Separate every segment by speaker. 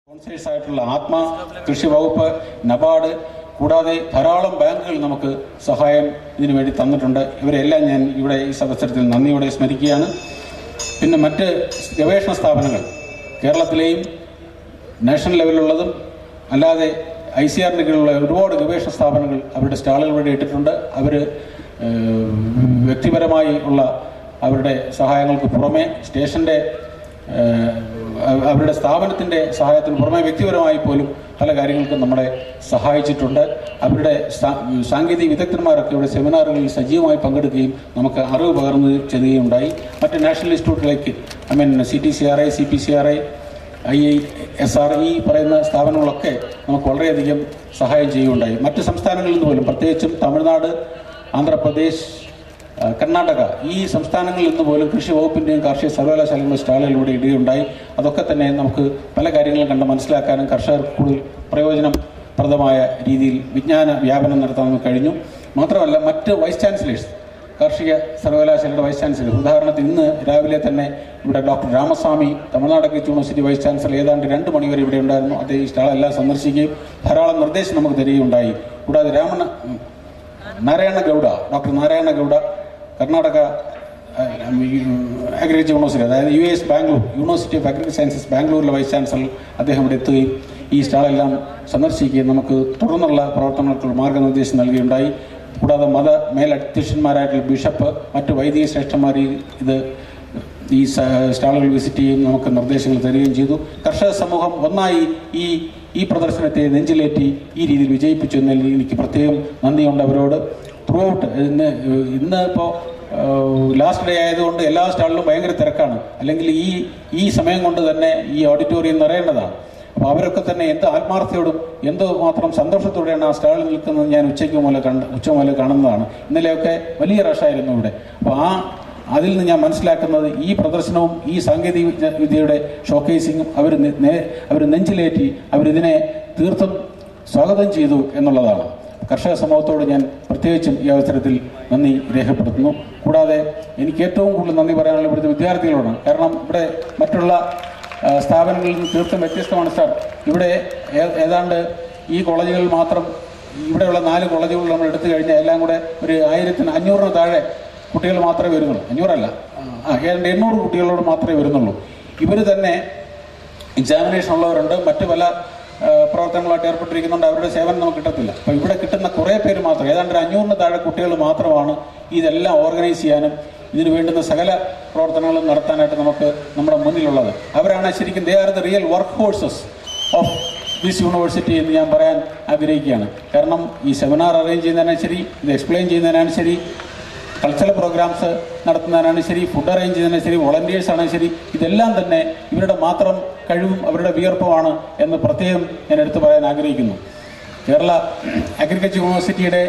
Speaker 1: Sponsors ആയിട്ടുള്ള ആത്മ കൃഷി വകുപ്പ് നബാർഡ് കൂടാതെ ധാരാളം ബാങ്കുകൾ നമുക്ക് സഹായം ഇതിനു വേണ്ടി തന്നിട്ടുണ്ട് ഇവരെല്ലാം ഞാൻ ഇവിടെ ഈ അവസരത്തിൽ നന്ദിയോടെ സ്മരിക്കുകയാണ് പിന്നെ മറ്റ് ഗവേഷണ സ്ഥാപനങ്ങൾ കേരളത്തിലെയും നാഷണൽ ലെവലിലുള്ളതും അല്ലാതെ ഐ സി ആറിന് കീഴിലുള്ള ഒരുപാട് ഗവേഷണ സ്ഥാപനങ്ങൾ അവരുടെ സ്റ്റാളുകൾ ഇവിടെ ഇട്ടിട്ടുണ്ട് അവർ വ്യക്തിപരമായി ഉള്ള അവരുടെ സഹായങ്ങൾക്ക് പുറമെ സ്റ്റേഷൻ്റെ ഏഹ്, അവ- അവരുടെ സ്ഥാപനത്തിൻ്റെ സഹായത്തിന് പുറമെ വ്യക്തിപരമായി പോലും പല കാര്യങ്ങൾക്കും നമ്മളെ സഹായിച്ചിട്ടുണ്ട് അവരുടെ സാ- സാങ്കേതിക വിദഗ്ധന്മാരൊക്കെ ഇവിടെ സെമിനാറുകളിൽ സജീവമായി പങ്കെടുക്കുകയും നമുക്ക് അറിവ് പകർന്നു ചെല്ലുകയുണ്ടായി മറ്റ് നാഷണൽ ഇൻസ്റ്റിറ്റ്യൂട്ടിലേക്ക് I mean C T C R I C P C R I I I S R E പറയുന്ന സ്ഥാപനങ്ങളൊക്കെ നമുക്ക് വളരെയധികം സഹായം ചെയ്യുകയുണ്ടായി മറ്റ് സംസ്ഥാനങ്ങളിൽ നിന്ന് പോലും പ്രത്യേകിച്ചും തമിഴ്നാട് ആന്ധ്രാപ്രദേശ് ആ, കർണാടക ഈ സംസ്ഥാനങ്ങളിൽ നിന്ന് പോലും കൃഷി വകുപ്പിൻ്റെയും കാർഷിക സർവകലാശാലകളുടെ സ്റ്റാളുകളിലൂടെ ഇടുകയുണ്ടായി അതൊക്കെ തന്നെ നമുക്ക് പല കാര്യങ്ങളും കണ്ട് മനസ്സിലാക്കാനും കർഷകർക്ക് കൂടുതൽ പ്രയോജനപ്രദമായ രീതിയിൽ വിജ്ഞാന വ്യാപനം നടത്താൻ നമുക്ക് കഴിഞ്ഞു മാത്രമല്ല മറ്റ് വൈസ് ചാൻസലേഴ്സ് കാർഷിക സർവകലാശാലയുടെ വൈസ് ചാൻസലർ ഉദാഹരണത്തിന് ഇന്ന് രാവിലെ തന്നെ ഇവിടെ doctor Ramaswamy Tamil Nadu agriculture university vice chancellor ഏതാണ്ട് രണ്ട് മണിവരെ ഇവിടെ ഉണ്ടായിരുന്നു അദ്ദേഹം ഈ സ്റ്റാളെല്ലാം സന്ദർശിക്കുകയും ധാരാളം നിർദ്ദേശം നമുക്ക് തരികയുണ്ടായി കൂടാതെ രാമന Narayana Gowda doctor Narayana Gowda Karnataka agriculture university അതായത് U S Bangalore university of agriculture sciences ബാംഗ്ലൂരിലെ വൈസ് ചാൻസലർ അദ്ദേഹം ഇവിടെ എത്തുകയും ഈ സ്റ്റാളെല്ലാം സന്ദർശിക്കുകയും നമുക്ക് തുടർന്നുള്ള പ്രവർത്തനങ്ങൾക്ക് മാർഗനിർദ്ദേശം നൽകുകയുണ്ടായി കൂടാതെ മത മേലധ്യക്ഷന്മാരായിട്ടുള്ള ബിഷപ്പ് മറ്റ് വൈദിക ശ്രേഷ്ഠന്മാർ ഈ ഇത് ഈ സ- സ്റ്റാളുകൾ വിസിറ്റ് ചെയ്യുകയും നമുക്ക് നിർദ്ദേശങ്ങൾ തരികയും ചെയ്തു കർഷക സമൂഹം ഒന്നായി ഈ ഈ പ്രദർശനത്തെ നെഞ്ചിലേറ്റി ഈ രീതിയിൽ വിജയിപ്പിച്ചു എന്നതിൽ എനിക്ക് പ്രത്യേകം നന്ദിയുണ്ട് അവരോട് ത്രൂ ഔട്ട് ഇന്ന് ഇന്ന് ഇപ്പോൾ ലാസ്റ്റ് ഡേ ആയതുകൊണ്ട് എല്ലാ സ്റ്റാളിലും ഭയങ്കര തിരക്കാണ് അല്ലെങ്കിൽ ഈ ഈ സമയം കൊണ്ട് തന്നെ ഈ ഓഡിറ്റോറിയം നിറയേണ്ടതാണ് അപ്പോൾ അവരൊക്കെ തന്നെ എന്ത് ആത്മാർത്ഥയോടും എന്ത് മാത്രം സന്തോഷത്തോടെയാണ് ആ സ്റ്റാളിൽ നിൽക്കുന്നത് ഞാൻ ഉച്ചയ്ക്ക് മുതൽ കണ്ട് ഉച്ച മുതൽ കാണുന്നതാണ് ഇന്നലെയൊക്കെ വലിയ റഷായിരുന്നു ഇവിടെ അപ്പോൾ ആ അതിൽ നിന്ന് ഞാൻ മനസ്സിലാക്കുന്നത് ഈ പ്രദർശനവും ഈ സാങ്കേതിക വിദ്യ- വിദ്യയുടെ ഷോക്കേസിങ്ങും അവർ അവർ നെഞ്ചിലേറ്റി അവരിതിനെ തീർത്തും സ്വാഗതം ചെയ്തു എന്നുള്ളതാണ് കർഷക സമൂഹത്തോട് ഞാൻ പ്രത്യേകിച്ചും ഈ അവസരത്തിൽ നന്ദി രേഖപ്പെടുത്തുന്നു കൂടാതെ എനിക്ക് ഏറ്റവും കൂടുതൽ നന്ദി പറയാനുള്ള ഇവിടുത്തെ വിദ്യാർത്ഥികളോടാണ് കാരണം ഇവിടെ മറ്റുള്ള ആ, സ്ഥാപനങ്ങളിൽ നിന്ന് തീർത്തും വ്യത്യസ്തമാണ് സാർ ഇവിടെ ഏ- ഏതാണ്ട് ഈ കോളേജുകളിൽ മാത്രം ഇവിടെയുള്ള നാല് കോളേജുകൾ നമ്മൾ എടുത്തു കഴിഞ്ഞാൽ എല്ലാം കൂടെ ഒരു ആയിരത്തിന് അഞ്ഞൂറിന് താഴെ കുട്ടികൾ മാത്രമേ വരുന്നുള്ളൂ അഞ്ഞൂറല്ല ആ ഏതാണ്ട് എണ്ണൂറ് കുട്ടികളോട് മാത്രമേ വരുന്നുള്ളൂ ഇവർ തന്നെ എക്സാമിനേഷൻ ഉള്ളവരുണ്ട് മറ്റു പല ആ, പ്രവർത്തനങ്ങളായിട്ട് ഏർപ്പെട്ടിരിക്കുന്നുണ്ട് അവരുടെ സേവനം നമുക്ക് കിട്ടത്തില്ല അപ്പോൾ ഇവിടെ കിട്ടുന്ന കുറേ പേര് മാത്രം ഏതാണ്ട് ഒരു അഞ്ഞൂറിന് താഴെ കുട്ടികൾ മാത്രമാണ് ഇതെല്ലാം ഓർഗനൈസ് ചെയ്യാനും ഇതിന് വേണ്ടുന്ന സകല പ്രവർത്തനങ്ങളും നടത്താനായിട്ട് നമുക്ക് നമ്മുടെ മുന്നിലുള്ളത് അവരാണ് ശരിക്കും they are the real work forces of this university എന്ന് ഞാൻ പറയാൻ ആഗ്രഹിക്കുകയാണ് കാരണം ഈ സെമിനാർ അറേഞ്ച് ചെയ്യുന്നതിനാണ് ശരി ഇത് എക്സ്പ്ലെയിൻ ചെയ്യുന്നതിനാണ് ശരി കൾച്ചറൽ പ്രോഗ്രാംസ് നടത്തുന്നതിനാണ് ശരി ഫുഡ് അറേഞ്ച് ചെയ്യുന്നതിനാണ് ശരി വോളണ്ടിയേഴ്സ് ആണ് ശരി ഇതെല്ലാം തന്നെ ഇവരുടെ മാത്രം കഴിവും അവരുടെ വിയർപ്പുമാണ് എന്ന് പ്രത്യേകം ഞാൻ എടുത്തു പറയാൻ ആഗ്രഹിക്കുന്നു കേരള അഗ്രികൾച്ചർ യൂണിവേഴ്സിറ്റിയുടെ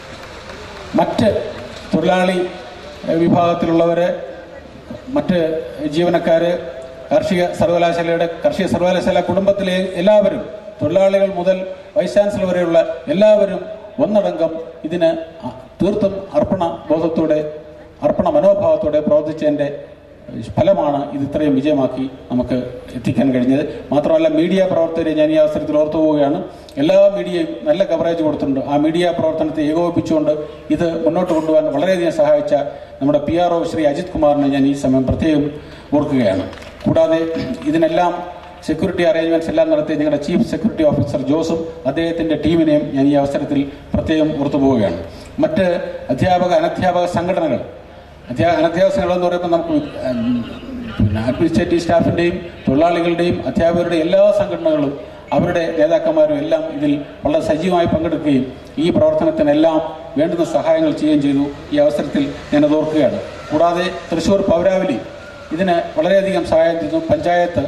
Speaker 1: മറ്റ് തൊഴിലാളി എഹ്, വിഭാഗത്തിലുള്ളവർ മറ്റ് ജീവനക്കാർ കാർഷിക സർവകലാശാലയുടെ കാർഷിക സർവകലാശാല കുടുംബത്തിലെ എല്ലാവരും തൊഴിലാളികൾ മുതൽ വൈസ് ചാൻസലർ വരെയുള്ള എല്ലാവരും ഒന്നടങ്കം ഇതിന് അ- തീർത്തും അർപ്പണ ബോധത്തോടെ അർപ്പണ മനോഭാവത്തോടെ പ്രവർത്തിച്ചതിൻ്റെ ഫലമാണ് ഇത് ഇത്രയും വിജയമാക്കി നമുക്ക് എത്തിക്കാൻ കഴിഞ്ഞത് മാത്രമല്ല മീഡിയ പ്രവർത്തകരെ ഞാൻ ഈ അവസരത്തിൽ ഓർത്തു പോവുകയാണ് എല്ലാ മീഡിയയും നല്ല കവറേജ് കൊടുത്തിട്ടുണ്ട് ആ മീഡിയ പ്രവർത്തനത്തെ ഏകോപിപ്പിച്ചുകൊണ്ട് ഇത് മുന്നോട്ട് കൊണ്ടുപോകാൻ വളരെയധികം സഹായിച്ച നമ്മുടെ P R O Shri Ajith കുമാറിനെ ഞാൻ ഈ സമയം പ്രത്യേകം ഓർക്കുകയാണ് കൂടാതെ ഇതിനെല്ലാം സെക്യൂരിറ്റി അറേഞ്ച്മെന്റ്സ് എല്ലാം നടത്തി നിങ്ങളുടെ ചീഫ് സെക്യൂരിറ്റി ഓഫീസർ ജോസും അദ്ദേഹത്തിന്റെ ടീമിനെയും ഞാൻ ഈ അവസരത്തിൽ പ്രത്യേകം ഓർത്തു പോവുകയാണ് മറ്റ് അധ്യാപക അനധ്യാപക സംഘടനകൾ അധ്യാ അനധ്യാപക സംഘടന എന്ന് പറയുമ്പോൾ നമുക്ക് ഉം, പിന്നെ അഡ്മിനിസ്ട്രേറ്റീവ് സ്റ്റാഫിന്റെയും തൊഴിലാളികളുടെയും അധ്യാപകരുടെയും എല്ലാ സംഘടനകളും അവരുടെ നേതാക്കന്മാരും എല്ലാം ഇതിൽ വളരെ സജീവമായി പങ്കെടുക്കുകയും ഈ പ്രവർത്തനത്തിനെല്ലാം വേണ്ടുന്ന സഹായങ്ങൾ ചെയ്യുകയും ചെയ്തു ഈ അവസരത്തിൽ ഞാനത് ഓർക്കുകയാണ് കൂടാതെ തൃശ്ശൂർ പൗരാവലി ഇതിന് വളരെയധികം സഹായം ചെയ്തു പഞ്ചായത്ത്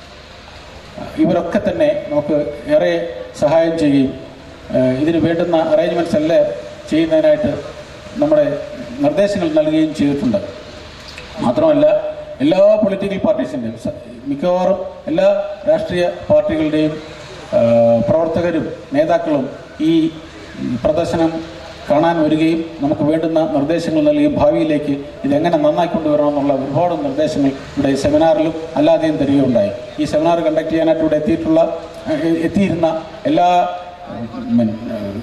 Speaker 1: ഇവരൊക്കെ തന്നെ നമുക്ക് ഏറെ സഹായം ചെയ്യുകയും ഏഹ് ഇതിന് വേണ്ടുന്ന അറേഞ്ച്മെൻറ്റ്സ് എല്ലാം ചെയ്യുന്നതിനായിട്ട് നമ്മുടെ നിർദ്ദേശങ്ങൾ നൽകുകയും ചെയ്തിട്ടുണ്ട് മാത്രമല്ല എല്ലാ പൊളിറ്റിക്കൽ പാർട്ടീസിൻ്റെയും സ- മിക്കവാറും എല്ലാ രാഷ്ട്രീയ പാർട്ടികളുടെയും ഏഹ് പ്രവർത്തകരും നേതാക്കളും ഈ പ്രദർശനം കാണാൻ വരികയും നമുക്ക് വേണ്ടുന്ന നിർദ്ദേശങ്ങൾ നൽകുകയും ഭാവിയിലേക്ക് ഇതെങ്ങനെ നന്നാക്കിക്കൊണ്ടുവരണമെന്നുള്ള ഒരുപാട് നിർദ്ദേശങ്ങൾ ഇവിടെ ഈ സെമിനാറിലും അല്ലാതെയും തരികയുണ്ടായി ഈ സെമിനാർ കണ്ടക്ട് ചെയ്യാനായിട്ട് ഇവിടെ എത്തിയിട്ടുള്ള ഏഹ്, എത്തിയിരുന്ന എല്ലാ ഉം, ഏഹ്,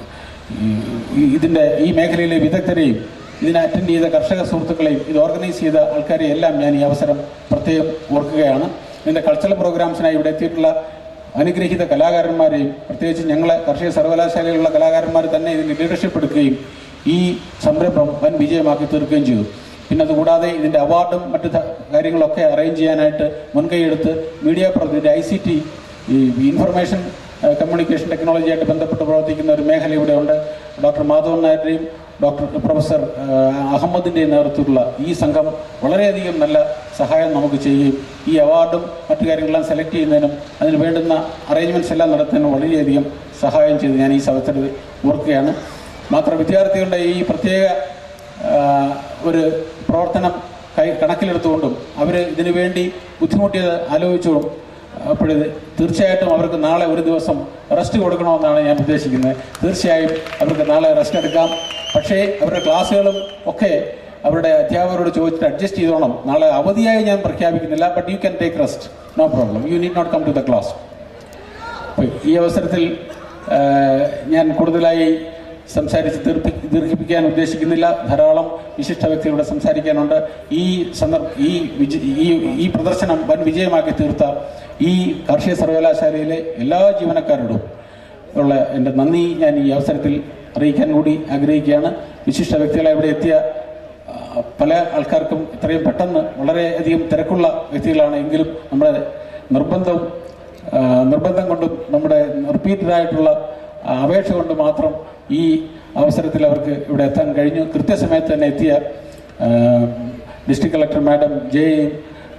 Speaker 1: ഈ- ഇതിൻ്റെ ഈ മേഖലയിലെ വിദഗ്ധരെയും ഇതിനെ അറ്റൻഡ് ചെയ്ത കർഷക സുഹൃത്തുക്കളെയും ഇത് ഓർഗനൈസ് ചെയ്ത ആൾക്കാരെയും എല്ലാം ഞാൻ ഈ അവസരം പ്രത്യേകം ഓർക്കുകയാണ് ഇതിൻ്റെ കൾച്ചറൽ പ്രോഗ്രാംസിനായി ഇവിടെ എത്തിയിട്ടുള്ള അനുഗ്രഹീത കലാകാരന്മാരെയും പ്രത്യേകിച്ച് ഞങ്ങളെ കാർഷിക സർവകലാശാലയിലുള്ള കലാകാരന്മാർ തന്നെ ഇതിന് ലീഡർഷിപ്പ് എടുക്കുകയും ഈ സംരംഭം വൻ വിജയമാക്കി തീർക്കുകയും ചെയ്തു പിന്നെ അതുകൂടാതെ ഇതിൻ്റെ അവാർഡും മറ്റു ത- കാര്യങ്ങളൊക്കെ അറേഞ്ച് ചെയ്യാനായിട്ട് മുൻകൈയെടുത്ത് മീഡിയ പ്രതിനിധി ഐ സി ടി ഈ ഇൻഫർമേഷൻ ഏഹ്, കമ്മ്യൂണിക്കേഷൻ ടെക്നോളജിയായിട്ട് ബന്ധപ്പെട്ട് പ്രവർത്തിക്കുന്ന ഒരു മേഖല ഇവിടെ ഉണ്ട് ഡോക്ടർ മാധവൻ നായരുടെയും ഡോക്ടർ പ്രൊഫസർ ഏഹ്, അഹമ്മദിൻ്റെയും നേതൃത്വത്തിലുള്ള ഈ സംഘം വളരെയധികം നല്ല സഹായം നമുക്ക് ചെയ്യുകയും ഈ അവാർഡും മറ്റു കാര്യങ്ങളെല്ലാം സെലക്ട് ചെയ്യുന്നതിനും അതിന് വേണ്ടുന്ന അറേഞ്ച്മെൻറ്റ്സ് എല്ലാം നടത്തുന്നതിനും വളരെയധികം സഹായം ചെയ്ത് ഞാൻ ഈ അവസരത്തിൽ ഓർക്കുകയാണ് മാത്രം വിദ്യാർത്ഥികളുടെ ഈ പ്രത്യേക ആ, ഒരു പ്രവർത്തനം കൈ കണക്കിലെടുത്തുകൊണ്ടും അവർ ഇതിനു വേണ്ടി ബുദ്ധിമുട്ടിയത് ആലോചിച്ചുകൊണ്ടും അപ്പോഴിത് തീർച്ചയായിട്ടും അവർക്ക് നാളെ ഒരു ദിവസം റെസ്റ്റ് കൊടുക്കണമെന്നാണ് ഞാൻ ഉദ്ദേശിക്കുന്നത് തീർച്ചയായും അവർക്ക് നാളെ റെസ്റ്റ് എടുക്കാം പക്ഷേ അവരുടെ ക്ലാസ്സുകളും ഒക്കെ അവരുടെ അധ്യാപകരോട് ചോദിച്ചിട്ട് അഡ്ജസ്റ്റ് ചെയ്തോണം നാളെ അവധിയായി ഞാൻ പ്രഖ്യാപിക്കുന്നില്ല but you can take rest no problem you need not come to the class അപ്പോൾ ഈ അവസരത്തിൽ ആ, ഞാൻ കൂടുതലായി സംസാരിച്ച് തീർപ്പി ദീർഘിപ്പിക്കാൻ ഉദ്ദേശിക്കുന്നില്ല ധാരാളം വിശിഷ്ട വ്യക്തികളുടെ സംസാരിക്കാനുണ്ട് ഈ സന്ദർഭ ഈ വിജ- ഈ ഈ പ്രദർശനം വൻ വിജയമാക്കി തീർത്ത ഈ കാർഷിക സർവകലാശാലയിലെ എല്ലാ ജീവനക്കാരോടും ഉള്ള എൻ്റെ നന്ദി ഞാൻ ഈ അവസരത്തിൽ അറിയിക്കാൻ കൂടി ആഗ്രഹിക്കുകയാണ് വിശിഷ്ട വ്യക്തികളെ ഇവിടെ എത്തിയ ആ, പല ആൾക്കാർക്കും ഇത്രയും പെട്ടെന്ന് വളരെയധികം തിരക്കുള്ള വ്യക്തികളാണ് എങ്കിലും നമ്മുടെ നിർബന്ധവും ആ, നിർബന്ധം കൊണ്ടും നമ്മുടെ റിപ്പീറ്റഡ് ആയിട്ടുള്ള ആ, അപേക്ഷ കൊണ്ട് മാത്രം ഈ അവസരത്തിൽ അവർക്ക് ഇവിടെ എത്താൻ കഴിഞ്ഞു കൃത്യസമയത്ത് തന്നെ എത്തിയ ആ, ഡിസ്ട്രിക്ട് കളക്ടർ മാഡം ജെയും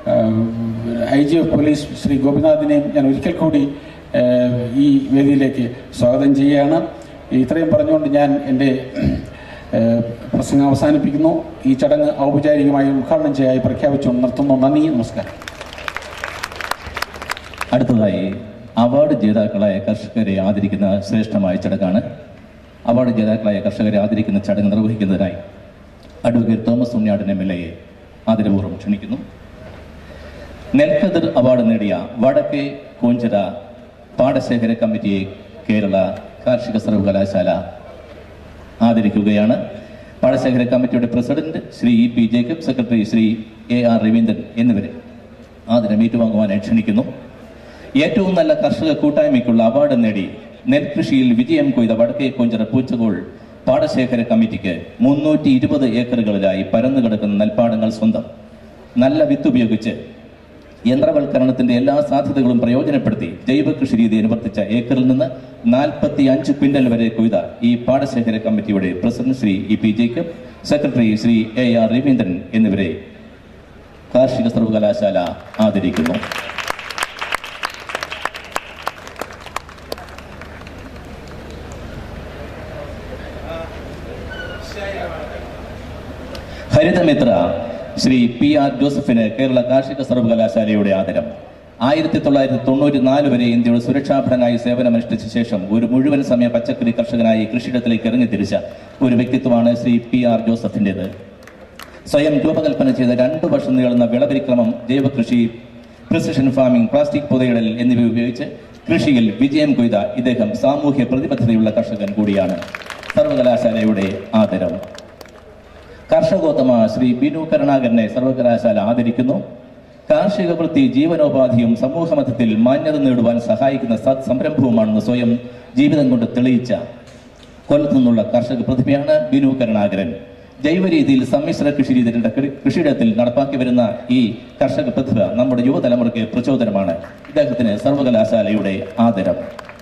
Speaker 1: I G F police Shri ഗോപിനാഥിനെയും ഞാൻ ഒരിക്കൽ കൂടി ആ, ഈ വേദിയിലേക്ക് സ്വാഗതം ചെയ്യുകയാണ് ഇത്രയും പറഞ്ഞുകൊണ്ട് ഞാൻ എൻ്റെ ഏഹ് പ്രസംഗം അവസാനിപ്പിക്കുന്നു ഈ ചടങ്ങ് ഔപചാരികമായി ഉദ്ഘാടനം ചെയ്യായി പ്രഖ്യാപിച്ചുകൊണ്ട് നിർത്തുന്നു നന്ദി നമസ്കാരം
Speaker 2: അടുത്തതായി അവാർഡ് ജേതാക്കളായ കർഷകരെ ആദരിക്കുന്ന ശ്രേഷ്ഠമായ ചടങ്ങാണ് അവാർഡ് ജേതാക്കളായ കർഷകരെ ആദരിക്കുന്ന ചടങ്ങ് നിർവഹിക്കുന്നതിനായി advocate Thomas Unniyadan M L എയെ ആദരപൂർവ്വം ക്ഷണിക്കുന്നു നെൽക്കതിർ അവാർഡ് നേടിയ വടക്കേ കൂഞ്ചിറ പാടശേഖര കമ്മിറ്റിയെ കേരള കാർഷിക സർവകലാശാല ആദരിക്കുകയാണ് പാടശേഖര കമ്മിറ്റിയുടെ president Shri E P Jacob secretary Shri A R Raveendran എന്നിവരെ ആദരം ഏറ്റുവാങ്ങുവാനായി ക്ഷണിക്കുന്നു ഏറ്റവും നല്ല കർഷക കൂട്ടായ്മയ്ക്കുള്ള അവാർഡ് നേടി നെൽകൃഷിയിൽ വിജയം കൊയ്ത വടക്കേ കൊഞ്ചിറ പൂച്ചകോൾ പാടശേഖര കമ്മിറ്റിക്ക് മുന്നൂറ്റി ഇരുപത് ഏക്കറുകളിലായി പരന്നു കിടക്കുന്ന നെൽപ്പാടങ്ങൾ സ്വന്തം നല്ല വിത്ത് ഉപയോഗിച്ച് യന്ത്രവൽക്കരണത്തിന്റെ എല്ലാ സാധ്യതകളും പ്രയോജനപ്പെടുത്തി ജൈവ കൃഷി രീതി അനുവർത്തിച്ച ഏക്കറിൽ നിന്ന് നാൽപ്പത്തി അഞ്ച് ക്വിന്റൽ വരെ കൊയ്ത ഈ പാടശേഖര കമ്മിറ്റിയുടെ president Shri E P Jacob secretary Shri A R Raveendran എന്നിവരെ കാർഷിക സർവകലാശാല ആദരിക്കുന്നു ഹരിതമിത്ര ശ്രീ പി ആർ ജോസഫിന് കേരള കാർഷിക സർവകലാശാലയുടെ ആദരം ആയിരത്തി തൊള്ളായിരത്തി തൊണ്ണൂറ്റി നാല് വരെ ഇന്ത്യയുടെ സുരക്ഷാഭടനായി സേവനമനുഷ്ഠിച്ച ശേഷം ഒരു മുഴുവൻ സമയ പച്ചക്കറി കർഷകനായി കൃഷിയിടത്തിലേക്ക് ഇറങ്ങിത്തിരിച്ച ഒരു വ്യക്തിത്വമാണ് ശ്രീ പി ആർ ജോസഫിൻ്റെത് സ്വയം രൂപകൽപ്പന ചെയ്ത രണ്ടു വർഷം നീളുന്ന വിളപരിക്രമം ജൈവകൃഷി പ്രിസിഷൻ ഫാമിംഗ് പ്ലാസ്റ്റിക് പുതയിടൽ എന്നിവ ഉപയോഗിച്ച് കൃഷിയിൽ വിജയം കൊയ്ത ഇദ്ദേഹം സാമൂഹ്യ പ്രതിബദ്ധതയുള്ള കർഷകൻ കൂടിയാണ് സർവകലാശാലയുടെ ആദരം കർഷകോത്തമ ശ്രീ ബിനു കരുണാകരനെ സർവകലാശാല ആദരിക്കുന്നു കാർഷിക വൃത്തി ജീവനോപാധിയും സമൂഹമധ്യത്തിൽ മാന്യത നേടുവാൻ സഹായിക്കുന്ന സത് സംരംഭവുമാണെന്ന് സ്വയം ജീവിതം കൊണ്ട് തെളിയിച്ച കൊല്ലത്തു നിന്നുള്ള കർഷക പ്രതിഭയാണ് ബിനു കരുണാകരൻ ജൈവ രീതിയിൽ സമ്മിശ്ര കൃഷി രീതിയുടെ കൃ- കൃഷിയിടത്തിൽ നടപ്പാക്കി വരുന്ന ഈ കർഷക പ്രതിഭ നമ്മുടെ യുവതലമുറയ്ക്ക് പ്രചോദനമാണ് ഇദ്ദേഹത്തിന് സർവകലാശാലയുടെ ആദരം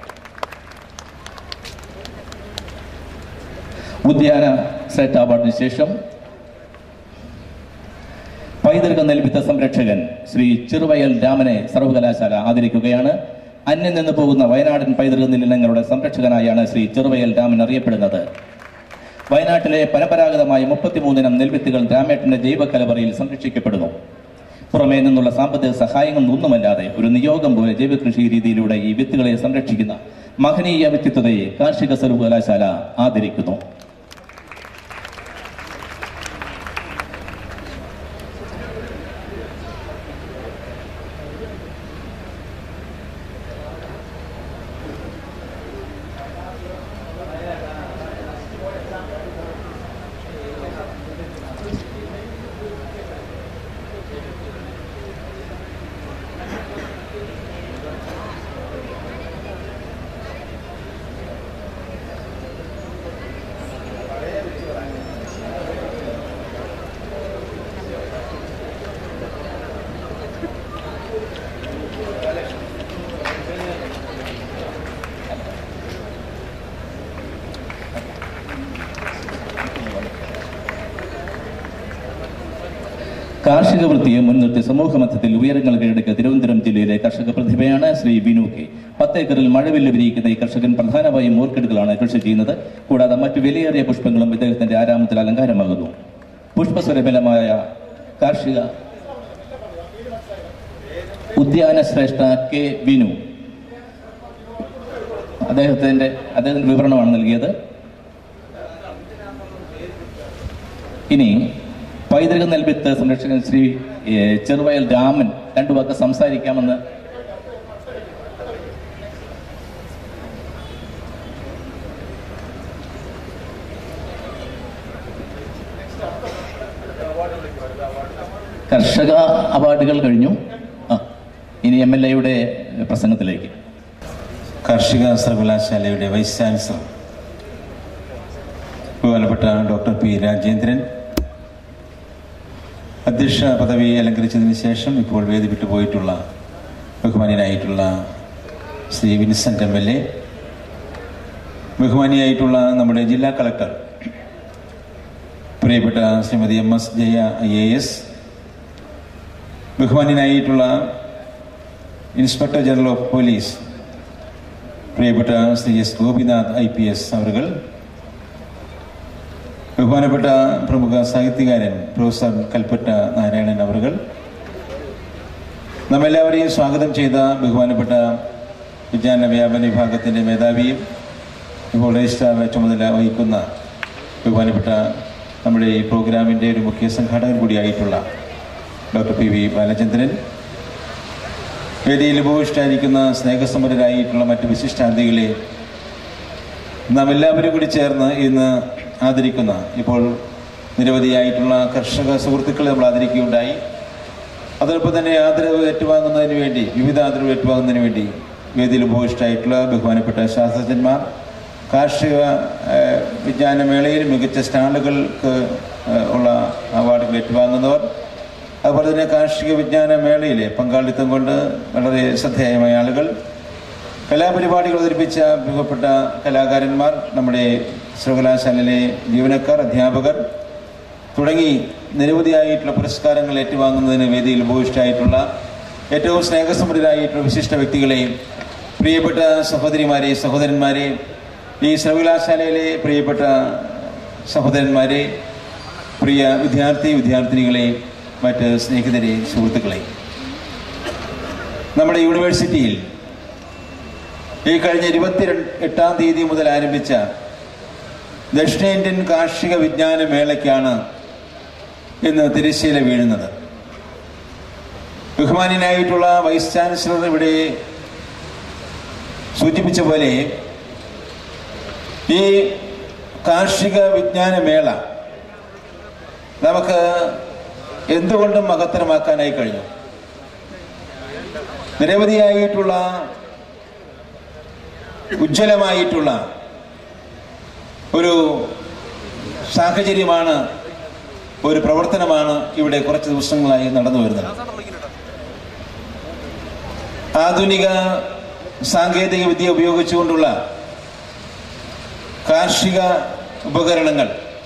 Speaker 2: ഉദ്യാന സെറ്റ് അവാർഡിന് ശേഷം പൈതൃക നെൽവിത്ത സംരക്ഷകൻ ശ്രീ ചെറുവയൽ രാമനെ സർവകലാശാല ആദരിക്കുകയാണ് അന്യം നിന്ന് പോകുന്ന വയനാടൻ പൈതൃക നെല്ലിനങ്ങളുടെ സംരക്ഷകനായാണ് ശ്രീ ചെറുവയൽ രാമൻ അറിയപ്പെടുന്നത് വയനാട്ടിലെ പരമ്പരാഗതമായ മുപ്പത്തിമൂന്നിനം നെൽവിത്തുകൾ രാമേട്ടന്റെ ജൈവ കലവറയിൽ സംരക്ഷിക്കപ്പെടുന്നു പുറമേ നിന്നുള്ള സാമ്പത്തിക സഹായങ്ങളൊന്നുമല്ലാതെ ഒരു നിയോഗം പോലെ ജൈവ കൃഷി രീതിയിലൂടെ ഈ വിത്തുകളെ സംരക്ഷിക്കുന്ന മഹനീയ വ്യക്തിത്വതയെ കാർഷിക സർവകലാശാല ആദരിക്കുന്നു കാർഷിക വൃത്തിയെ മുൻനിർത്തി സമൂഹ മധ്യത്തിൽ ഉയരങ്ങൾ കീഴടക്കിയ തിരുവനന്തപുരം ജില്ലയിലെ കർഷക പ്രതിഭയാണ് ശ്രീ വിനു കെ പത്തേക്കറിൽ മഴവില്ല് വിരിയിക്കുന്ന ഈ കർഷകൻ പ്രധാനമായും ഓർക്കിഡുകളാണ് കൃഷി ചെയ്യുന്നത് കൂടാതെ മറ്റു വിലയേറിയ പുഷ്പങ്ങളും ഇദ്ദേഹത്തിന്റെ ആരാമത്തിൽ അലങ്കാരമാകുന്നു പുഷ്പസ്വരബലമായ കാർഷിക ഉദ്യാന ശ്രേഷ്ഠ കെ വിനു അദ്ദേഹത്തിന്റെ അദ്ദേഹത്തിന്റെ വിവരണമാണ് നൽകിയത് ഇനി പൈതൃക നെൽവിത്ത് സംരക്ഷകൻ ശ്രീ ഏ, ചെറുവയൽ രാമൻ രണ്ടു വാക്ക് സംസാരിക്കാമെന്ന് കർഷക അവാർഡുകൾ കഴിഞ്ഞു ആ ഇനി എം എൽ എയുടെ പ്രസംഗത്തിലേക്ക്
Speaker 3: കാർഷിക സർവകലാശാലയുടെ വൈസ് ചാൻസലർ ബഹുമാനപ്പെട്ട ഡോക്ടർ പി രാജേന്ദ്രൻ അധ്യക്ഷ പദവി അലങ്കരിച്ചതിന് ശേഷം ഇപ്പോൾ വേദി വിട്ടുപോയിട്ടുള്ള ബഹുമാനിയനായിട്ടുള്ള Shri Vincent M L A ബഹുമാനിയായിട്ടുള്ള നമ്മുടെ ജില്ലാ കളക്ടർ പ്രിയപ്പെട്ട Shrimati M S Jaya I A S ബഹുമാനിയനായിട്ടുള്ള ഇൻസ്പെക്ടർ ജനറൽ ഓഫ് പോലീസ് പ്രിയപ്പെട്ട Shri S Gopinath I P S അവറുകൾ ബഹുമാനപ്പെട്ട പ്രമുഖ സാഹിത്യകാരൻ പ്രൊഫസർ കൽപ്പറ്റ നാരായണൻ അവറുകൾ നമ്മെല്ലാവരെയും സ്വാഗതം ചെയ്ത ബഹുമാനപ്പെട്ട വിജ്ഞാന വ്യാപന വിഭാഗത്തിൻ്റെ മേധാവിയും ഇപ്പോൾ രജിസ്ട്രാർ ചുമതല വഹിക്കുന്ന ബഹുമാനപ്പെട്ട നമ്മുടെ ഈ പ്രോഗ്രാമിൻ്റെ ഒരു മുഖ്യ സംഘാടകൻ കൂടിയായിട്ടുള്ള ഡോക്ടർ പി വി ബാലചന്ദ്രൻ വേദിയിൽ ഉപവിഷ്ടായിരിക്കുന്ന സ്നേഹസമരരായിട്ടുള്ള മറ്റ് വിശിഷ്ടാന്തികളെ നാം എല്ലാവരും കൂടി ചേർന്ന് ഇന്ന് ആദരിക്കുന്ന ഇപ്പോൾ നിരവധിയായിട്ടുള്ള കർഷക സുഹൃത്തുക്കളെ നമ്മൾ ആദരിക്കുകയുണ്ടായി അതോടൊപ്പം തന്നെ ആദരവ് ഏറ്റുവാങ്ങുന്നതിന് വേണ്ടി വിവിധ ആദരവ് ഏറ്റുവാങ്ങുന്നതിന് വേണ്ടി വേദിയിൽ ഉപവിഷ്ടായിട്ടുള്ള ബഹുമാനപ്പെട്ട ശാസ്ത്രജ്ഞന്മാർ കാർഷിക ഏഹ്, വിജ്ഞാനമേളയിൽ മികച്ച സ്റ്റാളുകൾക്ക് ഏഹ്, ഉള്ള അവാർഡുകൾ ഏറ്റുവാങ്ങുന്നവർ അതുപോലെ തന്നെ കാർഷിക വിജ്ഞാന മേളയിലെ പങ്കാളിത്തം കൊണ്ട് വളരെ ശ്രദ്ധേയമായ ആളുകൾ കലാപരിപാടികൾ അവതരിപ്പിച്ച മികപ്പെട്ട കലാകാരന്മാർ നമ്മുടെ സർവകലാശാലയിലെ ജീവനക്കാർ അധ്യാപകർ തുടങ്ങി നിരവധിയായിട്ടുള്ള പുരസ്കാരങ്ങൾ ഏറ്റുവാങ്ങുന്നതിന് വേദിയിൽ ഉപവിഷ്ടായിട്ടുള്ള ഏറ്റവും സ്നേഹസമൃദ്ധരായിട്ടുള്ള വിശിഷ്ട വ്യക്തികളെയും പ്രിയപ്പെട്ട സഹോദരിമാരെ സഹോദരന്മാരെ ഈ സർവകലാശാലയിലെ പ്രിയപ്പെട്ട സഹോദരന്മാരെ പ്രിയ വിദ്യാർത്ഥി വിദ്യാർത്ഥിനികളെ മറ്റ് സ്നേഹിതരെ സുഹൃത്തുക്കളെ നമ്മുടെ യൂണിവേഴ്സിറ്റിയിൽ ഈ കഴിഞ്ഞ ഇരുപത്തി എട്ടാം തീയതി മുതൽ ആരംഭിച്ച ദക്ഷിണേന്ത്യൻ കാർഷിക വിജ്ഞാന മേളയ്ക്കാണ് ഇന്ന് തിരശ്ശീല വീഴുന്നത് ബഹുമാന്യനായിട്ടുള്ള വൈസ് ചാൻസലർ ഇവിടെ സൂചിപ്പിച്ച പോലെ ഈ കാർഷിക വിജ്ഞാന മേള നമുക്ക് എന്തുകൊണ്ടും മഹത്തരമാക്കാനായി കഴിഞ്ഞു നിരവധിയായിട്ടുള്ള ഉജ്ജ്വലമായിട്ടുള്ള ഒരു സാഹചര്യമാണ് ഒരു പ്രവർത്തനമാണ് ഇവിടെ കുറച്ച് ദിവസങ്ങളായി നടന്നു വരുന്നത് ആധുനിക സാങ്കേതിക വിദ്യ ഉപയോഗിച്ചുകൊണ്ടുള്ള കാർഷിക ഉപകരണങ്ങൾ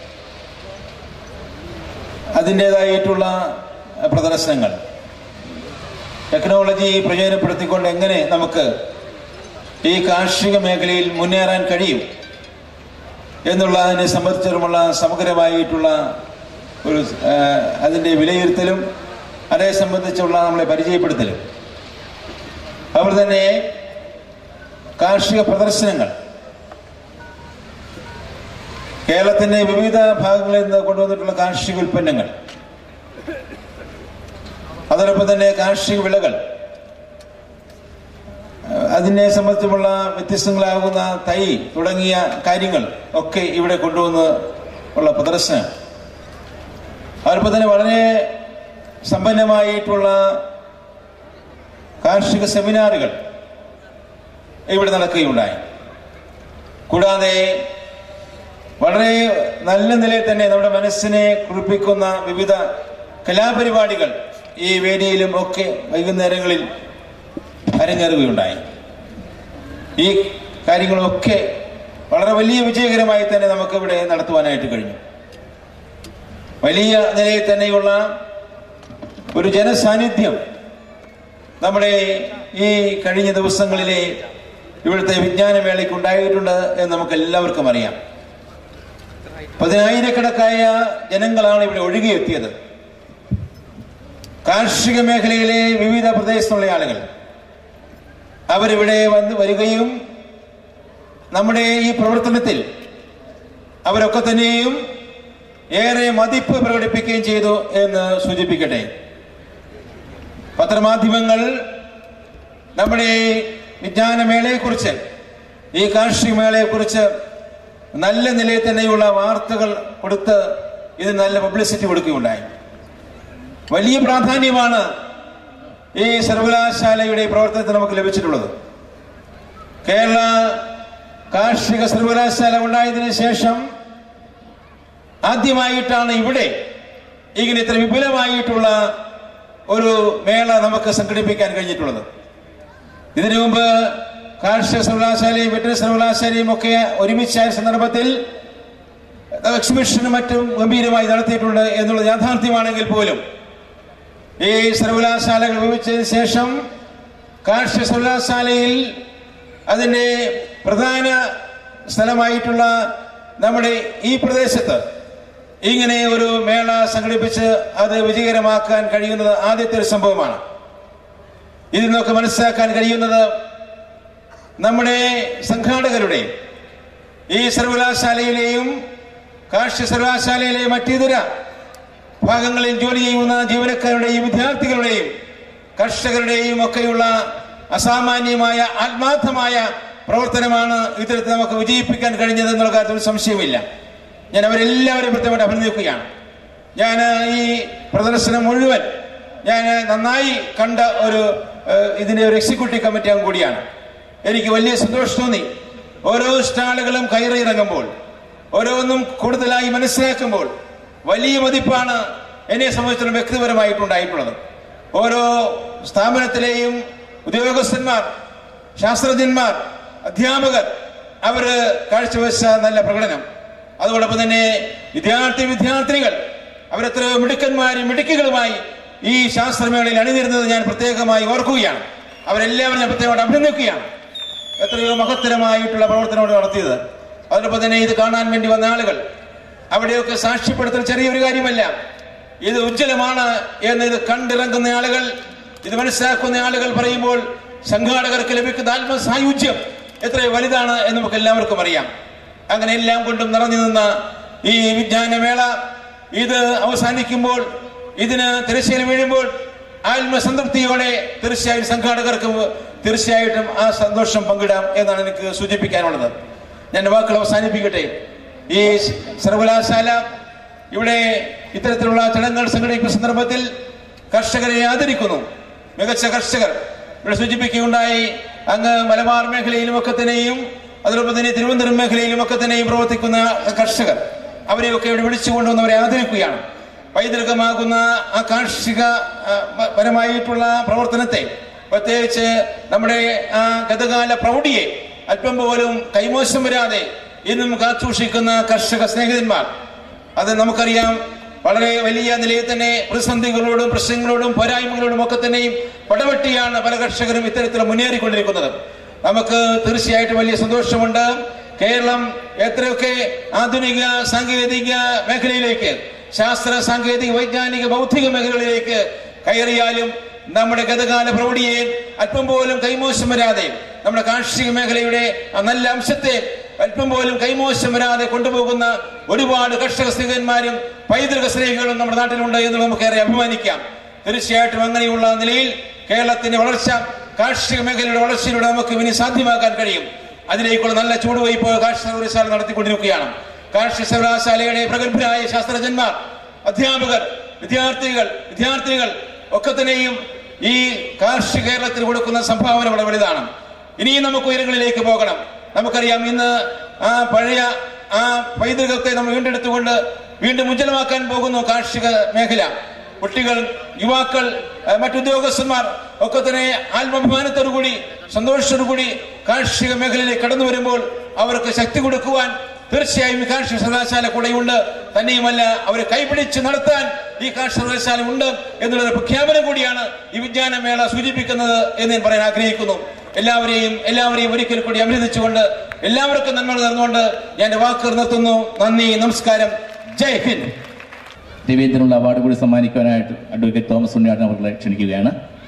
Speaker 3: അതിൻ്റെതായിട്ടുള്ള പ്രദർശനങ്ങൾ ടെക്നോളജി പ്രയോജനപ്പെടുത്തിക്കൊണ്ട് എങ്ങനെ നമുക്ക് ഈ കാർഷിക മേഖലയിൽ മുന്നേറാൻ കഴിയും എന്നുള്ളതിനെ സംബന്ധിച്ചിട്ടുമുള്ള സമഗ്രമായിട്ടുള്ള ഒരു ആ, അതിൻ്റെ വിലയിരുത്തലും അതേ സംബന്ധിച്ചുള്ള നമ്മളെ പരിചയപ്പെടുത്തലും അതുപോലെ തന്നെ കാർഷിക പ്രദർശനങ്ങൾ കേരളത്തിന്റെ വിവിധ ഭാഗങ്ങളിൽ നിന്ന് കൊണ്ടുവന്നിട്ടുള്ള കാർഷിക ഉൽപ്പന്നങ്ങൾ അതോടൊപ്പം തന്നെ കാർഷിക വിളകൾ അഹ് അതിനെ സംബന്ധിച്ചുള്ള വ്യത്യസ്തങ്ങളാകുന്ന തൈ തുടങ്ങിയ കാര്യങ്ങൾ ഒക്കെ ഇവിടെ കൊണ്ടുവന്ന് ഉള്ള പ്രദർശനം അതോടൊപ്പം തന്നെ വളരെ സമ്പന്നമായിട്ടുള്ള കാർഷിക സെമിനാറുകൾ ഇവിടെ നടക്കുകയുണ്ടായി കൂടാതെ വളരെ നല്ല നിലയിൽ തന്നെ നമ്മുടെ മനസ്സിനെ കുറിപ്പിക്കുന്ന വിവിധ കലാപരിപാടികൾ ഈ വേദിയിലും ഒക്കെ വൈകുന്നേരങ്ങളിൽ അരങ്ങേറുകയുണ്ടായി ഈ കാര്യങ്ങളൊക്കെ വളരെ വലിയ വിജയകരമായി തന്നെ നമുക്ക് ഇവിടെ നടത്തുവാനായിട്ട് കഴിഞ്ഞു വലിയ നിലയിൽ തന്നെയുള്ള ഒരു ജനസാന്നിധ്യം നമ്മുടെ ഈ കഴിഞ്ഞ ദിവസങ്ങളിലെ ഇവിടുത്തെ വിജ്ഞാനമേളയ്ക്ക് ഉണ്ടായിട്ടുണ്ട് എന്ന് നമുക്ക് എല്ലാവർക്കും അറിയാം പതിനായിരക്കണക്കായ ജനങ്ങളാണ് ഇവിടെ ഒഴുകിയെത്തിയത് കാർഷിക മേഖലയിലെ വിവിധ പ്രദേശത്തുള്ള ആളുകൾ അവരിവിടെ വന്ന് വരികയും നമ്മുടെ ഈ പ്രവർത്തനത്തിൽ അവരൊക്കെ തന്നെയും ഏറെ മതിപ്പ് പ്രകടിപ്പിക്കുകയും ചെയ്തു എന്ന് സൂചിപ്പിക്കട്ടെ പത്രമാധ്യമങ്ങൾ നമ്മുടെ ഈ വിജ്ഞാനമേളയെക്കുറിച്ച് ഈ കാർഷിക മേളയെക്കുറിച്ച് നല്ല നിലയിൽ തന്നെയുള്ള വാർത്തകൾ കൊടുത്ത് ഇതിന് നല്ല പബ്ലിസിറ്റി കൊടുക്കുകയുണ്ടായി വലിയ പ്രാധാന്യമാണ് ഈ സർവകലാശാലയുടെ പ്രവർത്തനത്തിന് നമുക്ക് ലഭിച്ചിട്ടുള്ളത് കേരള കാർഷിക സർവകലാശാല ഉണ്ടായതിനു ശേഷം ആദ്യമായിട്ടാണ് ഇവിടെ ഇങ്ങനെ ഇത്ര വിപുലമായിട്ടുള്ള ഒരു മേള നമുക്ക് സംഘടിപ്പിക്കാൻ കഴിഞ്ഞിട്ടുള്ളത് ഇതിനു മുമ്പ് കാർഷിക സർവകലാശാലയും വെറ്ററി സർവകലാശാലയും ഒക്കെ ഒരുമിച്ചായ സന്ദർഭത്തിൽ എക്സിബിഷനും മറ്റും ഗംഭീരമായി നടത്തിയിട്ടുണ്ട് എന്നുള്ളത് യാഥാർത്ഥ്യമാണെങ്കിൽ പോലും ഈ സർവകലാശാലകൾ വിഭജിച്ചതിന് ശേഷം കാർഷിക സർവകലാശാലയിൽ അതിന്റെ പ്രധാന സ്ഥലമായിട്ടുള്ള നമ്മുടെ ഈ പ്രദേശത്ത് ഇങ്ങനെ ഒരു മേള സംഘടിപ്പിച്ച് അത് വിജയകരമാക്കാൻ കഴിയുന്നത് ആദ്യത്തെ ഒരു സംഭവമാണ് ഇതിൽ നിന്നൊക്കെ മനസ്സിലാക്കാൻ കഴിയുന്നത് നമ്മുടെ സംഘാടകരുടെ ഈ സർവകലാശാലയിലെയും കാർഷിക സർവകലാശാലയിലെയും മറ്റിതര ഭാഗങ്ങളിൽ ജോലി ചെയ്യുന്ന ജീവനക്കാരുടെയും വിദ്യാർത്ഥികളുടെയും കർഷകരുടെയും ഒക്കെയുള്ള അസാമാന്യമായ ആത്മാർത്ഥമായ പ്രവർത്തനമാണ് ഇത്തരത്തിൽ നമുക്ക് വിജയിപ്പിക്കാൻ കഴിഞ്ഞത് എന്നുള്ള കാര്യത്തിൽ ഒരു സംശയമില്ല ഞാൻ അവരെല്ലാവരെയും പ്രത്യേകമായിട്ട് അഭിനന്ദിക്കുകയാണ് ഞാൻ ഈ പ്രദർശനം മുഴുവൻ ഞാൻ നന്നായി കണ്ട ഒരു ഏഹ്, ഇതിന്റെ ഒരു എക്സിക്യൂട്ടീവ് കമ്മിറ്റി അംഗം കൂടിയാണ് എനിക്ക് വലിയ സന്തോഷം തോന്നി ഓരോ സ്റ്റാളുകളും കയറി ഇറങ്ങുമ്പോൾ ഓരോന്നും കൂടുതലായി മനസ്സിലാക്കുമ്പോൾ വലിയ മതിപ്പാണ് എന്നെ സംബന്ധിച്ചിടത്തോളം വ്യക്തിപരമായിട്ടുണ്ടായിട്ടുള്ളത് ഓരോ സ്ഥാപനത്തിലെയും ഉദ്യോഗസ്ഥന്മാർ ശാസ്ത്രജ്ഞന്മാർ അധ്യാപകർ അവര് കാഴ്ചവെച്ച നല്ല പ്രകടനം അതോടൊപ്പം തന്നെ വിദ്യാർത്ഥി വിദ്യാർത്ഥിനികൾ അവരെത്ര മിടുക്കന്മാരും മിടുക്കികളുമായി ഈ ശാസ്ത്രമേളയിൽ അണിനിരുന്നത് ഞാൻ പ്രത്യേകമായി ഓർക്കുകയാണ് അവരെല്ലാവരും ഞാൻ പ്രത്യേകമായിട്ട് അഭിനന്ദിക്കുകയാണ് എത്രയോ മഹത്തരമായിട്ടുള്ള പ്രവർത്തനം അവിടെ നടത്തിയത് അതോടൊപ്പം തന്നെ ഇത് കാണാൻ വേണ്ടി വന്ന ആളുകൾ അവിടെയൊക്കെ സാക്ഷ്യപ്പെടുത്തുന്ന ചെറിയൊരു കാര്യമല്ല ഇത് ഉജ്ജ്വലമാണ് എന്ന് ഇത് കണ്ടിറങ്ങുന്ന ആളുകൾ ഇത് മനസ്സിലാക്കുന്ന ആളുകൾ പറയുമ്പോൾ സംഘാടകർക്ക് ലഭിക്കുന്ന ആത്മസായുജ്യം എത്ര വലുതാണ് എന്ന് നമുക്ക് എല്ലാവർക്കും അറിയാം അങ്ങനെ എല്ലാം കൊണ്ടും നിറഞ്ഞു നിന്ന ഈ വിജ്ഞാനമേള ഇത് അവസാനിക്കുമ്പോൾ ഇതിന് തിരശ്ശീല വീഴുമ്പോൾ ആത്മസംതൃപ്തിയോടെ തീർച്ചയായും സംഘാടകർക്ക് തീർച്ചയായിട്ടും ആ സന്തോഷം പങ്കിടാം എന്നാണ് എനിക്ക് സൂചിപ്പിക്കാനുള്ളത് ഞാൻ വാക്കുകൾ അവസാനിപ്പിക്കട്ടെ ഈ സർവകലാശാല ഇവിടെ ഇത്തരത്തിലുള്ള ചടങ്ങുകൾ സംഘടിപ്പിക്കുന്ന സന്ദർഭത്തിൽ കർഷകരെ ആദരിക്കുന്നു മികച്ച കർഷകർ ഇവിടെ സൂചിപ്പിക്കുകയുണ്ടായി അങ്ങ് മലബാർ മേഖലയിലും ഒക്കെ തന്നെയും അതോടൊപ്പം തന്നെ തിരുവനന്തപുരം മേഖലയിലും ഒക്കെ തന്നെയും പ്രവർത്തിക്കുന്ന കർഷകർ അവരെയൊക്കെ ഇവിടെ വിളിച്ചുകൊണ്ടുവന്നവരെ ആദരിക്കുകയാണ് പൈതൃകമാകുന്ന ആ കാർഷിക ആ, പ- പരമായിട്ടുള്ള പ്രവർത്തനത്തെ പ്രത്യേകിച്ച് നമ്മുടെ ആ ഗതകാല പ്രൗഢിയെ അല്പം പോലും കൈമോശം വരാതെ ഇന്നും കാത്തുസൂക്ഷിക്കുന്ന കർഷക സ്നേഹിതന്മാർ അത് നമുക്കറിയാം വളരെ വലിയ നിലയിൽ തന്നെ പ്രതിസന്ധികളോടും പ്രശ്നങ്ങളോടും പോരായ്മകളോടും ഒക്കെ തന്നെയും പടവെട്ടിയാണ് പല കർഷകരും ഇത്തരത്തിൽ മുന്നേറിക്കൊണ്ടിരിക്കുന്നത് നമുക്ക് തീർച്ചയായിട്ടും വലിയ സന്തോഷമുണ്ട് കേരളം എത്രയൊക്കെ ആധുനിക സാങ്കേതിക മേഖലയിലേക്ക് ശാസ്ത്ര സാങ്കേതിക വൈജ്ഞാനിക ബൗദ്ധിക മേഖലകളിലേക്ക് കയറിയാലും നമ്മുടെ ഗതകാല പ്രൗഢിയെ അല്പം പോലും കൈമോശം വരാതെ നമ്മുടെ കാർഷിക മേഖലയുടെ ആ നല്ല അംശത്തെ അല്പം പോലും കൈമോശം വരാതെ കൊണ്ടുപോകുന്ന ഒരുപാട് കർഷക സ്നേഹിതന്മാരും പൈതൃക സ്നേഹികളും നമ്മുടെ നാട്ടിലുണ്ട് എന്ന് നമുക്കേറെ അഭിമാനിക്കാം തീർച്ചയായിട്ടും അങ്ങനെയുള്ള നിലയിൽ കേരളത്തിന്റെ വളർച്ച കാർഷിക മേഖലയുടെ വളർച്ചയിലൂടെ നമുക്ക് ഇനി സാധ്യമാക്കാൻ കഴിയും അതിലേക്കുള്ള നല്ല ചൂടുവയ്പ് കാർഷിക സർവകലാശാല നടത്തിക്കൊണ്ടിരിക്കുകയാണ് കാർഷിക സർവകലാശാലയുടെ പ്രഗത്ഭരായ ശാസ്ത്രജ്ഞന്മാർ അധ്യാപകർ വിദ്യാർത്ഥികൾ വിദ്യാർത്ഥികൾ ഒക്കെ തന്നെയും ഈ കാർഷിക കേരളത്തിന് കൊടുക്കുന്ന സംഭാവന വളരെ വലുതാണ് ഇനിയും നമുക്ക് ഉയരങ്ങളിലേക്ക് പോകണം നമുക്കറിയാം ഇന്ന് ആ പഴയ ആ പൈതൃകത്തെ നമ്മൾ വീണ്ടെടുത്തുകൊണ്ട് വീണ്ടും ഉജ്ജ്വലമാക്കാൻ പോകുന്നു കാർഷിക മേഖല കുട്ടികൾ യുവാക്കൾ ഏഹ്, മറ്റുദ്യോഗസ്ഥന്മാർ ഒക്കെ തന്നെ ആത്മാഭിമാനത്തോടുകൂടി സന്തോഷത്തോടുകൂടി കാർഷിക മേഖലയിലേക്ക് കടന്നു വരുമ്പോൾ അവർക്ക് ശക്തി കൊടുക്കുവാൻ തീർച്ചയായും ഈ കാർഷിക സർവകലാശാല കൂടെയുണ്ട് തന്നെയുമല്ല അവരെ കൈപിടിച്ച് നടത്താൻ ഈ കാർഷിക സർവകലാശാല ഉണ്ട് എന്നുള്ള ഒരു പ്രഖ്യാപനം കൂടിയാണ് ഈ വിജ്ഞാനമേള സൂചിപ്പിക്കുന്നത് എന്ന് ഞാൻ പറയാൻ ആഗ്രഹിക്കുന്നു എല്ലാവരെയും എല്ലാവരെയും ഒരിക്കൽ കൂടി അഭിനന്ദിച്ചുകൊണ്ട് എല്ലാവർക്കും നന്മ നേർന്നുകൊണ്ട് ഞാൻ എൻ്റെ വാക്കുകൾ നിർത്തുന്നു നന്ദി നമസ്കാരം ജയ് ഹിന്ദ്
Speaker 2: രവീന്ദ്രനുള്ള അവാർഡ് കൂടി സമ്മാനിക്കുവാനായിട്ട് അഡ്വക്കേറ്റ് തോമസ് ഉണ്ണിയാടൻ അവരെ ക്ഷണിക്കുകയാണ്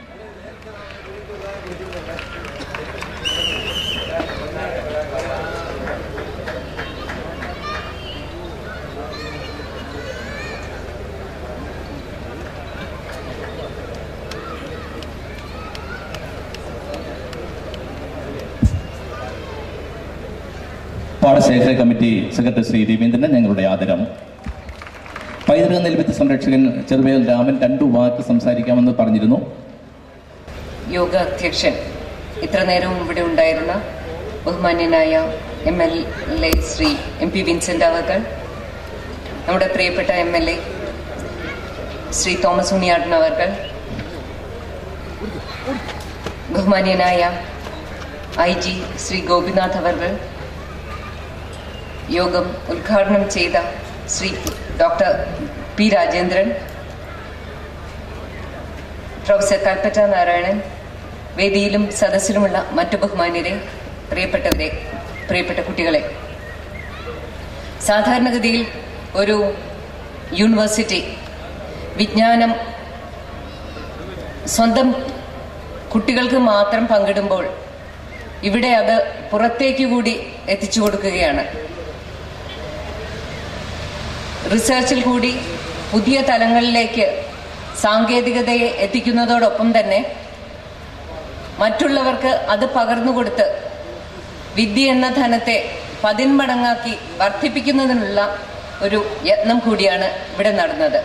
Speaker 2: പാടശേഖര കമ്മിറ്റി സെക്രട്ടറി ശ്രീ രവീന്ദ്രൻ ഞങ്ങളുടെ ആദരം പൈതൃക നെൽവിത്ത് സംരക്ഷകൻ ചെറുവേൽ രാമൻ രണ്ടു വാക്ക് സംസാരിക്കാമെന്ന് പറഞ്ഞിരുന്നു
Speaker 4: യോഗ അധ്യക്ഷൻ ഇത്ര നേരവും ഇവിടെ ഉണ്ടായിരുന്ന ബഹുമാന്യനായ M L A Shri M P Vincent അവർ നമ്മുടെ പ്രിയപ്പെട്ട M L A Shri Thomas Unniyadan അവർ ബഹുമാന്യനായ ഐ ജി ശ്രീ ഗോപിനാഥ് അവർ യോഗം ഉദ്ഘാടനം ചെയ്ത Shri doctor P Rajendran professor Kalpetta Narayanan വേദിയിലും സദസ്സിലുമുള്ള മറ്റു ബഹുമാന്യരെ പ്രിയപ്പെട്ടവരെ പ്രിയപ്പെട്ട കുട്ടികളെ സാധാരണഗതിയിൽ ഒരു യൂണിവേഴ്സിറ്റി വിജ്ഞാനം സ്വന്തം കുട്ടികൾക്ക് മാത്രം പങ്കിടുമ്പോൾ ഇവിടെ അത് പുറത്തേക്ക് കൂടി എത്തിച്ചു കൊടുക്കുകയാണ് റിസർച്ചിൽ കൂടി പുതിയ തലങ്ങളിലേക്ക് സാങ്കേതികതയെ എത്തിക്കുന്നതോടൊപ്പം തന്നെ മറ്റുള്ളവർക്ക് അത് പകർന്നുകൊടുത്ത് വിദ്യ എന്ന ധനത്തെ പതിന്മടങ്ങാക്കി വർദ്ധിപ്പിക്കുന്നതിനുള്ള ഒരു യത്നം കൂടിയാണ് ഇവിടെ നടന്നത്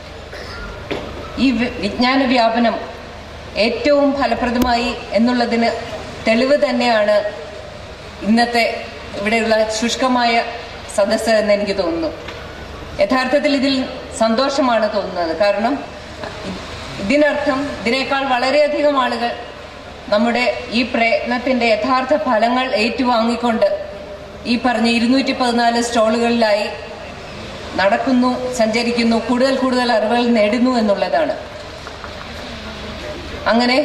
Speaker 4: ഈ വി- വിജ്ഞാന വ്യാപനം ഏറ്റവും ഫലപ്രദമായി എന്നുള്ളതിന് തെളിവ് തന്നെയാണ് ഇന്നത്തെ ഇവിടെയുള്ള ശുഷ്കമായ സദസ്സ് എന്ന് എനിക്ക് തോന്നുന്നു യഥാർത്ഥത്തിൽ ഇതിൽ സന്തോഷമാണ് തോന്നുന്നത് കാരണം ഇതിനർത്ഥം ഇതിനേക്കാൾ വളരെയധികം ആളുകൾ നമ്മുടെ ഈ പ്രയത്നത്തിന്റെ യഥാർത്ഥ ഫലങ്ങൾ ഏറ്റുവാങ്ങിക്കൊണ്ട് ഈ പറഞ്ഞ ഇരുന്നൂറ്റി പതിനാല് സ്റ്റോളുകളിലായി നടക്കുന്നു സഞ്ചരിക്കുന്നു കൂടുതൽ കൂടുതൽ അറിവുകൾ നേടുന്നു എന്നുള്ളതാണ് അങ്ങനെ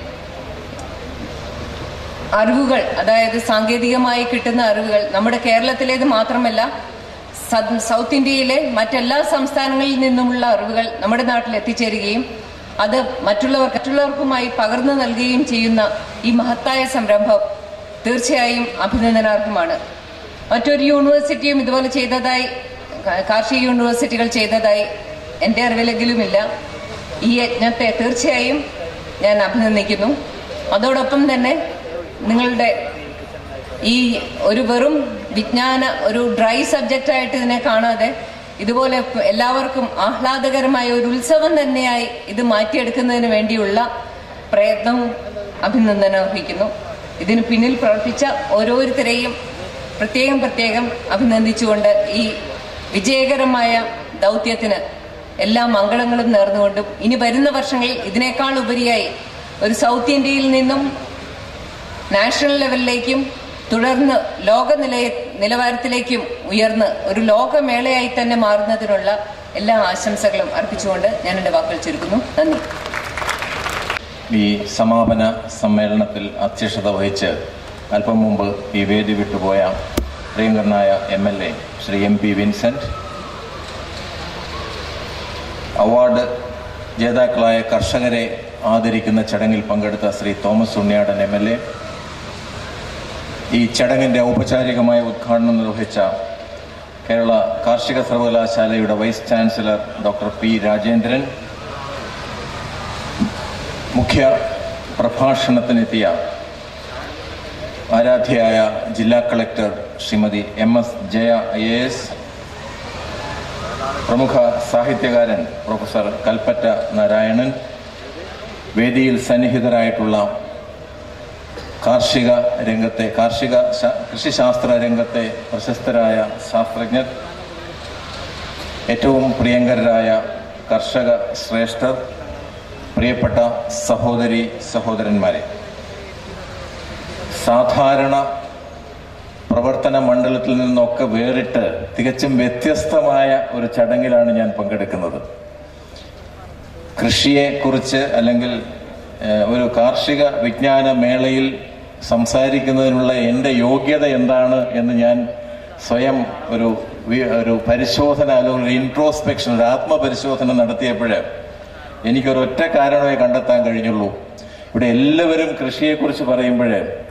Speaker 4: അറിവുകൾ അതായത് സാങ്കേതികമായി കിട്ടുന്ന അറിവുകൾ നമ്മുടെ കേരളത്തിലേത് മാത്രമല്ല സ- സൗത്ത് ഇന്ത്യയിലെ മറ്റെല്ലാ സംസ്ഥാനങ്ങളിൽ നിന്നുമുള്ള അറിവുകൾ നമ്മുടെ നാട്ടിൽ എത്തിച്ചേരുകയും അത് മറ്റുള്ളവർ മറ്റുള്ളവർക്കുമായി പകർന്നു നൽകുകയും ചെയ്യുന്ന ഈ മഹത്തായ സംരംഭം തീർച്ചയായും അഭിനന്ദനാർഹമാണ് മറ്റൊരു യൂണിവേഴ്സിറ്റിയും ഇതുപോലെ ചെയ്തതായി കാ- കാർഷിക യൂണിവേഴ്സിറ്റികൾ ചെയ്തതായി എൻ്റെ അറിവിലെങ്കിലുമില്ല ഈ യജ്ഞത്തെ തീർച്ചയായും ഞാൻ അഭിനന്ദിക്കുന്നു അതോടൊപ്പം തന്നെ നിങ്ങളുടെ ഈ ഒരു വെറും വിജ്ഞാന ഒരു ഡ്രൈ സബ്ജക്റ്റ് ആയിട്ട് ഇതിനെ കാണാതെ ഇതുപോലെ എല്ലാവർക്കും ആഹ്ലാദകരമായ ഒരു ഉത്സവം തന്നെയായി ഇത് മാറ്റിയെടുക്കുന്നതിന് വേണ്ടിയുള്ള പ്രയത്നവും അഭിനന്ദനം അർഹിക്കുന്നു ഇതിന് പിന്നിൽ പ്രവർത്തിച്ച ഓരോരുത്തരെയും പ്രത്യേകം പ്രത്യേകം അഭിനന്ദിച്ചുകൊണ്ട് ഈ വിജയകരമായ ദൗത്യത്തിന് എല്ലാ മംഗളങ്ങളും നേർന്നുകൊണ്ടും ഇനി വരുന്ന വർഷങ്ങളിൽ ഇതിനേക്കാൾ ഉപരിയായി ഒരു സൗത്ത് ഇന്ത്യയിൽ നിന്നും നാഷണൽ ലെവലിലേക്കും തുടർന്ന് ലോക നില നിലവാരത്തിലേക്കും ഉയർന്ന് ഒരു ലോകമേളയായി തന്നെ മാറുന്നതിനുള്ള എല്ലാ ആശംസകളും അർപ്പിച്ചുകൊണ്ട് ഞാൻ എൻ്റെ വാക്കുകൾ ചുരുക്കുന്നു നന്ദി
Speaker 3: ഈ സമാപന സമ്മേളനത്തിൽ അധ്യക്ഷത വഹിച്ച് അല്പം മുമ്പ് ഈ വേദി വിട്ടുപോയ പ്രിയങ്കരനായ M L A Shri M P Vincent award ജേതാക്കളായ കർഷകരെ ആദരിക്കുന്ന ചടങ്ങിൽ പങ്കെടുത്ത Shri Thomas Unniyadan M L A ഈ ചടങ്ങിൻ്റെ ഔപചാരികമായ ഉദ്ഘാടനം നിർവഹിച്ച കേരള കാർഷിക സർവകലാശാലയുടെ vice chancellor doctor P Rajendran മുഖ്യ പ്രഭാഷണത്തിനെത്തിയ ആരാധ്യയായ ജില്ലാ collector Shrimati M S Jaya I A S പ്രമുഖ സാഹിത്യകാരൻ പ്രൊഫസർ കൽപ്പറ്റ നാരായണൻ വേദിയിൽ സന്നിഹിതരായിട്ടുള്ള കാർഷിക രംഗത്തെ കാർഷിക ശാ- കൃഷിശാസ്ത്ര രംഗത്തെ പ്രശസ്തരായ ശാസ്ത്രജ്ഞർ ഏറ്റവും പ്രിയങ്കരായ കർഷക ശ്രേഷ്ഠർ പ്രിയപ്പെട്ട സഹോദരി സഹോദരന്മാരെ സാധാരണ പ്രവർത്തന മണ്ഡലത്തിൽ നിന്നൊക്കെ വേറിട്ട് തികച്ചും വ്യത്യസ്തമായ ഒരു ചടങ്ങിലാണ് ഞാൻ പങ്കെടുക്കുന്നത് കൃഷിയെ കുറിച്ച് അല്ലെങ്കിൽ ഏഹ്, ഒരു കാർഷിക വിജ്ഞാന മേളയിൽ സംസാരിക്കുന്നതിനുള്ള എൻ്റെ യോഗ്യത എന്താണ് എന്ന് ഞാൻ സ്വയം ഒരു വി- ഒരു പരിശോധന അല്ലെങ്കിൽ ഒരു ഇൻട്രോസ്പെക്ഷൻ ഒരു ആത്മപരിശോധന നടത്തിയപ്പോൾ എനിക്കൊരൊറ്റ കാരണമേ കണ്ടെത്താൻ കഴിഞ്ഞുള്ളൂ ഇവിടെ എല്ലാവരും കൃഷിയെക്കുറിച്ച് പറയുമ്പോൾ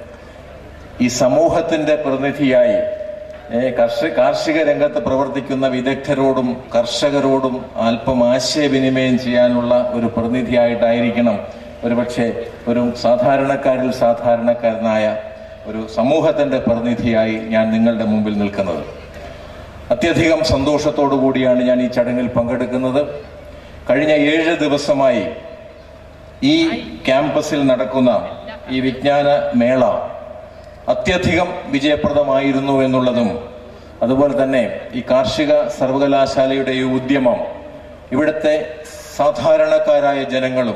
Speaker 3: ഈ സമൂഹത്തിന്റെ പ്രതിനിധിയായി ഏ, കർഷക കാർഷിക രംഗത്ത് പ്രവർത്തിക്കുന്ന വിദഗ്ധരോടും കർഷകരോടും അല്പം ആശയവിനിമയം ചെയ്യാനുള്ള ഒരു പ്രതിനിധിയായിട്ടായിരിക്കണം ഒരുപക്ഷെ ഒരു സാധാരണക്കാരിൽ സാധാരണക്കാരനായ ഒരു സമൂഹത്തിന്റെ പ്രതിനിധിയായി ഞാൻ നിങ്ങളുടെ മുമ്പിൽ നിൽക്കുന്നത് അത്യധികം സന്തോഷത്തോടു കൂടിയാണ് ഞാൻ ഈ ചടങ്ങിൽ പങ്കെടുക്കുന്നത് കഴിഞ്ഞ ഏഴ് ദിവസമായി ഈ ക്യാമ്പസിൽ നടക്കുന്ന ഈ വിജ്ഞാന മേള അത്യധികം വിജയപ്രദമായിരുന്നു എന്നുള്ളതും അതുപോലെ തന്നെ ഈ കാർഷിക സർവകലാശാലയുടെ ഈ ഉദ്യമം ഇവിടുത്തെ സാധാരണക്കാരായ ജനങ്ങളും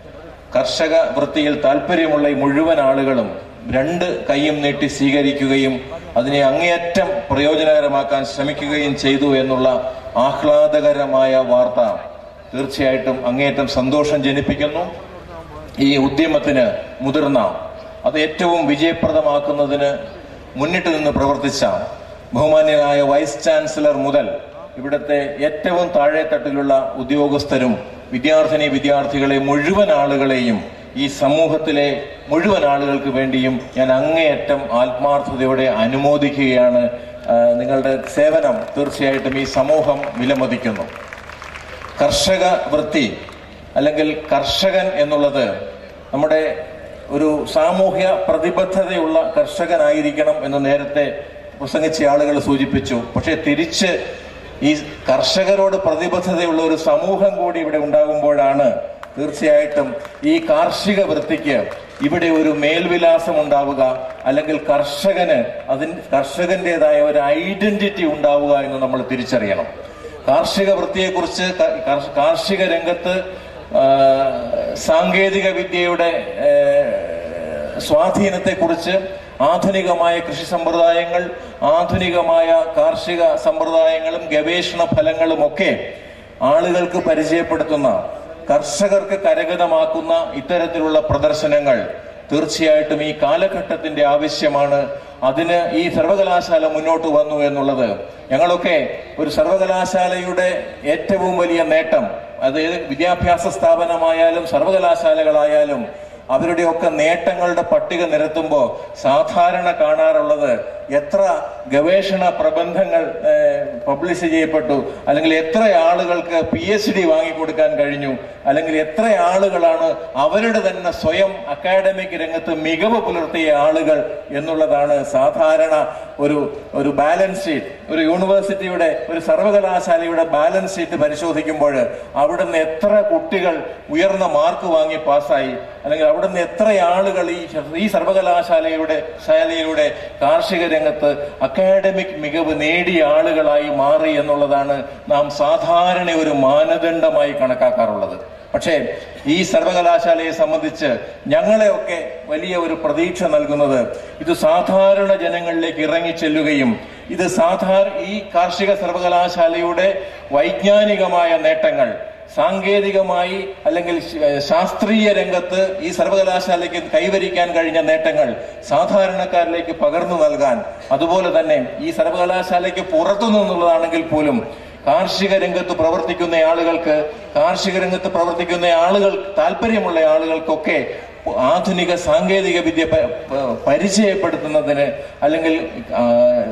Speaker 3: കർഷക വൃത്തിയിൽ താല്പര്യമുള്ള ഈ മുഴുവൻ ആളുകളും രണ്ട് കൈയും നീട്ടി സ്വീകരിക്കുകയും അതിനെ അങ്ങേയറ്റം പ്രയോജനകരമാക്കാൻ ശ്രമിക്കുകയും ചെയ്തു എന്നുള്ള ആഹ്ലാദകരമായ വാർത്ത തീർച്ചയായിട്ടും അങ്ങേയറ്റം സന്തോഷം ജനിപ്പിക്കുന്നു ഈ ഉദ്യമത്തിന് മുതിർന്ന അത് ഏറ്റവും വിജയപ്രദമാക്കുന്നതിന് മുന്നിട്ട് നിന്ന് പ്രവർത്തിച്ച ബഹുമാന്യനായ വൈസ് ചാൻസലർ മുതൽ ഇവിടുത്തെ ഏറ്റവും താഴെത്തട്ടിലുള്ള ഉദ്യോഗസ്ഥരും വിദ്യാർത്ഥിനി വിദ്യാർത്ഥികളെ മുഴുവൻ ആളുകളെയും ഈ സമൂഹത്തിലെ മുഴുവൻ ആളുകൾക്ക് വേണ്ടിയും ഞാൻ അങ്ങേയറ്റം ആത്മാർത്ഥതയോടെ അനുമോദിക്കുകയാണ് ആ, നിങ്ങളുടെ സേവനം തീർച്ചയായിട്ടും ഈ സമൂഹം വിലമതിക്കുന്നു കർഷക വൃത്തി അല്ലെങ്കിൽ കർഷകൻ എന്നുള്ളത് നമ്മുടെ ഒരു സാമൂഹ്യ പ്രതിബദ്ധതയുള്ള കർഷകനായിരിക്കണം എന്ന് നേരത്തെ പ്രസംഗിച്ച ആളുകൾ സൂചിപ്പിച്ചു പക്ഷെ തിരിച്ച് ഈ കർഷകരോട് പ്രതിബദ്ധതയുള്ള ഒരു സമൂഹം കൂടി ഇവിടെ ഉണ്ടാകുമ്പോഴാണ് തീർച്ചയായിട്ടും ഈ കാർഷിക വൃത്തിക്ക് ഇവിടെ ഒരു മേൽവിലാസം ഉണ്ടാവുക അല്ലെങ്കിൽ കർഷകന് അതിന് കർഷകന്റേതായ ഒരു ഐഡന്റിറ്റി ഉണ്ടാവുക എന്ന് നമ്മൾ തിരിച്ചറിയണം കാർഷിക വൃത്തിയെക്കുറിച്ച് ക- കർഷ- കാർഷിക രംഗത്ത് ആ, സാങ്കേതിക വിദ്യയുടെ ഏ, സ്വാധീനത്തെക്കുറിച്ച് ആധുനികമായ കൃഷി സമ്പ്രദായങ്ങൾ ആധുനികമായ കാർഷിക സമ്പ്രദായങ്ങളും ഗവേഷണ ഫലങ്ങളും ഒക്കെ ആളുകൾക്ക് പരിചയപ്പെടുത്തുന്ന കർഷകർക്ക് കരഗതമാക്കുന്ന ഇത്തരത്തിലുള്ള പ്രദർശനങ്ങൾ തീർച്ചയായിട്ടും ഈ കാലഘട്ടത്തിന്റെ ആവശ്യമാണ് അതിന് ഈ സർവകലാശാല മുന്നോട്ട് വന്നു എന്നുള്ളത് ഞങ്ങളൊക്കെ ഒരു സർവകലാശാലയുടെ ഏറ്റവും വലിയ നേട്ടം അത് ഏത് വിദ്യാഭ്യാസ സ്ഥാപനമായാലും സർവകലാശാലകളായാലും അവരുടെയൊക്കെ നേട്ടങ്ങളുടെ പട്ടിക നിരത്തുമ്പോൾ സാധാരണ കാണാറുള്ളത് എത്ര ഗവേഷണ പ്രബന്ധങ്ങൾ പബ്ലിഷ് ചെയ്യപ്പെട്ടു അല്ലെങ്കിൽ എത്ര ആളുകൾക്ക് പി എച്ച് ഡി വാങ്ങിക്കൊടുക്കാൻ കഴിഞ്ഞു അല്ലെങ്കിൽ എത്ര ആളുകളാണ് അവരുടെ തന്നെ സ്വയം അക്കാഡമിക് രംഗത്ത് മികവ് പുലർത്തിയ ആളുകൾ എന്നുള്ളതാണ് സാധാരണ ഒരു ഒരു ബാലൻസ് ഷീറ്റ് ഒരു യൂണിവേഴ്സിറ്റിയുടെ ഒരു സർവകലാശാലയുടെ ബാലൻസ് ഷീറ്റ് പരിശോധിക്കുമ്പോൾ അവിടുന്ന് എത്ര കുട്ടികൾ ഉയർന്ന മാർക്ക് വാങ്ങി പാസ്സായി അല്ലെങ്കിൽ അവിടുന്ന് എത്ര ആളുകൾ ഈ ഈ സർവകലാശാലയുടെ ശാലയിലൂടെ കാർഷിക രംഗത്ത് അക്കാഡമിക് മികവ് നേടിയ ആളുകളായി മാറി എന്നുള്ളതാണ് നാം സാധാരണ ഒരു മാനദണ്ഡമായി കണക്കാക്കാറുള്ളത് പക്ഷേ ഈ സർവകലാശാലയെ സംബന്ധിച്ച് ഞങ്ങളെയൊക്കെ വലിയ ഒരു പ്രതീക്ഷ നൽകുന്നത് ഇത് സാധാരണ ജനങ്ങളിലേക്ക് ഇറങ്ങിച്ചെല്ലുകയും ഇത് സാധാരണ ഈ കാർഷിക സർവകലാശാലയുടെ വൈജ്ഞാനികമായ നേട്ടങ്ങൾ സാങ്കേതികമായി അല്ലെങ്കിൽ ശ- ശാസ്ത്രീയ രംഗത്ത് ഈ സർവകലാശാലയ്ക്ക് കൈവരിക്കാൻ കഴിഞ്ഞ നേട്ടങ്ങൾ സാധാരണക്കാരിലേക്ക് പകർന്നു നൽകാൻ അതുപോലെ തന്നെ ഈ സർവകലാശാലയ്ക്ക് പുറത്തു നിന്നുള്ളതാണെങ്കിൽ പോലും കാർഷിക രംഗത്ത് പ്രവർത്തിക്കുന്ന ആളുകൾക്ക് കാർഷിക രംഗത്ത് പ്രവർത്തിക്കുന്ന ആളുകൾ താല്പര്യമുള്ള ആളുകൾക്കൊക്കെ ആധുനിക സാങ്കേതിക വിദ്യ പ- പ- പരിചയപ്പെടുത്തുന്നതിന് അല്ലെങ്കിൽ ആ,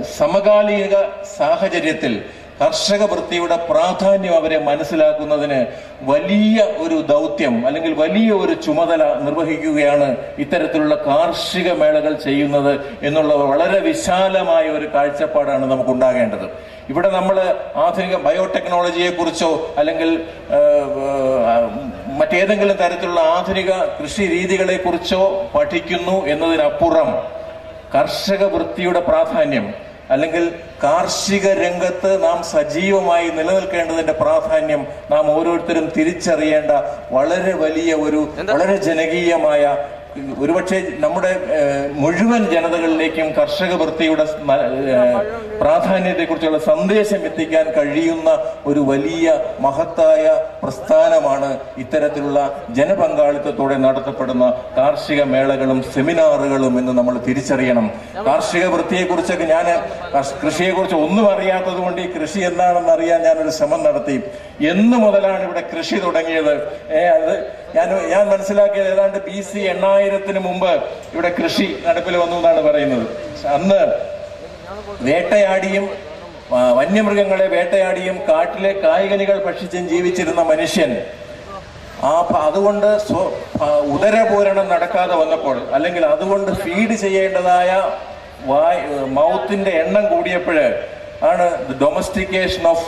Speaker 3: സമകാലിക സാഹചര്യത്തിൽ കർഷക വൃത്തിയുടെ പ്രാധാന്യം അവരെ മനസ്സിലാക്കുന്നതിന് വലിയ ഒരു ദൗത്യം അല്ലെങ്കിൽ വലിയ ഒരു ചുമതല നിർവഹിക്കുകയാണ് ഇത്തരത്തിലുള്ള കാർഷിക മേളകൾ ചെയ്യുന്നത് എന്നുള്ള വളരെ വിശാലമായ ഒരു കാഴ്ചപ്പാടാണ് നമുക്ക് ഉണ്ടാകേണ്ടത് ഇവിടെ നമ്മൾ ആധുനിക ബയോടെക്നോളജിയെ കുറിച്ചോ അല്ലെങ്കിൽ ആ, ആ, മറ്റേതെങ്കിലും തരത്തിലുള്ള ആധുനിക കൃഷി രീതികളെ കുറിച്ചോ പഠിക്കുന്നു എന്നതിനപ്പുറം കർഷക വൃത്തിയുടെ പ്രാധാന്യം അല്ലെങ്കിൽ കാർഷിക രംഗത്ത് നാം സജീവമായി നിലനിൽക്കേണ്ടതിന്റെ പ്രാധാന്യം നാം ഓരോരുത്തരും തിരിച്ചറിയേണ്ട വളരെ വലിയ ഒരു വളരെ ജനകീയമായ
Speaker 5: ഒരുപക്ഷെ നമ്മുടെ ഏഹ്, മുഴുവൻ ജനതകളിലേക്കും കർഷക വൃത്തിയുടെ ന- ഏഹ്, പ്രാധാന്യത്തെക്കുറിച്ചുള്ള സന്ദേശം എത്തിക്കാൻ കഴിയുന്ന ഒരു വലിയ മഹത്തായ പ്രസ്ഥാനമാണ് ഇത്തരത്തിലുള്ള ജനപങ്കാളിത്തത്തോടെ നടത്തപ്പെടുന്ന കാർഷിക മേളകളും സെമിനാറുകളും എന്ന് നമ്മൾ തിരിച്ചറിയണം കാർഷിക വൃത്തിയെക്കുറിച്ചൊക്കെ ഞാൻ കൃഷിയെക്കുറിച്ച് ഒന്നും അറിയാത്തത് കൊണ്ട് ഈ കൃഷി എന്താണെന്ന് അറിയാൻ ഞാനൊരു ശ്രമം നടത്തി എന്ന് മുതലാണ് ഇവിടെ കൃഷി തുടങ്ങിയത് ഏ അത് ഞാൻ ഞാൻ മനസ്സിലാക്കിയത് ഏതാണ്ട് ബി സി എണ്ണായിരത്തിന് മുമ്പ് ഇവിടെ കൃഷി നടപ്പിൽ വന്നു എന്നാണ് പറയുന്നത് അന്ന് വേട്ടയാടിയും ആ, വന്യമൃഗങ്ങളെ വേട്ടയാടിയും കാട്ടിലെ കായികനികൾ ഭക്ഷിച്ചും ജീവിച്ചിരുന്ന മനുഷ്യൻ ആ പ- അതുകൊണ്ട് സ്വ- ആ, ഉദരപൂരണം നടക്കാതെ വന്നപ്പോൾ അല്ലെങ്കിൽ അതുകൊണ്ട് ഫീഡ് ചെയ്യേണ്ടതായ വായ് മൗത്തിന്റെ എണ്ണം കൂടിയപ്പോൾ ആണ് ഡൊമസ്റ്റിക്കേഷൻ ഓഫ്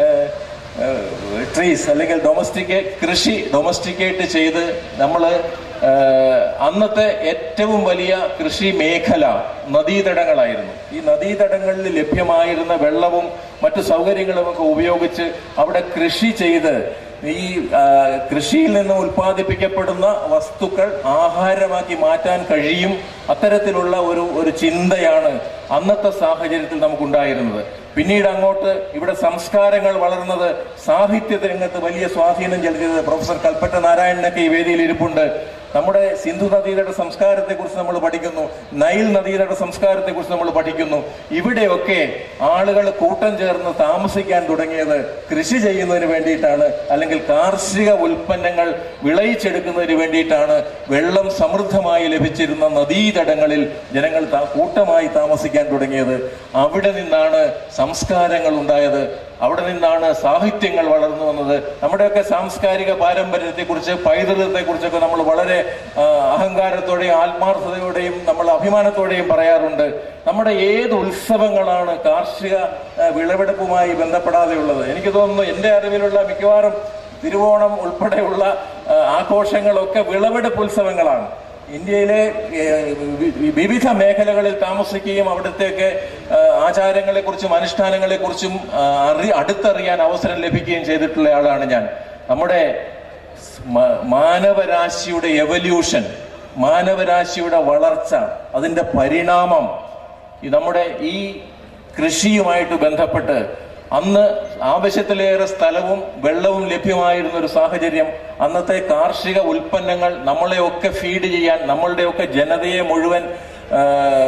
Speaker 5: ട്രീസ് അല്ലെങ്കിൽ ഡൊമസ്റ്റിക്കേ കൃഷി ഡൊമസ്റ്റിക്കേറ്റ് ചെയ്ത് നമ്മൾ അന്നത്തെ ഏറ്റവും വലിയ കൃഷി മേഖല നദീതടങ്ങളായിരുന്നു ഈ നദീതടങ്ങളിൽ ലഭ്യമായിരുന്ന വെള്ളവും മറ്റു സൗകര്യങ്ങളും ഒക്കെ ഉപയോഗിച്ച് അവിടെ കൃഷി ചെയ്ത് ഈ ആ, കൃഷിയിൽ നിന്ന് ഉൽപ്പാദിപ്പിക്കപ്പെടുന്ന വസ്തുക്കൾ ആഹാരമാക്കി മാറ്റാൻ കഴിയും അത്തരത്തിലുള്ള ഒരു ഒരു ചിന്തയാണ് അന്നത്തെ സാഹചര്യത്തിൽ നമുക്കുണ്ടായിരുന്നത് പിന്നീട് അങ്ങോട്ട് ഇവിടെ സംസ്കാരങ്ങൾ വളർന്നത് സാഹിത്യ രംഗത്ത് വലിയ സ്വാധീനം ചെലുത്തിയത് പ്രൊഫസർ കൽപ്പറ്റ നാരായണനൊക്കെ ഈ വേദിയിൽ ഇരിപ്പുണ്ട് നമ്മുടെ സിന്ധു നദീതട സംസ്കാരത്തെ കുറിച്ച് നമ്മൾ പഠിക്കുന്നു നൈൽ നദീതട സംസ്കാരത്തെ കുറിച്ച് നമ്മൾ പഠിക്കുന്നു ഇവിടെയൊക്കെ ആളുകൾ കൂട്ടം ചേർന്ന് താമസിക്കാൻ തുടങ്ങിയത് കൃഷി ചെയ്യുന്നതിന് വേണ്ടിയിട്ടാണ് അല്ലെങ്കിൽ കാർഷിക ഉൽപ്പന്നങ്ങൾ വിളയിച്ചെടുക്കുന്നതിന് വേണ്ടിയിട്ടാണ് വെള്ളം സമൃദ്ധമായി ലഭിച്ചിരുന്ന നദീതടങ്ങളിൽ ജനങ്ങൾ താ- കൂട്ടമായി താമസിക്കാൻ തുടങ്ങിയത് അവിടെ നിന്നാണ് സംസ്കാരങ്ങൾ ഉണ്ടായത് അവിടെ നിന്നാണ് സാഹിത്യങ്ങൾ വളർന്നു വന്നത് നമ്മുടെയൊക്കെ സാംസ്കാരിക പാരമ്പര്യത്തെക്കുറിച്ച് പൈതൃകത്തെക്കുറിച്ചൊക്കെ നമ്മൾ വളരെ ആ, അഹങ്കാരത്തോടെയും ആത്മാർത്ഥതയോടെയും നമ്മൾ അഭിമാനത്തോടെയും പറയാറുണ്ട് നമ്മുടെ ഏത് ഉത്സവങ്ങളാണ് കാർഷിക ആ, വിളവെടുപ്പുമായി ബന്ധപ്പെടാതെയുള്ളത് എനിക്ക് തോന്നുന്നു എൻ്റെ അറിവിലുള്ള മിക്കവാറും തിരുവോണം ഉൾപ്പെടെയുള്ള ആ, ആഘോഷങ്ങളൊക്കെ വിളവെടുപ്പ് ഉത്സവങ്ങളാണ് ഇന്ത്യയിലെ ഏഹ്, വി- വിവിധ മേഖലകളിൽ താമസിക്കുകയും അവിടത്തേക്ക് ആചാരങ്ങളെ കുറിച്ചും അനുഷ്ഠാനങ്ങളെ കുറിച്ചും അറി അടുത്തറിയാൻ അവസരം ലഭിക്കുകയും ചെയ്തിട്ടുള്ള ആളാണ് ഞാൻ നമ്മുടെ മ- മാനവരാശിയുടെ എവല്യൂഷൻ മാനവരാശിയുടെ വളർച്ച അതിന്റെ പരിണാമം ഈ നമ്മുടെ ഈ കൃഷിയുമായിട്ട് ബന്ധപ്പെട്ട് അന്ന് ആവശ്യത്തിലേറെ സ്ഥലവും വെള്ളവും ലഭ്യമായിരുന്ന ഒരു സാഹചര്യം അന്നത്തെ കാർഷിക ഉൽപ്പന്നങ്ങൾ നമ്മളെയൊക്കെ ഫീഡ് ചെയ്യാൻ നമ്മളുടെയൊക്കെ ജനതയെ മുഴുവൻ ആ,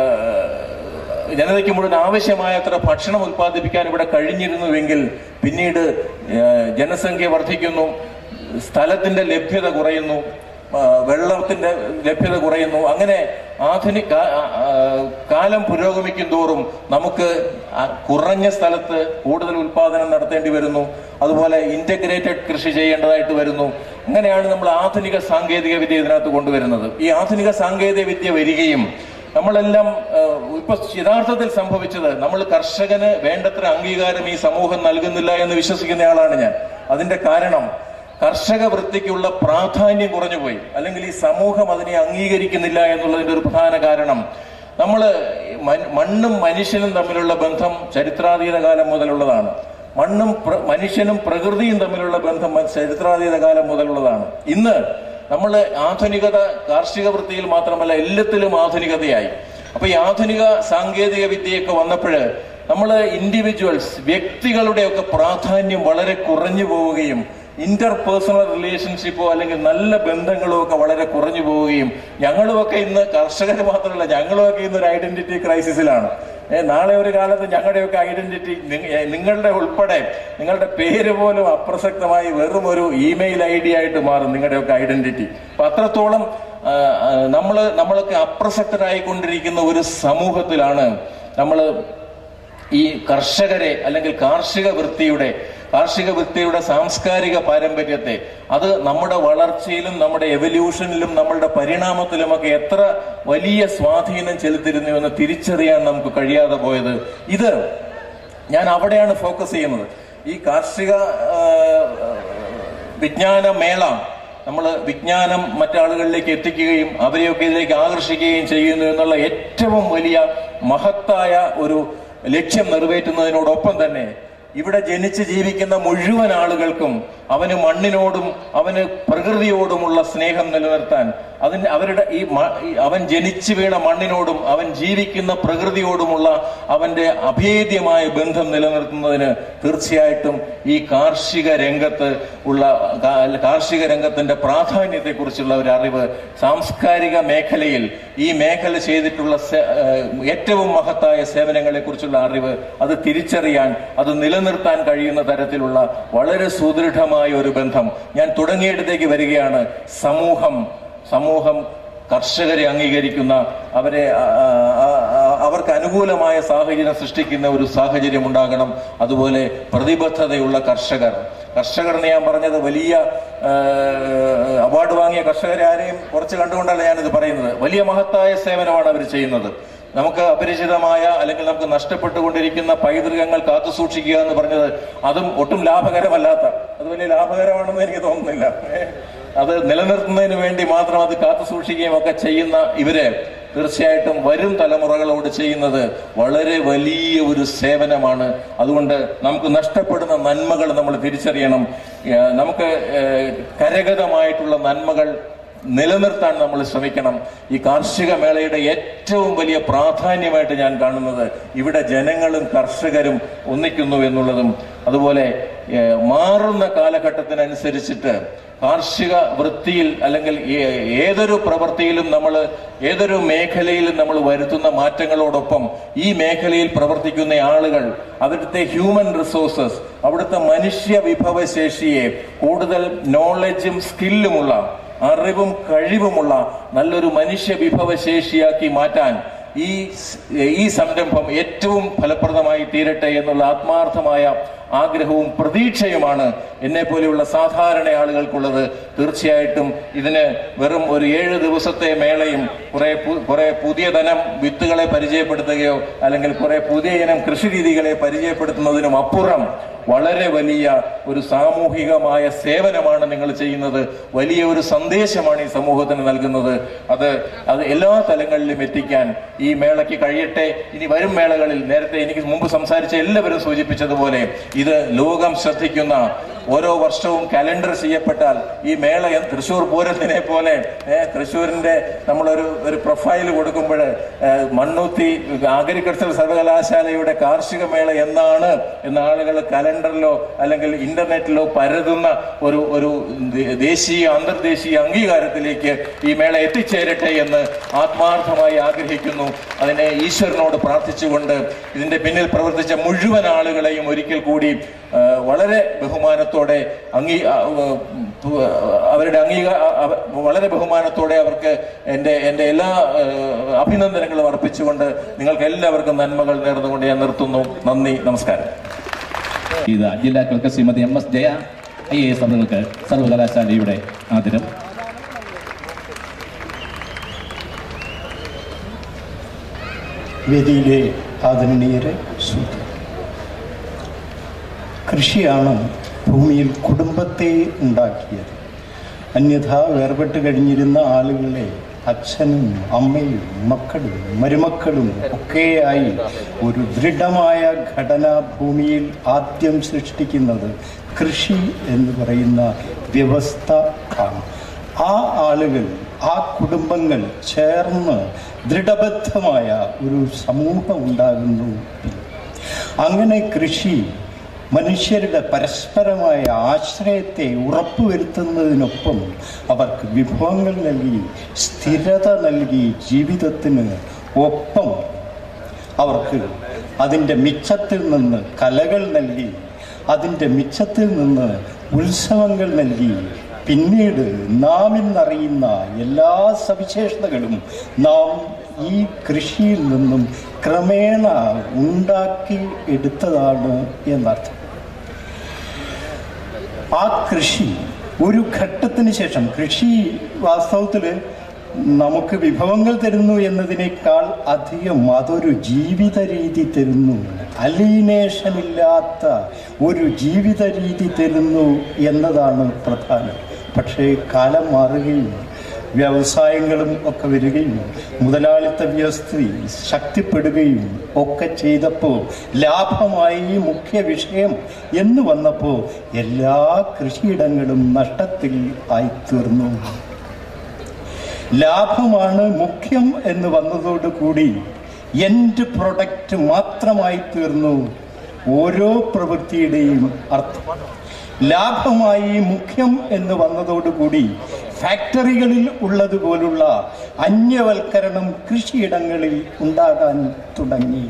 Speaker 5: ജനതയ്ക്ക് മുഴുവൻ ആവശ്യമായത്ര ഭക്ഷണം ഉൽപ്പാദിപ്പിക്കാൻ ഇവിടെ കഴിഞ്ഞിരുന്നുവെങ്കിൽ പിന്നീട് ആ, ജനസംഖ്യ വർദ്ധിക്കുന്നു സ്ഥലത്തിന്റെ ലഭ്യത കുറയുന്നു ആ, വെള്ളത്തിന്റെ ലഭ്യത കുറയുന്നു അങ്ങനെ ആധുനിക ആ, ആ, കാലം പുരോഗമിക്കും തോറും നമുക്ക് ആ കുറഞ്ഞ സ്ഥലത്ത് കൂടുതൽ ഉൽപാദനം നടത്തേണ്ടി വരുന്നു അതുപോലെ ഇന്റഗ്രേറ്റഡ് കൃഷി ചെയ്യേണ്ടതായിട്ട് വരുന്നു അങ്ങനെയാണ് നമ്മൾ ആധുനിക സാങ്കേതിക വിദ്യ ഇതിനകത്ത് കൊണ്ടുവരുന്നത് ഈ ആധുനിക സാങ്കേതിക വിദ്യ വരികയും നമ്മളെല്ലാം ആ, ഇപ്പൊ യഥാർത്ഥത്തിൽ സംഭവിച്ചത് നമ്മൾ കർഷകന് വേണ്ടത്ര അംഗീകാരം ഈ സമൂഹം നൽകുന്നില്ല എന്ന് വിശ്വസിക്കുന്ന ആളാണ് ഞാൻ അതിന്റെ കാരണം കർഷക വൃത്തിക്കുള്ള പ്രാധാന്യം കുറഞ്ഞുപോയി അല്ലെങ്കിൽ ഈ സമൂഹം അതിനെ അംഗീകരിക്കുന്നില്ല എന്നുള്ളതിന്റെ ഒരു പ്രധാന കാരണം നമ്മൾ മണ്ണും മനുഷ്യനും തമ്മിലുള്ള ബന്ധം ചരിത്രാതീത കാലം മുതലുള്ളതാണ് മണ്ണും പ്ര- മനുഷ്യനും പ്രകൃതിയും തമ്മിലുള്ള ബന്ധം ചരിത്രാതീത കാലം മുതലുള്ളതാണ് ഇന്ന് നമ്മൾ ആധുനികത കാർഷിക വൃത്തിയിൽ മാത്രമല്ല എല്ലാത്തിലും ആധുനികതയായി അപ്പൊ ഈ ആധുനിക സാങ്കേതിക വിദ്യയൊക്കെ വന്നപ്പോൾ നമ്മൾ ഇൻഡിവിജ്വൽസ് വ്യക്തികളുടെയൊക്കെ പ്രാധാന്യം വളരെ കുറഞ്ഞു പോവുകയും ഇന്റർ പേഴ്സണൽ റിലേഷൻഷിപ്പോ അല്ലെങ്കിൽ നല്ല ബന്ധങ്ങളോ ഒക്കെ വളരെ കുറഞ്ഞു പോവുകയും ഞങ്ങളുമൊക്കെ ഇന്ന് കർഷകർ മാത്രമല്ല ഞങ്ങളുമൊക്കെ ഇന്ന് ഒരു ഐഡന്റിറ്റി ക്രൈസിസിലാണ് ഏ, നാളെ ഒരു കാലത്ത് ഞങ്ങളുടെയൊക്കെ ഐഡന്റിറ്റി നിങ്ങളുടെ ഉൾപ്പെടെ നിങ്ങളുടെ പേര് പോലും അപ്രസക്തമായി വെറും ഒരു ഇമെയിൽ ഐ ഡി ആയിട്ട് മാറും നിങ്ങളുടെയൊക്കെ ഐഡന്റിറ്റി അപ്പൊ അത്രത്തോളം ആ, ആ, നമ്മള് നമ്മളൊക്കെ അപ്രസക്തരായിക്കൊണ്ടിരിക്കുന്ന ഒരു സമൂഹത്തിലാണ് നമ്മൾ ഈ കർഷകരെ അല്ലെങ്കിൽ കാർഷിക വൃത്തിയുടെ കാർഷിക വൃത്തിയുടെ സാംസ്കാരിക പാരമ്പര്യത്തെ അത് നമ്മുടെ വളർച്ചയിലും നമ്മുടെ എവല്യൂഷനിലും നമ്മുടെ പരിണാമത്തിലുമൊക്കെ എത്ര വലിയ സ്വാധീനം ചെലുത്തിരുന്നു എന്ന് തിരിച്ചറിയാൻ നമുക്ക് കഴിയാതെ പോയത് ഇത് ഞാൻ അവിടെയാണ് ഫോക്കസ് ചെയ്യുന്നത് ഈ കാർഷിക ആ, വിജ്ഞാന മേള നമ്മൾ വിജ്ഞാനം മറ്റാളുകളിലേക്ക് എത്തിക്കുകയും അവരെയൊക്കെ ഇതിലേക്ക് ആകർഷിക്കുകയും ചെയ്യുന്നു എന്നുള്ള ഏറ്റവും വലിയ മഹത്തായ ഒരു ലക്ഷ്യം നിറവേറ്റുന്നതിനോടൊപ്പം തന്നെ ഇവിടെ ജനിച്ച് ജീവിക്കുന്ന മുഴുവൻ ആളുകൾക്കും അവന് മണ്ണിനോടും അവന് പ്രകൃതിയോടുമുള്ള സ്നേഹം നിലനിർത്താൻ അതിന് അവരുടെ ഈ മ- ഈ അവൻ ജനിച്ചു വീണ മണ്ണിനോടും അവൻ ജീവിക്കുന്ന പ്രകൃതിയോടുമുള്ള അവന്റെ അഭേദ്യമായ ബന്ധം നിലനിർത്തുന്നതിന് തീർച്ചയായിട്ടും ഈ കാർഷിക രംഗത്ത് ഉള്ള കാ- കാർഷിക രംഗത്തിന്റെ പ്രാധാന്യത്തെക്കുറിച്ചുള്ള ഒരു അറിവ് സാംസ്കാരിക മേഖലയിൽ ഈ മേഖല ചെയ്തിട്ടുള്ള സേ- ഏഹ് ഏറ്റവും മഹത്തായ സേവനങ്ങളെ കുറിച്ചുള്ള അറിവ് അത് തിരിച്ചറിയാൻ അത് നിലനിർത്താൻ കഴിയുന്ന തരത്തിലുള്ള വളരെ സുദൃഢമായ ഒരു ബന്ധം ഞാൻ തുടങ്ങിയിടത്തേക്ക് വരികയാണ് സമൂഹം സമൂഹം കർഷകരെ അംഗീകരിക്കുന്ന അവരെ ആ, ആ, ആ, അവർക്ക് അനുകൂലമായ സാഹചര്യം സൃഷ്ടിക്കുന്ന ഒരു സാഹചര്യം ഉണ്ടാകണം അതുപോലെ പ്രതിബദ്ധതയുള്ള കർഷകർ കർഷകർ എന്ന് ഞാൻ പറഞ്ഞത് വലിയ ആ, അവാർഡ് വാങ്ങിയ കർഷകരെ ആരെയും കുറച്ച് കണ്ടുകൊണ്ടല്ല ഞാനിത് പറയുന്നത് വലിയ മഹത്തായ സേവനമാണ് അവർ ചെയ്യുന്നത് നമുക്ക് അപരിചിതമായ അല്ലെങ്കിൽ നമുക്ക് നഷ്ടപ്പെട്ടുകൊണ്ടിരിക്കുന്ന പൈതൃകങ്ങൾ കാത്തു സൂക്ഷിക്കുക എന്ന് പറഞ്ഞത് അതും ഒട്ടും ലാഭകരമല്ലാത്ത അത് വലിയ ലാഭകരമാണെന്ന് എനിക്ക് തോന്നുന്നില്ല ഏ, അത് നിലനിർത്തുന്നതിന് വേണ്ടി മാത്രം അത് കാത്തു സൂക്ഷിക്കുകയും ഒക്കെ ചെയ്യുന്ന ഇവര് തീർച്ചയായിട്ടും വരും തലമുറകളോട് ചെയ്യുന്നത് വളരെ വലിയ ഒരു സേവനമാണ് അതുകൊണ്ട് നമുക്ക് നഷ്ടപ്പെടുന്ന നന്മകൾ നമ്മൾ തിരിച്ചറിയണം ഏ, നമുക്ക് ഏ, കരഗതമായിട്ടുള്ള നന്മകൾ നിലനിർത്താൻ നമ്മൾ ശ്രമിക്കണം ഈ കാർഷിക മേളയുടെ ഏറ്റവും വലിയ പ്രാധാന്യമായിട്ട് ഞാൻ കാണുന്നത് ഇവിടെ ജനങ്ങളും കർഷകരും ഒന്നിക്കുന്നു എന്നുള്ളതും അതുപോലെ ഏഹ്, മാറുന്ന കാലഘട്ടത്തിനനുസരിച്ചിട്ട് കാർഷിക വൃത്തിയിൽ അല്ലെങ്കിൽ ഏ- ഏതൊരു പ്രവൃത്തിയിലും നമ്മൾ ഏതൊരു മേഖലയിലും നമ്മൾ വരുത്തുന്ന മാറ്റങ്ങളോടൊപ്പം ഈ മേഖലയിൽ പ്രവർത്തിക്കുന്ന ആളുകൾ അവിടുത്തെ ഹ്യൂമൻ റിസോഴ്സസ് അവിടുത്തെ മനുഷ്യ വിഭവശേഷിയെ കൂടുതൽ നോളജും സ്കില്ലുമുള്ള അറിവും കഴിവുമുള്ള നല്ലൊരു മനുഷ്യ വിഭവശേഷിയാക്കി മാറ്റാൻ ഈ സ്- ഈ സംരംഭം ഏറ്റവും ഫലപ്രദമായി തീരട്ടെ എന്നുള്ള ആത്മാർത്ഥമായ ആഗ്രഹവും പ്രതീക്ഷയുമാണ് എന്നെ പോലെയുള്ള സാധാരണ ആളുകൾക്കുള്ളത് തീർച്ചയായിട്ടും ഇതിന് വെറും ഒരു ഏഴ് ദിവസത്തെ മേളയും കുറെ പു- കുറെ പുതിയ തരം വിത്തുകളെ പരിചയപ്പെടുത്തുകയോ അല്ലെങ്കിൽ കുറെ പുതിയ ഇനം കൃഷി രീതികളെ പരിചയപ്പെടുത്തുന്നതിനും അപ്പുറം വളരെ വലിയ ഒരു സാമൂഹികമായ സേവനമാണ് നിങ്ങൾ ചെയ്യുന്നത് വലിയ ഒരു സന്ദേശമാണ് ഈ സമൂഹത്തിന് നൽകുന്നത് അത് അത് എല്ലാ തലങ്ങളിലും എത്തിക്കാൻ ഈ മേളയ്ക്ക് കഴിയട്ടെ ഇനി വരും മേളകളിൽ നേരത്തെ എനിക്ക് മുമ്പ് സംസാരിച്ച എല്ലാവരും സൂചിപ്പിച്ചതുപോലെ ഇത് ലോകം ശ്രദ്ധിക്കുന്ന ഓരോ വർഷവും കലണ്ടർ ചെയ്യപ്പെട്ടാൽ ഈ മേള എ- തൃശ്ശൂർ പൂരത്തിനെ പോലെ ഏ, തൃശ്ശൂരിന്റെ നമ്മളൊരു ഒരു പ്രൊഫൈൽ കൊടുക്കുമ്പോൾ മണ്ണൂത്തി അഗ്രികൾച്ചർ സർവകലാശാലയുടെ കാർഷിക മേള എന്നാണ് എന്ന ആളുകൾ കലണ്ടറിലോ അല്ലെങ്കിൽ ഇന്റർനെറ്റിലോ പരതുന്ന ഒരു ഒരു ദേ- ദേശീയ അന്തർദേശീയ അംഗീകാരത്തിലേക്ക് ഈ മേള എത്തിച്ചേരട്ടെ എന്ന് ആത്മാർത്ഥമായി ആഗ്രഹിക്കുന്നു അതിനെ ഈശ്വരനോട് പ്രാർത്ഥിച്ചുകൊണ്ട് ഇതിന്റെ പിന്നിൽ പ്രവർത്തിച്ച മുഴുവൻ ആളുകളെയും ഒരിക്കൽ കൂടി ആ, വളരെ ബഹുമാനത്തോടെ അംഗീ ആ, ഉം, അവരുടെ അംഗീകാര വളരെ ബഹുമാനത്തോടെ അവർക്ക് എൻ്റെ എൻ്റെ എല്ലാ ആ, അഭിനന്ദനങ്ങളും അർപ്പിച്ചുകൊണ്ട് നിങ്ങൾക്ക് എല്ലാവർക്കും നന്മകൾ നേർന്നുകൊണ്ട് ഞാൻ നിർത്തുന്നു നന്ദി നമസ്കാരം
Speaker 2: ഇത് ജില്ലാ collector Shrimati M S Jaya I A S അവർക്ക് സർവകലാശാലയുടെ ആദരം
Speaker 6: വേദിയിലെ ആദരണീയരെ സുഹൃത്തുക്കളെ കൃഷിയാണ് ഭൂമിയിൽ കുടുംബത്തെ ഉണ്ടാക്കിയത് അന്യഥ വേർപെട്ട് കഴിഞ്ഞിരുന്ന ആളുകളെ അച്ഛനും അമ്മയും മക്കളും മരുമക്കളും ഒക്കെയായി ഒരു ദൃഢമായ ഘടന ഭൂമിയിൽ ആദ്യം സൃഷ്ടിക്കുന്നത് കൃഷി എന്ന് പറയുന്ന വ്യവസ്ഥ ആണ് ആ ആളുകൾ ആ കുടുംബങ്ങൾ ചേർന്ന് ദൃഢബദ്ധമായ ഒരു സമൂഹം ഉണ്ടാകുന്നു അങ്ങനെ കൃഷി മനുഷ്യരുടെ പരസ്പരമായ ആശ്രയത്തെ ഉറപ്പുവരുത്തുന്നതിനൊപ്പം അവർക്ക് വിഭവങ്ങൾ നൽകി സ്ഥിരത നൽകി ജീവിതത്തിന് ഒപ്പം അവർക്ക് അതിൻ്റെ മിച്ചത്തിൽ നിന്ന് കലകൾ നൽകി അതിൻ്റെ മിച്ചത്തിൽ നിന്ന് ഉത്സവങ്ങൾ നൽകി പിന്നീട് നാം ഇന്നറിയുന്ന എല്ലാ സവിശേഷതകളും നാം ഈ കൃഷിയിൽ നിന്നും ക്രമേണ ഉണ്ടാക്കി എടുത്തതാണ് എന്നർത്ഥം ആ കൃഷി ഒരു ഘട്ടത്തിന് ശേഷം കൃഷി വാസ്തവത്തിൽ നമുക്ക് വിഭവങ്ങൾ തരുന്നു എന്നതിനേക്കാൾ അധികം അതൊരു ജീവിത രീതി തരുന്നു അലീനേഷൻ ഇല്ലാത്ത ഒരു ജീവിത രീതി തരുന്നു എന്നതാണ് പ്രധാനം പക്ഷേ കാലം മാറുകയും വ്യവസായങ്ങളും ഒക്കെ വരികയും മുതലാളിത്ത വ്യവസ്ഥ ശക്തിപ്പെടുകയും ഒക്കെ ചെയ്തപ്പോൾ ലാഭമായി മുഖ്യ വിഷയം എന്ന് വന്നപ്പോൾ എല്ലാ കൃഷിയിടങ്ങളും നഷ്ടത്തിൽ ആയിത്തീർന്നു ലാഭമാണ് മുഖ്യം എന്ന് വന്നതോടുകൂടി എൻ്റെ പ്രൊഡക്റ്റ് മാത്രമായി തീർന്നു ഓരോ പ്രവൃത്തിയുടെയും അർത്ഥം ലാഭമായി മുഖ്യം എന്ന് വന്നതോടുകൂടി ഫാക്ടറികളിൽ ഉള്ളതുപോലുള്ള അന്യവൽക്കരണം കൃഷിയിടങ്ങളിൽ ഉണ്ടാകാൻ തുടങ്ങി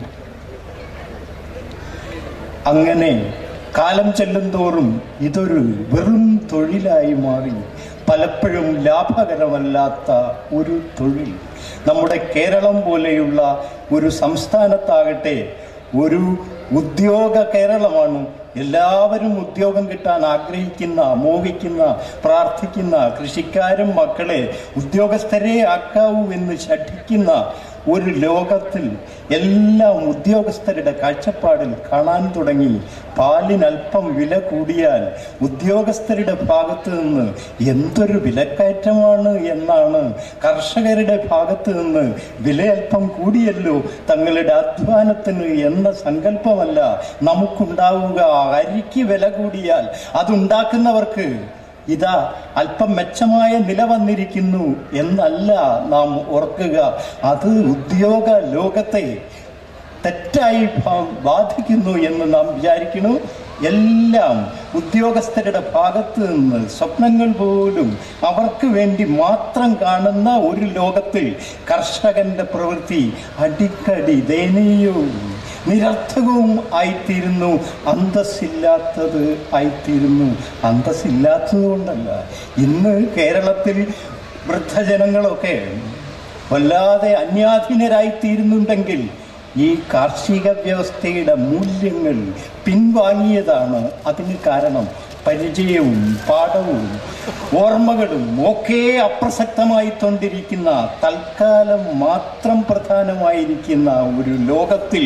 Speaker 6: അങ്ങനെ കാലം ചെല്ലുന്തോറും ഇതൊരു വെറും തൊഴിലായി മാറി പലപ്പോഴും ലാഭകരമല്ലാത്ത ഒരു തൊഴിൽ നമ്മുടെ കേരളം പോലെയുള്ള ഒരു സംസ്ഥാനത്താകട്ടെ ഒരു ഉദ്യോഗ കേരളമാണ് എല്ലാവരും ഉദ്യോഗം കിട്ടാൻ ആഗ്രഹിക്കുന്ന മോഹിക്കുന്ന പ്രാർത്ഥിക്കുന്ന കൃഷിക്കാരും മക്കളെ ഉദ്യോഗസ്ഥരെ ആക്കാവൂ എന്ന് ശഠിക്കുന്ന ഒരു ലോകത്തിൽ എല്ലാം ഉദ്യോഗസ്ഥരുടെ കാഴ്ചപ്പാടിൽ കാണാൻ തുടങ്ങി പാലിനല്പം വില കൂടിയാൽ ഉദ്യോഗസ്ഥരുടെ ഭാഗത്ത് നിന്ന് എന്തൊരു വിലക്കയറ്റമാണ് എന്നാണ് കർഷകരുടെ ഭാഗത്ത് നിന്ന് വില അല്പം കൂടിയല്ലോ തങ്ങളുടെ അധ്വാനത്തിന് എന്ന സങ്കല്പമല്ല നമുക്കുണ്ടാവുക അരിക്ക് വില കൂടിയാൽ അതുണ്ടാക്കുന്നവർക്ക് ഇതാ അല്പം മെച്ചമായ നില വന്നിരിക്കുന്നു എന്നല്ല നാം ഓർക്കുക അത് ഉദ്യോഗ ലോകത്തെ തെറ്റായി ഭ- ബാധിക്കുന്നു എന്ന് നാം വിചാരിക്കുന്നു എല്ലാം ഉദ്യോഗസ്ഥരുടെ ഭാഗത്ത് നിന്ന് സ്വപ്നങ്ങൾ പോലും അവർക്ക് വേണ്ടി മാത്രം കാണുന്ന ഒരു ലോകത്തിൽ കർഷകന്റെ പ്രവൃത്തി അടിക്കടി ദയനീയവും നിരർത്ഥകവും ആയിത്തീരുന്നു അന്തസ്സില്ലാത്തത് ആയിത്തീരുന്നു അന്തസ്സില്ലാത്തത് കൊണ്ടല്ല ഇന്ന് കേരളത്തിൽ വൃദ്ധജനങ്ങളൊക്കെ വല്ലാതെ അന്യാധീനരായിത്തീരുന്നുണ്ടെങ്കിൽ ഈ കാർഷിക വ്യവസ്ഥയുടെ മൂല്യങ്ങൾ പിൻവാങ്ങിയതാണ് അതിന് കാരണം പരിചയവും പാഠവും ഓർമ്മകളും ഒക്കെ അപ്രസക്തമായി തൊണ്ടിരിക്കുന്ന തൽക്കാലം മാത്രം പ്രധാനമായിരിക്കുന്ന ഒരു ലോകത്തിൽ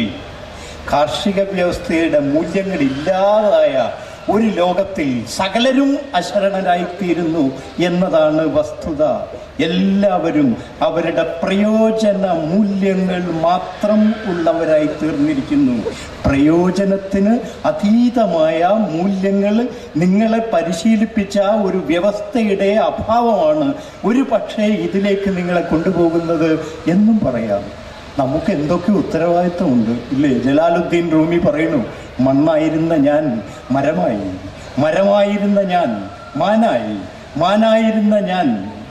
Speaker 6: കാർഷിക വ്യവസ്ഥയുടെ മൂല്യങ്ങൾ ഇല്ലാതായ ഒരു ലോകത്തിൽ സകലരും അശരണരായിത്തീരുന്നു എന്നതാണ് വസ്തുത എല്ലാവരും അവരുടെ പ്രയോജന മൂല്യങ്ങൾ മാത്രം ഉള്ളവരായി തീർന്നിരിക്കുന്നു പ്രയോജനത്തിന് അതീതമായ മൂല്യങ്ങൾ നിങ്ങളെ പരിശീലിപ്പിച്ച ഒരു വ്യവസ്ഥയുടെ അഭാവമാണ് ഒരു പക്ഷേ ഇതിലേക്ക് നിങ്ങളെ കൊണ്ടുപോകുന്നത് എന്നും പറയാം നമുക്ക് എന്തൊക്കെ ഉത്തരവാദിത്വമുണ്ട് ഇല്ലേ ജലാലുദ്ദീൻ റൂമി പറയുന്നു മണ്ണായിരുന്ന ഞാൻ മരമായി മരമായിരുന്ന ഞാൻ മാനായി മാനായിരുന്ന ഞാൻ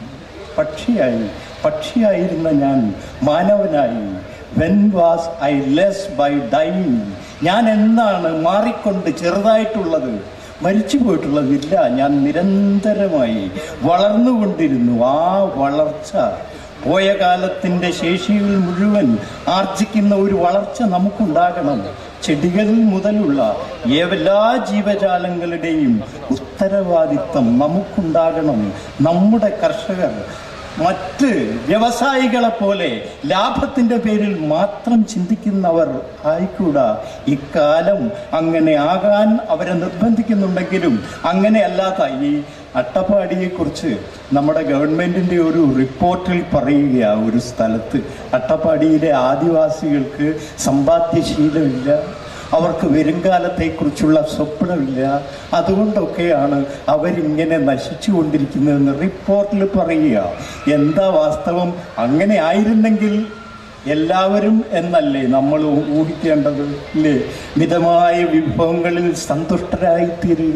Speaker 6: പക്ഷിയായി പക്ഷിയായിരുന്ന ഞാൻ മാനവനായി when was I less by dying ഞാൻ എന്നാണ് മാറിക്കൊണ്ട് ചെറുതായിട്ടുള്ളത് മരിച്ചു പോയിട്ടുള്ളതില്ല ഞാൻ നിരന്തരമായി വളർന്നുകൊണ്ടിരുന്നു ആ വളർച്ച പോയ കാലത്തിന്റെ ശേഷികൾ മുഴുവൻ ആർജിക്കുന്ന ഒരു വളർച്ച നമുക്കുണ്ടാകണം ചെടികളിൽ മുതലുള്ള എല്ലാ ജീവജാലങ്ങളുടെയും ഉത്തരവാദിത്തം നമുക്കുണ്ടാകണം നമ്മുടെ കർഷകർ മറ്റ് വ്യവസായികളെ പോലെ ലാഭത്തിന്റെ പേരിൽ മാത്രം ചിന്തിക്കുന്നവർ ആയിക്കൂടാ ഇക്കാലം അങ്ങനെ ആകാൻ അവരെ നിർബന്ധിക്കുന്നുണ്ടെങ്കിലും അങ്ങനെ അല്ലാത്ത ഈ അട്ടപ്പാടിയെക്കുറിച്ച് നമ്മുടെ ഗവൺമെന്റിന്റെ ഒരു റിപ്പോർട്ടിൽ പറയുക ഒരു സ്ഥലത്ത് അട്ടപ്പാടിയിലെ ആദിവാസികൾക്ക് സമ്പാദ്യശീലമില്ല അവർക്ക് വരുംകാലത്തെക്കുറിച്ചുള്ള സ്വപ്നമില്ല അതുകൊണ്ടൊക്കെയാണ് അവരിങ്ങനെ നശിച്ചു കൊണ്ടിരിക്കുന്നതെന്ന് റിപ്പോർട്ടിൽ പറയുക എന്താ വാസ്തവം അങ്ങനെ ആയിരുന്നെങ്കിൽ എല്ലാവരും എന്നല്ലേ നമ്മൾ ഊഹിക്കേണ്ടത് ഇല്ലേ മിതമായ വിഭവങ്ങളിൽ സന്തുഷ്ടരായി തീരുക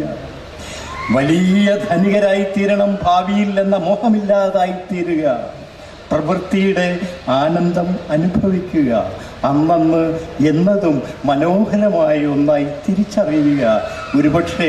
Speaker 6: വലിയ ധനികരായി തീരണം ഭാവിയിൽ എന്ന മോഹമില്ലാതായി തീരുക പ്രവൃത്തിയുടെ ആനന്ദം അനുഭവിക്കുക അന്നന്ന് എന്നതും മനോഹരമായ ഒന്നായി തിരിച്ചറിയുക ഒരുപക്ഷേ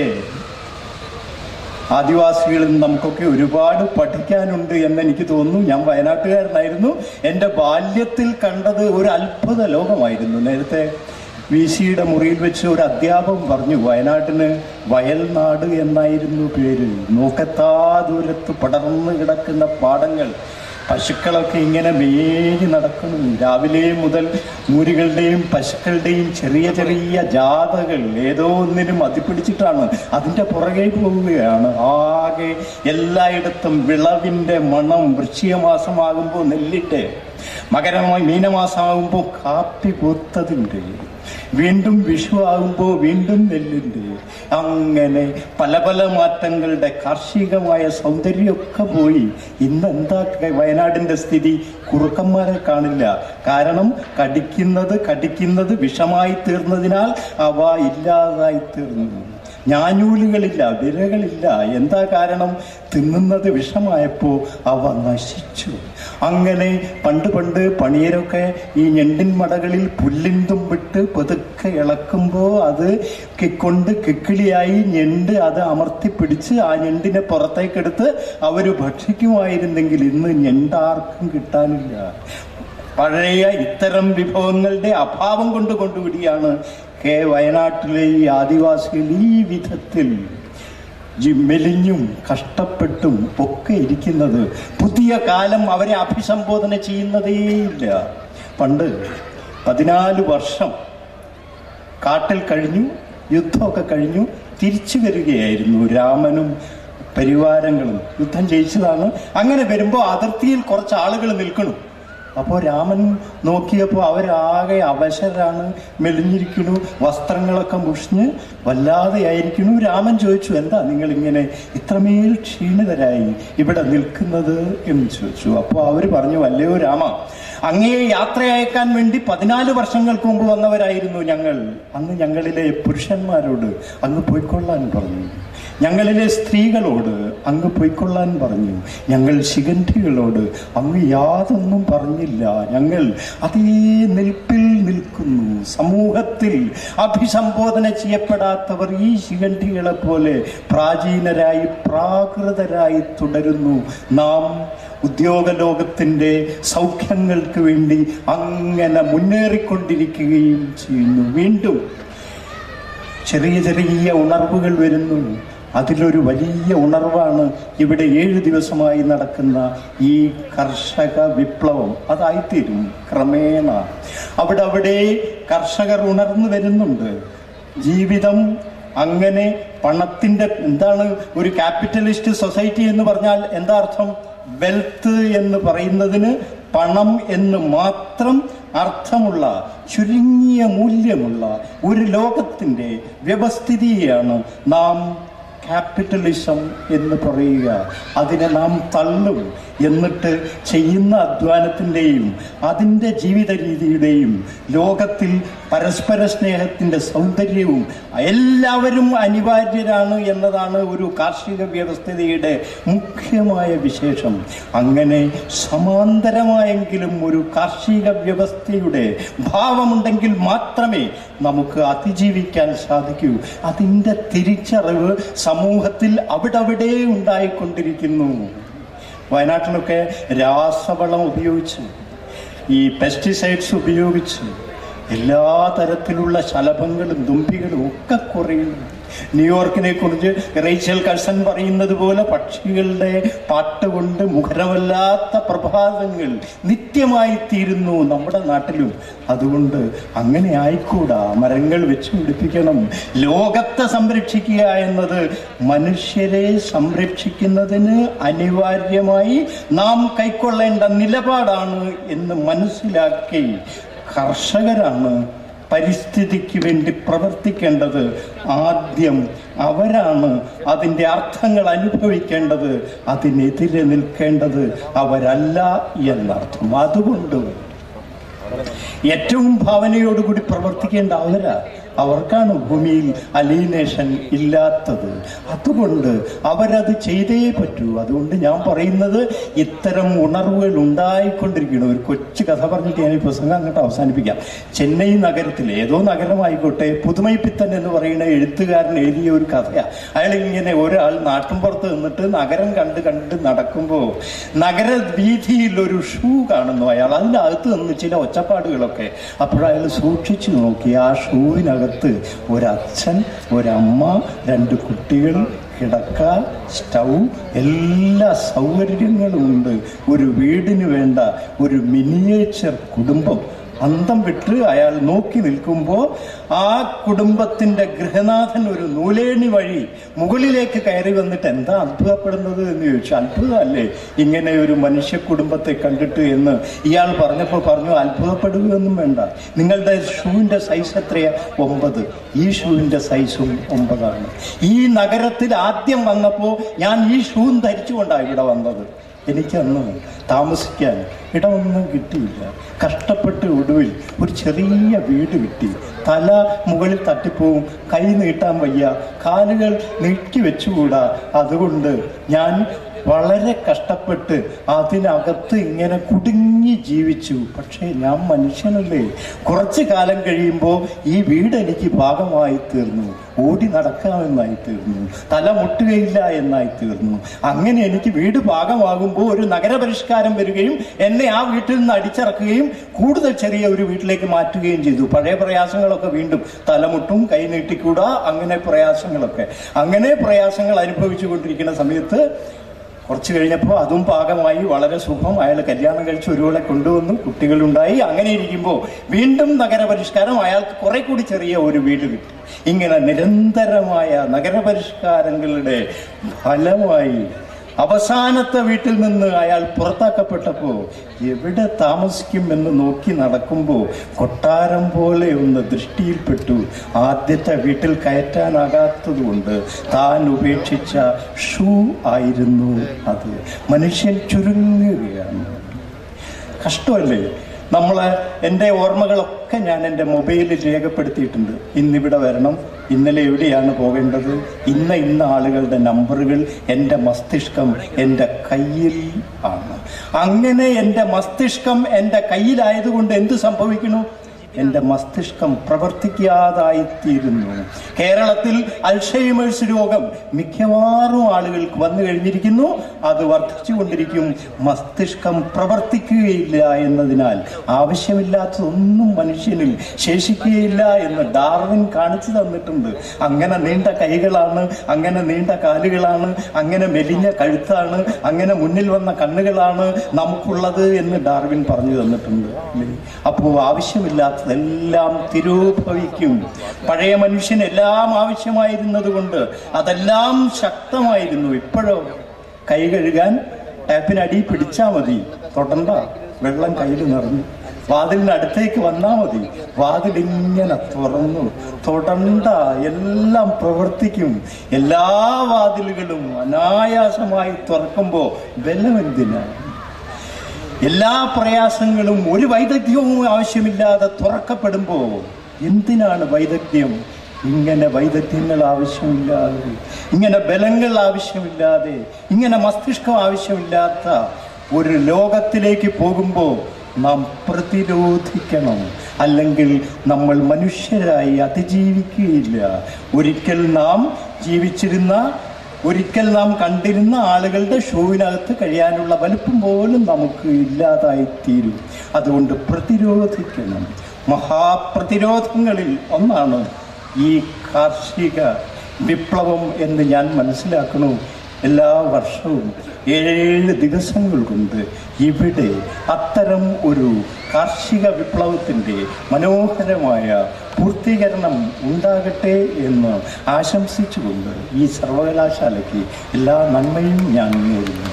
Speaker 6: ആദിവാസികളിൽ നിന്ന് നമുക്കൊക്കെ ഒരുപാട് പഠിക്കാനുണ്ട് എന്ന് എനിക്ക് തോന്നുന്നു ഞാൻ വയനാട്ടുകാരനായിരുന്നു എൻ്റെ ബാല്യത്തിൽ കണ്ടത് ഒരു അത്ഭുത ലോകമായിരുന്നു നേരത്തെ വി സിയുടെ മുറിയിൽ വെച്ച് ഒരു അധ്യാപകൻ പറഞ്ഞു വയനാട്ടിന് വയൽനാട് എന്നായിരുന്നു പേര് നോക്കത്താ ദൂരത്ത് പടർന്നു കിടക്കുന്ന പാടങ്ങൾ പശുക്കളൊക്കെ ഇങ്ങനെ മേഞ്ഞ് നടക്കുന്നു രാവിലെ മുതൽ മൂരികളുടെയും പശുക്കളുടെയും ചെറിയ ചെറിയ ജാഥകൾ ഏതോ ഒന്നിനും അതിപ്പിടിച്ചിട്ടാണ് അതിൻ്റെ പുറകെ പോവുകയാണ് ആകെ എല്ലായിടത്തും വിളവിൻ്റെ മണം വൃശ്ചിക മാസമാകുമ്പോൾ നെല്ലിട്ട് മകരമായി മീനമാസമാകുമ്പോൾ കാപ്പി പൂത്തതിൻ്റെ വീണ്ടും വിഷു ആകുമ്പോൾ വീണ്ടും നെല്ലിൻ്റെ അങ്ങനെ പല പല മാറ്റങ്ങളുടെ കാർഷികമായ സൗന്ദര്യമൊക്കെ പോയി ഇന്ന് എന്താ വയനാടിന്റെ സ്ഥിതി കുറുക്കന്മാരെ കാണില്ല കാരണം കടിക്കുന്നത് കടിക്കുന്നത് വിഷമായി തീർന്നതിനാൽ അവ ഇല്ലാതായി തീർന്നു ഞാഞ്ഞൂലുകളില്ല വിരകളില്ല എന്താ കാരണം തിന്നുന്നത് വിഷമായപ്പോ അവ നശിച്ചു അങ്ങനെ പണ്ട് പണ്ട് പണിയരൊക്കെ ഈ ഞെണ്ടിൻ മടകളിൽ പുല്ലിൻ തുമ്പിട്ട് പതുക്കെ ഇളക്കുമ്പോൾ അത് കിക്കൊണ്ട് കിക്കിളിയായി ഞെണ്ട് അത് അമർത്തി പിടിച്ച് ആ ഞെണ്ടിനെ പുറത്തേക്കെടുത്ത് അവർ ഭക്ഷിക്കുമായിരുന്നെങ്കിൽ ഇന്ന് ഞെണ്ടാർക്കും കിട്ടാനില്ല പഴയ ഇത്തരം വിഭവങ്ങളുടെ അഭാവം കൊണ്ട് കൊണ്ടുകൂടിയാണ് കെ വയനാട്ടിലെ ഈ ആദിവാസികൾ ഈ വിധത്തിൽ ജി- മെലിഞ്ഞും കഷ്ടപ്പെട്ടും ഒക്കെ ഇരിക്കുന്നത് പുതിയ കാലം അവരെ അഭിസംബോധന ചെയ്യുന്നതേയില്ല പണ്ട് പതിനാല് വർഷം കാട്ടിൽ കഴിഞ്ഞു യുദ്ധമൊക്കെ കഴിഞ്ഞു തിരിച്ചു വരികയായിരുന്നു രാമനും പരിവാരങ്ങളും യുദ്ധം ജയിച്ചതാണ് അങ്ങനെ വരുമ്പോൾ അതിർത്തിയിൽ കുറച്ച് ആളുകൾ നിൽക്കണം അപ്പോൾ രാമൻ നോക്കിയപ്പോൾ അവരാകെ അവശരാണ് മെലിഞ്ഞിരിക്കണു വസ്ത്രങ്ങളൊക്കെ മുഷിഞ്ഞ് വല്ലാതെ ആയിരിക്കണു രാമൻ ചോദിച്ചു എന്താ നിങ്ങൾ ഇങ്ങനെ ഇത്രമേൽ ക്ഷീണിതരായി ഇവിടെ നിൽക്കുന്നത് എന്ന് ചോദിച്ചു അപ്പോൾ അവർ പറഞ്ഞു വല്ലയോ രാമ അങ്ങയെ യാത്ര അയക്കാൻ വേണ്ടി പതിനാല് വർഷങ്ങൾക്ക് മുമ്പ് വന്നവരായിരുന്നു ഞങ്ങൾ അന്ന് ഞങ്ങളിലെ പുരുഷന്മാരോട് അങ്ങ് പോയിക്കൊള്ളാൻ പറഞ്ഞു ഞങ്ങളിലെ സ്ത്രീകളോട് അങ്ങ് പൊയ്ക്കൊള്ളാൻ പറഞ്ഞു ഞങ്ങൾ ശിഖണ്ഠികളോട് അങ്ങ് യാതൊന്നും പറഞ്ഞില്ല ഞങ്ങൾ അതേ നിൽപ്പിൽ നിൽക്കുന്നു സമൂഹത്തിൽ അഭിസംബോധന ചെയ്യപ്പെടാത്തവർ ഈ ശിഖണ്ഠികളെ പോലെ പ്രാചീനരായി പ്രാകൃതരായി തുടരുന്നു നാം ഉദ്യോഗ ലോകത്തിന്റെ സൗഖ്യങ്ങൾക്ക് വേണ്ടി അങ്ങനെ മുന്നേറിക്കൊണ്ടിരിക്കുകയും ചെയ്യുന്നു വീണ്ടും ചെറിയ ചെറിയ ഉണർവുകൾ വരുന്നു അതിലൊരു വലിയ ഉണർവാണ് ഇവിടെ ഏഴ് ദിവസമായി നടക്കുന്ന ഈ കർഷക വിപ്ലവം അതായിത്തീരും ക്രമേണ അവിടെ അവിടെ കർഷകർ ഉണർന്നു വരുന്നുണ്ട് ജീവിതം അങ്ങനെ പണത്തിന്റെ എന്താണ് ഒരു ക്യാപിറ്റലിസ്റ്റ് സൊസൈറ്റി എന്ന് പറഞ്ഞാൽ എന്താ അർത്ഥം വെൽത്ത് എന്ന് പറയുന്നതിന് പണം എന്ന് മാത്രം അർത്ഥമുള്ള ചുരുങ്ങിയ മൂല്യമുള്ള ഒരു ലോകത്തിന്റെ വ്യവസ്ഥിതിയാണ് നാം ക്യാപിറ്റലിസം എന്ന് പറയുക അതിനെ നാം തള്ളും എന്നിട്ട് ചെയ്യുന്ന അധ്വാനത്തിൻ്റെയും അതിൻ്റെ ജീവിത രീതിയുടെയും ലോകത്തിൽ പരസ്പര സ്നേഹത്തിൻ്റെ സൗന്ദര്യവും എല്ലാവരും അനിവാര്യരാണ് എന്നതാണ് ഒരു കാർഷിക വ്യവസ്ഥിതിയുടെ മുഖ്യമായ വിശേഷം അങ്ങനെ സമാന്തരമായെങ്കിലും ഒരു കാർഷിക വ്യവസ്ഥയുടെ ഭാവമുണ്ടെങ്കിൽ മാത്രമേ നമുക്ക് അതിജീവിക്കാൻ സാധിക്കൂ അതിൻ്റെ തിരിച്ചറിവ് സമൂഹത്തിൽ അവിടെ ഉണ്ടായിക്കൊണ്ടിരിക്കുന്നു വയനാട്ടിലൊക്കെ രാസവളം ഉപയോഗിച്ച് ഈ പെസ്റ്റിസൈഡ്സ് ഉപയോഗിച്ച് എല്ലാ തരത്തിലുള്ള ശലഭങ്ങളും തുമ്പികളും ഒക്കെ കുറയുന്നു ന്യൂയോർക്കിനെ കുറിച്ച് റേച്ചൽ കഴ്സൺ പറയുന്നത് പോലെ പക്ഷികളുടെ പാട്ട് കൊണ്ട് മുഖരമല്ലാത്ത പ്രഭാതങ്ങൾ നിത്യമായി തീരുന്നു നമ്മുടെ നാട്ടിലും അതുകൊണ്ട് അങ്ങനെ ആയിക്കൂടാ മരങ്ങൾ വെച്ച് പിടിപ്പിക്കണം ലോകത്തെ സംരക്ഷിക്കുക എന്നത് മനുഷ്യരെ സംരക്ഷിക്കുന്നതിന് അനിവാര്യമായി നാം കൈക്കൊള്ളേണ്ട നിലപാടാണ് എന്ന് മനസ്സിലാക്കി കർഷകരാണ് പരിസ്ഥിതിക്ക് വേണ്ടി പ്രവർത്തിക്കേണ്ടത് ആദ്യം അവരാണ് അതിൻ്റെ അർത്ഥങ്ങൾ അനുഭവിക്കേണ്ടത് അതിനെതിരെ നിൽക്കേണ്ടത് അവരല്ല എന്നർത്ഥം അതുകൊണ്ട് ഏറ്റവും ഭാവനയോടുകൂടി പ്രവർത്തിക്കേണ്ട അവരാ അവർക്കാണ് ഭൂമിയിൽ അലീനേഷൻ ഇല്ലാത്തത് അതുകൊണ്ട് അവരത് ചെയ്തേ പറ്റൂ അതുകൊണ്ട് ഞാൻ പറയുന്നത് ഇത്തരം ഉണർവുകൾ ഉണ്ടായിക്കൊണ്ടിരിക്കണം ഒരു കൊച്ചു കഥ പറഞ്ഞിട്ട് ഞാൻ ഈ പ്രസംഗം അങ്ങോട്ട് അവസാനിപ്പിക്കാം ചെന്നൈ നഗരത്തിൽ ഏതോ നഗരമായിക്കോട്ടെ പുതുമൈപ്പിത്തൻ എന്ന് പറയുന്ന എഴുത്തുകാരൻ എഴുതിയ ഒരു കഥയാണ് അയാൾ ഇങ്ങനെ ഒരാൾ നാട്ടിൻപുറത്ത് നിന്നിട്ട് നഗരം കണ്ട് കണ്ട് നടക്കുമ്പോൾ നഗര വീതിയിൽ ഒരു ഷൂ കാണുന്നു അയാൾ അതിനകത്ത് നിന്ന് ചില ഒച്ചപ്പാടുകളൊക്കെ അപ്പോഴയാൾ സൂക്ഷിച്ചു നോക്കി ആ ഷൂവിനകത്ത് ഒരച്ഛൻ ഒരമ്മ രണ്ട് കുട്ടികൾ കിടക്ക സ്റ്റൗ എല്ലാ സൗകര്യങ്ങളും ഉണ്ട് ഒരു വീടിന് വേണ്ട ഒരു മിനിയേച്ചർ കുടുംബം അന്തം വിട്ട് അയാൾ നോക്കി നിൽക്കുമ്പോൾ ആ കുടുംബത്തിന്റെ ഗൃഹനാഥൻ ഒരു നൂലേണി വഴി മുകളിലേക്ക് കയറി വന്നിട്ട് എന്താ അത്ഭുതപ്പെടുന്നത് എന്ന് ചോദിച്ചു അത്ഭുതമല്ലേ ഇങ്ങനെ ഒരു മനുഷ്യ കുടുംബത്തെ കണ്ടിട്ട് എന്ന് ഇയാൾ പറഞ്ഞപ്പോൾ പറഞ്ഞു അത്ഭുതപ്പെടുകയൊന്നും വേണ്ട നിങ്ങളുടെ ഷൂവിന്റെ സൈസ് എത്രയാ ഒമ്പത് ഈ ഷൂവിന്റെ സൈസും ഒമ്പതാണ് ഈ നഗരത്തിൽ ആദ്യം വന്നപ്പോൾ ഞാൻ ഈ ഷൂവും ധരിച്ചുകൊണ്ടാണ് ഇവിടെ വന്നത് എനിക്കന്ന് താമസിക്കാൻ ഇടമൊന്നും കിട്ടിയില്ല കഷ്ടപ്പെട്ട് ഒടുവിൽ ഒരു ചെറിയ വീട് കിട്ടി തല മുകളിൽ തട്ടിപ്പോവും കൈ നീട്ടാൻ വയ്യ കാലുകൾ നീട്ടി വെച്ചുകൂടാ അതുകൊണ്ട് ഞാൻ വളരെ കഷ്ടപ്പെട്ട് അതിനകത്ത് ഇങ്ങനെ കുടുങ്ങി ജീവിച്ചു പക്ഷേ ഞാൻ മനുഷ്യനല്ലേ കുറച്ചു കാലം കഴിയുമ്പോൾ ഈ വീട് എനിക്ക് ഭാഗമായി തീർന്നു ഓടി നടക്കാമെന്നായി തീർന്നു തല മുട്ടുകയില്ല എന്നായി തീർന്നു അങ്ങനെ എനിക്ക് വീട് ഭാഗമാകുമ്പോൾ ഒരു നഗരപരിഷ്കാരം വരികയും എന്നെ ആ വീട്ടിൽ നിന്ന് അടിച്ചിറക്കുകയും കൂടുതൽ ചെറിയ ഒരു വീട്ടിലേക്ക് മാറ്റുകയും ചെയ്തു പഴയ പ്രയാസങ്ങളൊക്കെ വീണ്ടും തലമുട്ടും കൈ നീട്ടിക്കൂടാ അങ്ങനെ പ്രയാസങ്ങളൊക്കെ അങ്ങനെ പ്രയാസങ്ങൾ അനുഭവിച്ചു കൊണ്ടിരിക്കുന്ന സമയത്ത് കുറച്ച് കഴിഞ്ഞപ്പോൾ അതും പാകമായി വളരെ സുഖം അയാൾ കല്യാണം കഴിച്ച് ഒരുവളെ കൊണ്ടുവന്നു കുട്ടികളുണ്ടായി അങ്ങനെ ഇരിക്കുമ്പോൾ വീണ്ടും നഗരപരിഷ്കാരം അയാൾക്ക് കുറെ കൂടി ചെറിയ ഒരു വീട് കിട്ടി ഇങ്ങനെ നിരന്തരമായ നഗരപരിഷ്കാരങ്ങളുടെ ഫലമായി അവസാനത്തെ വീട്ടിൽ നിന്ന് അയാൾ പുറത്താക്കപ്പെട്ടപ്പോ എവിടെ താമസിക്കും എന്ന് നോക്കി നടക്കുമ്പോൾ കൊട്ടാരം പോലെ ഒന്ന് ദൃഷ്ടിയിൽപ്പെട്ടു ആദ്യത്തെ വീട്ടിൽ കയറ്റാനാകാത്തതുകൊണ്ട് താൻ ഉപേക്ഷിച്ച ഷൂ ആയിരുന്നു അത് മനുഷ്യൻ ചുരുങ്ങുകയാണ് കഷ്ടമല്ലേ നമ്മളെ എൻ്റെ ഓർമ്മകളൊക്കെ ഞാൻ എൻ്റെ മൊബൈലിൽ രേഖപ്പെടുത്തിയിട്ടുണ്ട് ഇന്നിവിടെ വരണം ഇന്നലെ എവിടെയാണ് പോകേണ്ടത് ഇന്ന ഇന്ന ആളുകളുടെ നമ്പറുകൾ എൻ്റെ മസ്തിഷ്കം എൻ്റെ കയ്യിൽ ആണ് അങ്ങനെ എൻ്റെ മസ്തിഷ്കം എൻ്റെ കയ്യിലായതുകൊണ്ട് എന്ത് സംഭവിക്കുന്നു എൻ്റെ മസ്തിഷ്കം പ്രവർത്തിക്കാതായിത്തീരുന്നു കേരളത്തിൽ അൽഷൈമേഴ്സ് രോഗം മിക്കവാറും ആളുകൾക്ക് വന്നു കഴിഞ്ഞിരിക്കുന്നു അത് വർദ്ധിച്ചുകൊണ്ടിരിക്കും മസ്തിഷ്കം പ്രവർത്തിക്കുകയില്ല എന്നതിനാൽ ആവശ്യമില്ലാത്തതൊന്നും മനുഷ്യനിൽ ശേഷിക്കുകയില്ല എന്ന് ഡാർവിൻ കാണിച്ചു തന്നിട്ടുണ്ട് അങ്ങനെ നീണ്ട കൈകളാണ് അങ്ങനെ നീണ്ട കാലുകളാണ് അങ്ങനെ മെലിഞ്ഞ കഴുത്താണ് അങ്ങനെ മുന്നിൽ വന്ന കണ്ണുകളാണ് നമുക്കുള്ളത് എന്ന് ഡാർവിൻ പറഞ്ഞു തന്നിട്ടുണ്ട് അപ്പോൾ ആവശ്യമില്ലാത്തതെല്ലാം തിരോഭവിക്കും പഴയ മനുഷ്യന് എല്ലാം ആവശ്യമായിരുന്നത് കൊണ്ട് അതെല്ലാം ശക്തമായിരുന്നു ഇപ്പോഴോ കൈ കഴുകാൻ ടാപ്പിനടി പിടിച്ചാ മതി തൊടണ്ട വെള്ളം കയ്യിൽ നിറഞ്ഞു വാതിലിന് അടുത്തേക്ക് വന്നാ മതി വാതിലിങ്ങനെ തുറന്നു തൊടണ്ട എല്ലാം പ്രവർത്തിക്കും എല്ലാ വാതിലുകളും അനായാസമായി തുറക്കുമ്പോ ബലമെന്തിനാണ് എല്ലാ പ്രയാസങ്ങളും ഒരു വൈദഗ്ധ്യവും ആവശ്യമില്ലാതെ തുറക്കപ്പെടുമ്പോൾ എന്തിനാണ് വൈദഗ്ധ്യം ഇങ്ങനെ വൈദഗ്ധ്യങ്ങൾ ആവശ്യമില്ലാതെ ഇങ്ങനെ ബലങ്ങൾ ആവശ്യമില്ലാതെ ഇങ്ങനെ മസ്തിഷ്കം ആവശ്യമില്ലാത്ത ഒരു ലോകത്തിലേക്ക് പോകുമ്പോൾ നാം പ്രതിരോധിക്കണം അല്ലെങ്കിൽ നമ്മൾ മനുഷ്യരായി അതിജീവിക്കുകയില്ല ഒരിക്കൽ നാം ജീവിച്ചിരുന്ന ഒരിക്കൽ നാം കണ്ടിരുന്ന ആളുകളുടെ ഷൂവിനകത്ത് കഴിയാനുള്ള വലുപ്പം പോലും നമുക്ക് ഇല്ലാതായി തീരും അതുകൊണ്ട് പ്രതിരോധിക്കണം മഹാപ്രതിരോധങ്ങളിൽ ഒന്നാണ് ഈ കാർഷിക വിപ്ലവം എന്ന് ഞാൻ മനസ്സിലാക്കണു എല്ലാ വർഷവും ഏഴേഴ് ദിവസങ്ങൾ കൊണ്ട് ഇവിടെ അത്തരം ഒരു കാർഷിക വിപ്ലവത്തിൻ്റെ മനോഹരമായ പൂർത്തീകരണം ഉണ്ടാകട്ടെ എന്ന് ആശംസിച്ചുകൊണ്ട് ഈ സർവകലാശാലയ്ക്ക് എല്ലാ നന്മയും ഞാൻ നേരുന്നു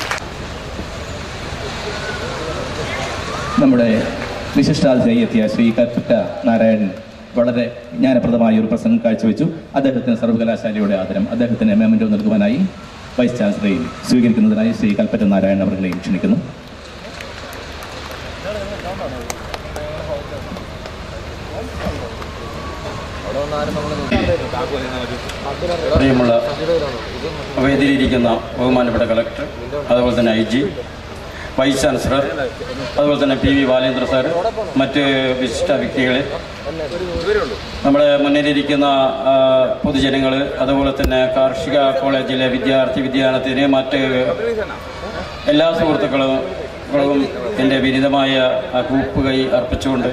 Speaker 2: നമ്മുടെ വിശിഷ്ടാതിഥിയായി എത്തിയ ശ്രീ കൽപ്പറ്റ നാരായണൻ വളരെ ജ്ഞാനപ്രദമായ ഒരു പ്രസംഗം കാഴ്ചവെച്ചു അദ്ദേഹത്തിന് സർവകലാശാലയുടെ ആദരം അദ്ദേഹത്തിന് മെമ്മൻറ്റോ നൽകുവാനായി വൈസ് ചാൻസലറെയും സ്വീകരിക്കുന്നതിനായി ശ്രീ കൽപ്പറ്റ നാരായണൻ അവர்களെയും ക്ഷണിക്കുന്നു
Speaker 7: പ്രിയമുള്ള വേദിയിലിരിക്കുന്ന ബഹുമാനപ്പെട്ട കളക്ടർ അതുപോലെ തന്നെ ഐ ജി വൈസ് ചാൻസലർ അതുപോലെ തന്നെ പി വി ബാലേന്ദ്ര സാർ മറ്റ് വിശിഷ്ട വ്യക്തികൾ നമ്മുടെ മുന്നിലിരിക്കുന്ന ആ, പൊതുജനങ്ങൾ അതുപോലെ തന്നെ കാർഷിക കോളേജിലെ വിദ്യാർത്ഥി വിദ്യാർത്ഥിനി മറ്റ് എല്ലാ സുഹൃത്തുക്കളും ങ്ങളും എൻ്റെ വിനീതമായ ആ കൂപ്പുകൈ അർപ്പിച്ചുകൊണ്ട്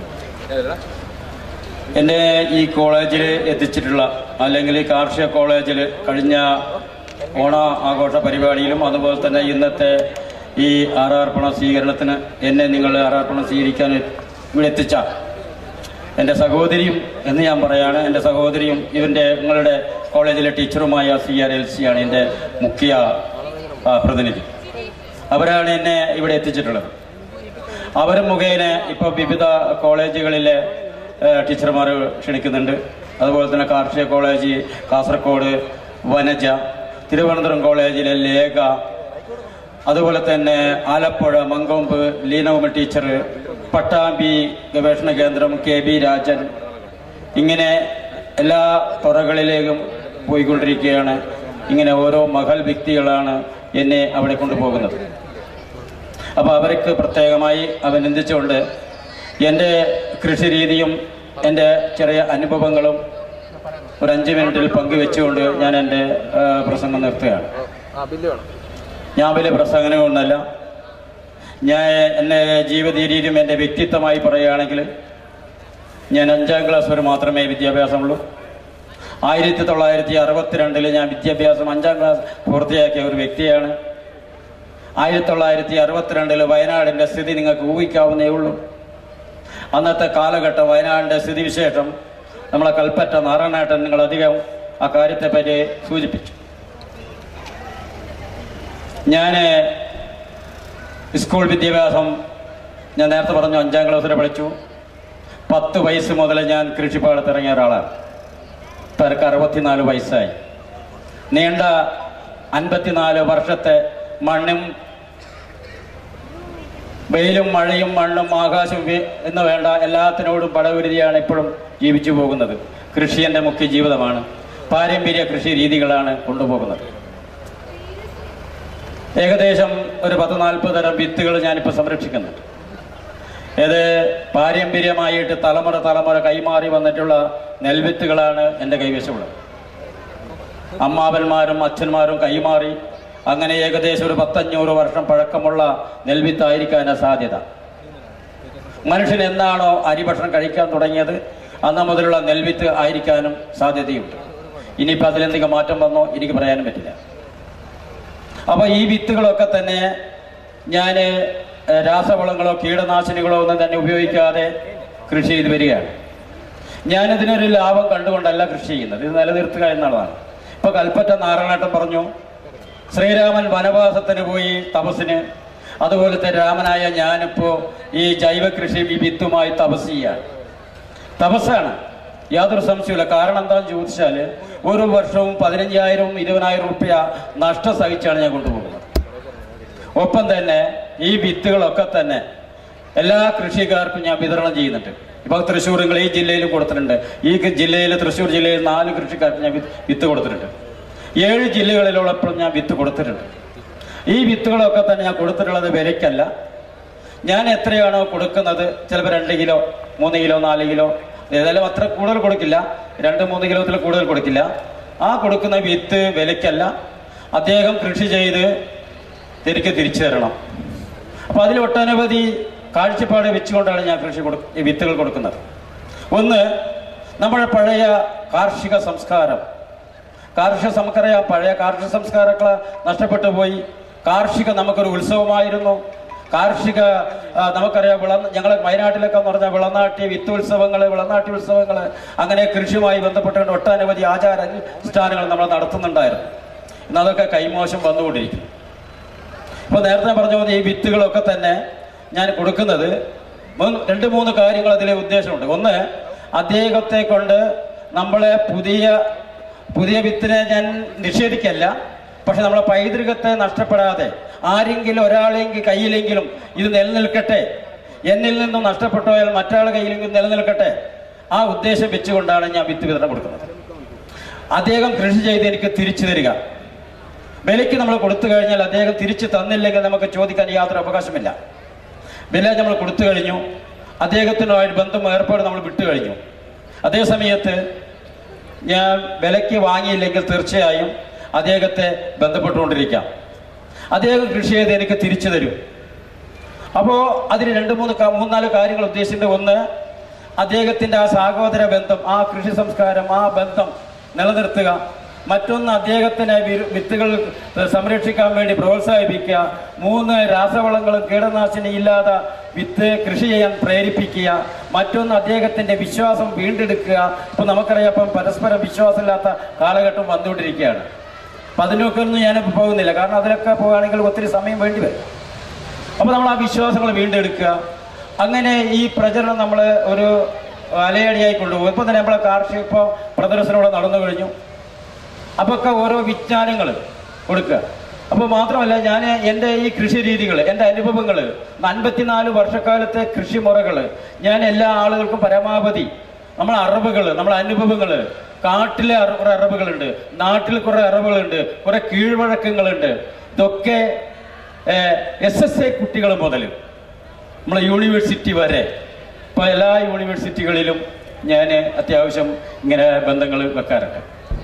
Speaker 7: എന്നെ ഈ കോളേജിൽ എത്തിച്ചിട്ടുള്ള അല്ലെങ്കിൽ ഈ കാർഷിക കോളേജിൽ കഴിഞ്ഞ ഓണ ആഘോഷ പരിപാടിയിലും അതുപോലെ തന്നെ ഇന്നത്തെ ഈ ആറാർപ്പണ സ്വീകരണത്തിന് എന്നെ നിങ്ങൾ ആറാർപ്പണം സ്വീകരിക്കാൻ ഇവിടെ എത്തിച്ച എൻ്റെ സഹോദരിയും എന്ന് ഞാൻ പറയാണ് എൻ്റെ സഹോദരിയും ഇവൻ്റെ നിങ്ങളുടെ കോളേജിലെ ടീച്ചറുമായ സി ആർ എൽ സി ആണ് എൻ്റെ മുഖ്യ ആ, പ്രതിനിധി അവരാണ് എന്നെ ഇവിടെ എത്തിച്ചിട്ടുള്ളത് അവർ മുഖേന ഇപ്പോൾ വിവിധ കോളേജുകളിലെ ടീച്ചർമാർ ക്ഷണിക്കുന്നുണ്ട് അതുപോലെ തന്നെ കാർഷിക കോളേജ് കാസർഗോഡ് വനജ തിരുവനന്തപുരം കോളേജിലെ ലേഖ അതുപോലെ തന്നെ ആലപ്പുഴ മങ്കൊമ്പ് ലീനവുമ ടീച്ചർ പട്ടാമ്പി ഗവേഷണ കേന്ദ്രം കെ ബി രാജൻ ഇങ്ങനെ എല്ലാ തുറകളിലേക്കും പോയിക്കൊണ്ടിരിക്കുകയാണ് ഇങ്ങനെ ഓരോ മഹൽ വ്യക്തികളാണ് എന്നെ അവിടെ കൊണ്ടുപോകുന്നത് അപ്പോൾ അവർക്ക് പ്രത്യേകമായി അഭിനന്ദിച്ചുകൊണ്ട് എൻ്റെ കൃഷി രീതിയും എൻ്റെ ചെറിയ അനുഭവങ്ങളും ഒരു അഞ്ച് മിനിറ്റിൽ പങ്കുവെച്ചുകൊണ്ട് ഞാൻ എൻ്റെ ആ, പ്രസംഗം നിർത്തുകയാണ് ഞാൻ വലിയ പ്രസംഗനമൊന്നുമല്ല ഞാൻ എൻ്റെ ജീവിത രീതിയും എൻ്റെ വ്യക്തിത്വമായി പറയുകയാണെങ്കിൽ ഞാൻ അഞ്ചാം ക്ലാസ് വരെ മാത്രമേ വിദ്യാഭ്യാസമുള്ളൂ ആയിരത്തി തൊള്ളായിരത്തി അറുപത്തിരണ്ടിൽ ഞാൻ വിദ്യാഭ്യാസം അഞ്ചാം ക്ലാസ് പൂർത്തിയാക്കിയ ഒരു വ്യക്തിയാണ് ആയിരത്തി തൊള്ളായിരത്തി അറുപത്തിരണ്ടിൽ വയനാടിൻ്റെ സ്ഥിതി നിങ്ങൾക്ക് ഊഹിക്കാവുന്നേ ഉള്ളൂ അന്നത്തെ കാലഘട്ടം വയനാടിൻ്റെ സ്ഥിതിവിശേഷം നമ്മളെ കൽപ്പറ്റ നാരായണേട്ടൻ നിങ്ങൾ അധികം ആ കാര്യത്തെപ്പറ്റി സൂചിപ്പിച്ചു ഞാൻ സ്കൂൾ വിദ്യാഭ്യാസം ഞാൻ നേരത്തെ പറഞ്ഞു അഞ്ചാം ക്ലാസ് വരെ പഠിച്ചു പത്ത് വയസ്സ് മുതൽ ഞാൻ കൃഷിപ്പാടത്ത് ഇറങ്ങിയ ഒരാളാണ് ഇപ്പം എനിക്ക് അറുപത്തിനാല് വയസ്സായി നീണ്ട അൻപത്തിനാല് വർഷത്തെ മണ്ണും വെയിലും മഴയും മണ്ണും ആകാശവും വി- എന്ന് വേണ്ട എല്ലാത്തിനോടും പടകുരുതിയാണ് ഇപ്പോഴും ജീവിച്ചു പോകുന്നത് കൃഷി എൻ്റെ മുഖ്യ ജീവിതമാണ് പാരമ്പര്യ കൃഷി രീതികളാണ് കൊണ്ടുപോകുന്നത് ഏകദേശം ഒരു പത്ത് നാൽപ്പത് തരം വിത്തുകൾ ഞാനിപ്പോൾ സംരക്ഷിക്കുന്നുണ്ട് ഇത് പാരമ്പര്യമായിട്ട് തലമുറ തലമുറ കൈമാറി വന്നിട്ടുള്ള നെൽവിത്തുകളാണ് എൻ്റെ കൈവശമുള്ളത് അമ്മാവന്മാരും അച്ഛന്മാരും കൈമാറി അങ്ങനെ ഏകദേശം ഒരു പത്തഞ്ഞൂറ് വർഷം പഴക്കമുള്ള നെൽവിത്തായിരിക്കാനാണ് സാധ്യത മനുഷ്യൻ എന്നാണോ അരിഭക്ഷണം കഴിക്കാൻ തുടങ്ങിയത് അന്ന് മുതലുള്ള നെൽവിത്ത് ആയിരിക്കാനും സാധ്യതയുണ്ട് ഇനിയിപ്പോൾ അതിലെന്തെങ്കിലും മാറ്റം വന്നോ എനിക്ക് പറയാനും പറ്റില്ല അപ്പോൾ ഈ വിത്തുകളൊക്കെ തന്നെ ഞാൻ രാസവളങ്ങളോ കീടനാശിനികളോ ഒന്നും തന്നെ ഉപയോഗിക്കാതെ കൃഷി ചെയ്ത് വരികയാണ് ഞാനിതിനൊരു ലാഭം കണ്ടുകൊണ്ടല്ല കൃഷി ചെയ്യുന്നത് ഇത് നിലനിർത്തുക എന്നുള്ളതാണ് ഇപ്പൊ കൽപ്പറ്റ നാരായണേട്ടൻ പറഞ്ഞു ശ്രീരാമൻ വനവാസത്തിന് പോയി തപസ്സിന് അതുപോലത്തെ രാമനായ ഞാനിപ്പോ ഈ ജൈവ കൃഷി ഈ വിത്തുമായി തപസ് ചെയ്യാണ് തപസ്സാണ് യാതൊരു സംശയമില്ല കാരണം എന്താണെന്ന് ചോദിച്ചാൽ ഒരു വർഷവും പതിനഞ്ചായിരവും ഇരുപതിനായിരം റുപ്യ നഷ്ടം സഹിച്ചാണ് ഞാൻ കൊണ്ടുപോകുന്നത് ഒപ്പം തന്നെ ഈ വിത്തുകളൊക്കെ തന്നെ എല്ലാ കൃഷിക്കാർക്കും ഞാൻ വിതരണം ചെയ്യുന്നുണ്ട് ഇപ്പൊ തൃശ്ശൂർ നിങ്ങൾ ഈ ജില്ലയിൽ കൊടുത്തിട്ടുണ്ട് ഈ ജില്ലയിൽ തൃശ്ശൂർ ജില്ലയിൽ നാല് കൃഷിക്കാർക്ക് ഞാൻ വിത്ത് വിത്ത് കൊടുത്തിട്ടുണ്ട് ഏഴ് ജില്ലകളിലുള്ളപ്പോഴും ഞാൻ വിത്ത് കൊടുത്തിട്ടുണ്ട് ഈ വിത്തുകളൊക്കെ തന്നെ ഞാൻ കൊടുത്തിട്ടുള്ളത് വിലയ്ക്കല്ല ഞാൻ എത്രയാണോ കൊടുക്കുന്നത് ചിലപ്പോൾ രണ്ട് കിലോ മൂന്ന് കിലോ നാല് കിലോ ഏതായാലും അത്ര കൂടുതൽ കൊടുക്കില്ല രണ്ട് മൂന്ന് കിലോത്തിൽ കൂടുതൽ കൊടുക്കില്ല ആ കൊടുക്കുന്ന വിത്ത് വിലയ്ക്കല്ല അദ്ദേഹം കൃഷി ചെയ്ത് എനിക്ക് തിരിച്ചു തരണം അപ്പൊ അതിൽ ഒട്ടനവധി കാഴ്ചപ്പാട് വെച്ചുകൊണ്ടാണ് ഞാൻ കൃഷി കൊടു ഈ വിത്തുകൾ കൊടുക്കുന്നത് ഒന്ന് നമ്മുടെ പഴയ കാർഷിക സംസ്കാരം കാർഷിക സംസ്കാര പഴയ കാർഷിക സംസ്കാരങ്ങൾ നഷ്ടപ്പെട്ടു പോയി കാർഷിക നമുക്കൊരു ഉത്സവമായിരുന്നു കാർഷിക ആ, നമുക്കറിയാം വിള ഞങ്ങൾ വയനാട്ടിലൊക്കെ എന്ന് പറഞ്ഞാൽ വിളനാട്യ വിത്ത് ഉത്സവങ്ങൾ വിളനാട്യ ഉത്സവങ്ങൾ അങ്ങനെ കൃഷിയുമായി ബന്ധപ്പെട്ടുകൊണ്ട് ഒട്ടനവധി ആചാര അനുഷ്ഠാനങ്ങൾ നമ്മൾ നടത്തുന്നുണ്ടായിരുന്നു ഇന്ന് അതൊക്കെ കൈമോശം വന്നുകൊണ്ടിരിക്കുന്നു ഇപ്പൊ നേരത്തെ പറഞ്ഞ പോലെ ഈ വിത്തുകളൊക്കെ തന്നെ ഞാൻ കൊടുക്കുന്നത് മൂന്ന് രണ്ട് മൂന്ന് കാര്യങ്ങൾ അതിലെ ഉദ്ദേശമുണ്ട് ഒന്ന് അദ്ദേഹത്തെ കൊണ്ട് നമ്മളെ പുതിയ പുതിയ വിത്തിനെ ഞാൻ നിഷേധിക്കല്ല പക്ഷെ നമ്മളെ പൈതൃകത്തെ നഷ്ടപ്പെടാതെ ആരെങ്കിലും ഒരാളെങ്കിലും കയ്യിലെങ്കിലും ഇത് നിലനിൽക്കട്ടെ എന്നിൽ നിന്നും നഷ്ടപ്പെട്ടു പോയാൽ മറ്റൊരാളുടെ കയ്യിലെങ്കിലും നിലനിൽക്കട്ടെ ആ ഉദ്ദേശം വെച്ചുകൊണ്ടാണ് ഞാൻ വിത്ത് വിതരണം കൊടുക്കുന്നത് അദ്ദേഹം കൃഷി ചെയ്ത് എനിക്ക് തിരിച്ചു തരിക വിലയ്ക്ക് നമ്മൾ കൊടുത്തു കഴിഞ്ഞാൽ അദ്ദേഹം തിരിച്ചു തന്നില്ലെങ്കിൽ നമുക്ക് ചോദിക്കാൻ യാതൊരു അവകാശമില്ല വില നമ്മൾ കൊടുത്തു കഴിഞ്ഞു അദ്ദേഹത്തിനുമായിട്ട് ബന്ധം ഏർപ്പാട് നമ്മൾ വിട്ടു കഴിഞ്ഞു അതേ സമയത്ത് ഞാൻ വിലയ്ക്ക് വാങ്ങിയില്ലെങ്കിൽ തീർച്ചയായും അദ്ദേഹത്തെ ബന്ധപ്പെട്ടുകൊണ്ടിരിക്കാം അദ്ദേഹം കൃഷി ചെയ്ത് എനിക്ക് തിരിച്ചു തരും അപ്പോൾ അതിന് രണ്ട് മൂന്ന് ക- മൂന്നാല് കാര്യങ്ങൾ ഉദ്ദേശിച്ചിട്ടുണ്ട് ഒന്ന് അദ്ദേഹത്തിന്റെ ആ സഹോദര ബന്ധം ആ കൃഷി സംസ്കാരം ആ ബന്ധം നിലനിർത്തുക മറ്റൊന്ന് അദ്ദേഹത്തിന് വി- വിത്തുകൾ സംരക്ഷിക്കാൻ വേണ്ടി പ്രോത്സാഹിപ്പിക്കുക മൂന്ന് രാസവളങ്ങളും കീടനാശിനി ഇല്ലാതെ വിത്ത് കൃഷി ചെയ്യാൻ പ്രേരിപ്പിക്കുക മറ്റൊന്ന് അദ്ദേഹത്തിന്റെ വിശ്വാസം വീണ്ടെടുക്കുക ഇപ്പൊ നമുക്കറിയാം ഇപ്പം പരസ്പരം വിശ്വാസമില്ലാത്ത കാലഘട്ടം വന്നുകൊണ്ടിരിക്കുകയാണ് അപ്പൊ അതിനൊക്കെ ഒന്നും ഞാൻ പോകുന്നില്ല കാരണം അതിലൊക്കെ പോകുകയാണെങ്കിൽ ഒത്തിരി സമയം വേണ്ടി വരും അപ്പൊ നമ്മൾ ആ വിശ്വാസങ്ങൾ വീണ്ടെടുക്കുക അങ്ങനെ ഈ പ്രചരണം നമ്മൾ ഒരു അലയടിയായി കൊണ്ടുപോകും ഇപ്പൊ തന്നെ നമ്മളെ കാർഷിക ഇപ്പോൾ പ്രദർശനം ഇവിടെ നടന്നു കഴിഞ്ഞു അപ്പൊ ഒക്കെ ഓരോ വിജ്ഞാനങ്ങൾ കൊടുക്കുക അപ്പോൾ മാത്രമല്ല ഞാൻ എൻ്റെ ഈ കൃഷി രീതികൾ എൻ്റെ അനുഭവങ്ങൾ അൻപത്തിനാല് വർഷക്കാലത്തെ കൃഷിമുറകൾ ഞാൻ എല്ലാ ആളുകൾക്കും പരമാവധി നമ്മളെ അറിവുകൾ നമ്മളെ അനുഭവങ്ങൾ കാട്ടിലെ അറി- കുറെ അറിവുകളുണ്ട് നാട്ടിൽ കുറെ അറിവുകളുണ്ട് കുറെ കീഴ്വഴക്കങ്ങളുണ്ട് ഇതൊക്കെ എസ് എസ് എ കുട്ടികൾ മുതൽ നമ്മളെ യൂണിവേഴ്സിറ്റി വരെ ഇപ്പോൾ എല്ലാ യൂണിവേഴ്സിറ്റികളിലും ഞാൻ അത്യാവശ്യം ഇങ്ങനെ ബന്ധങ്ങൾ വെക്കാറുണ്ട്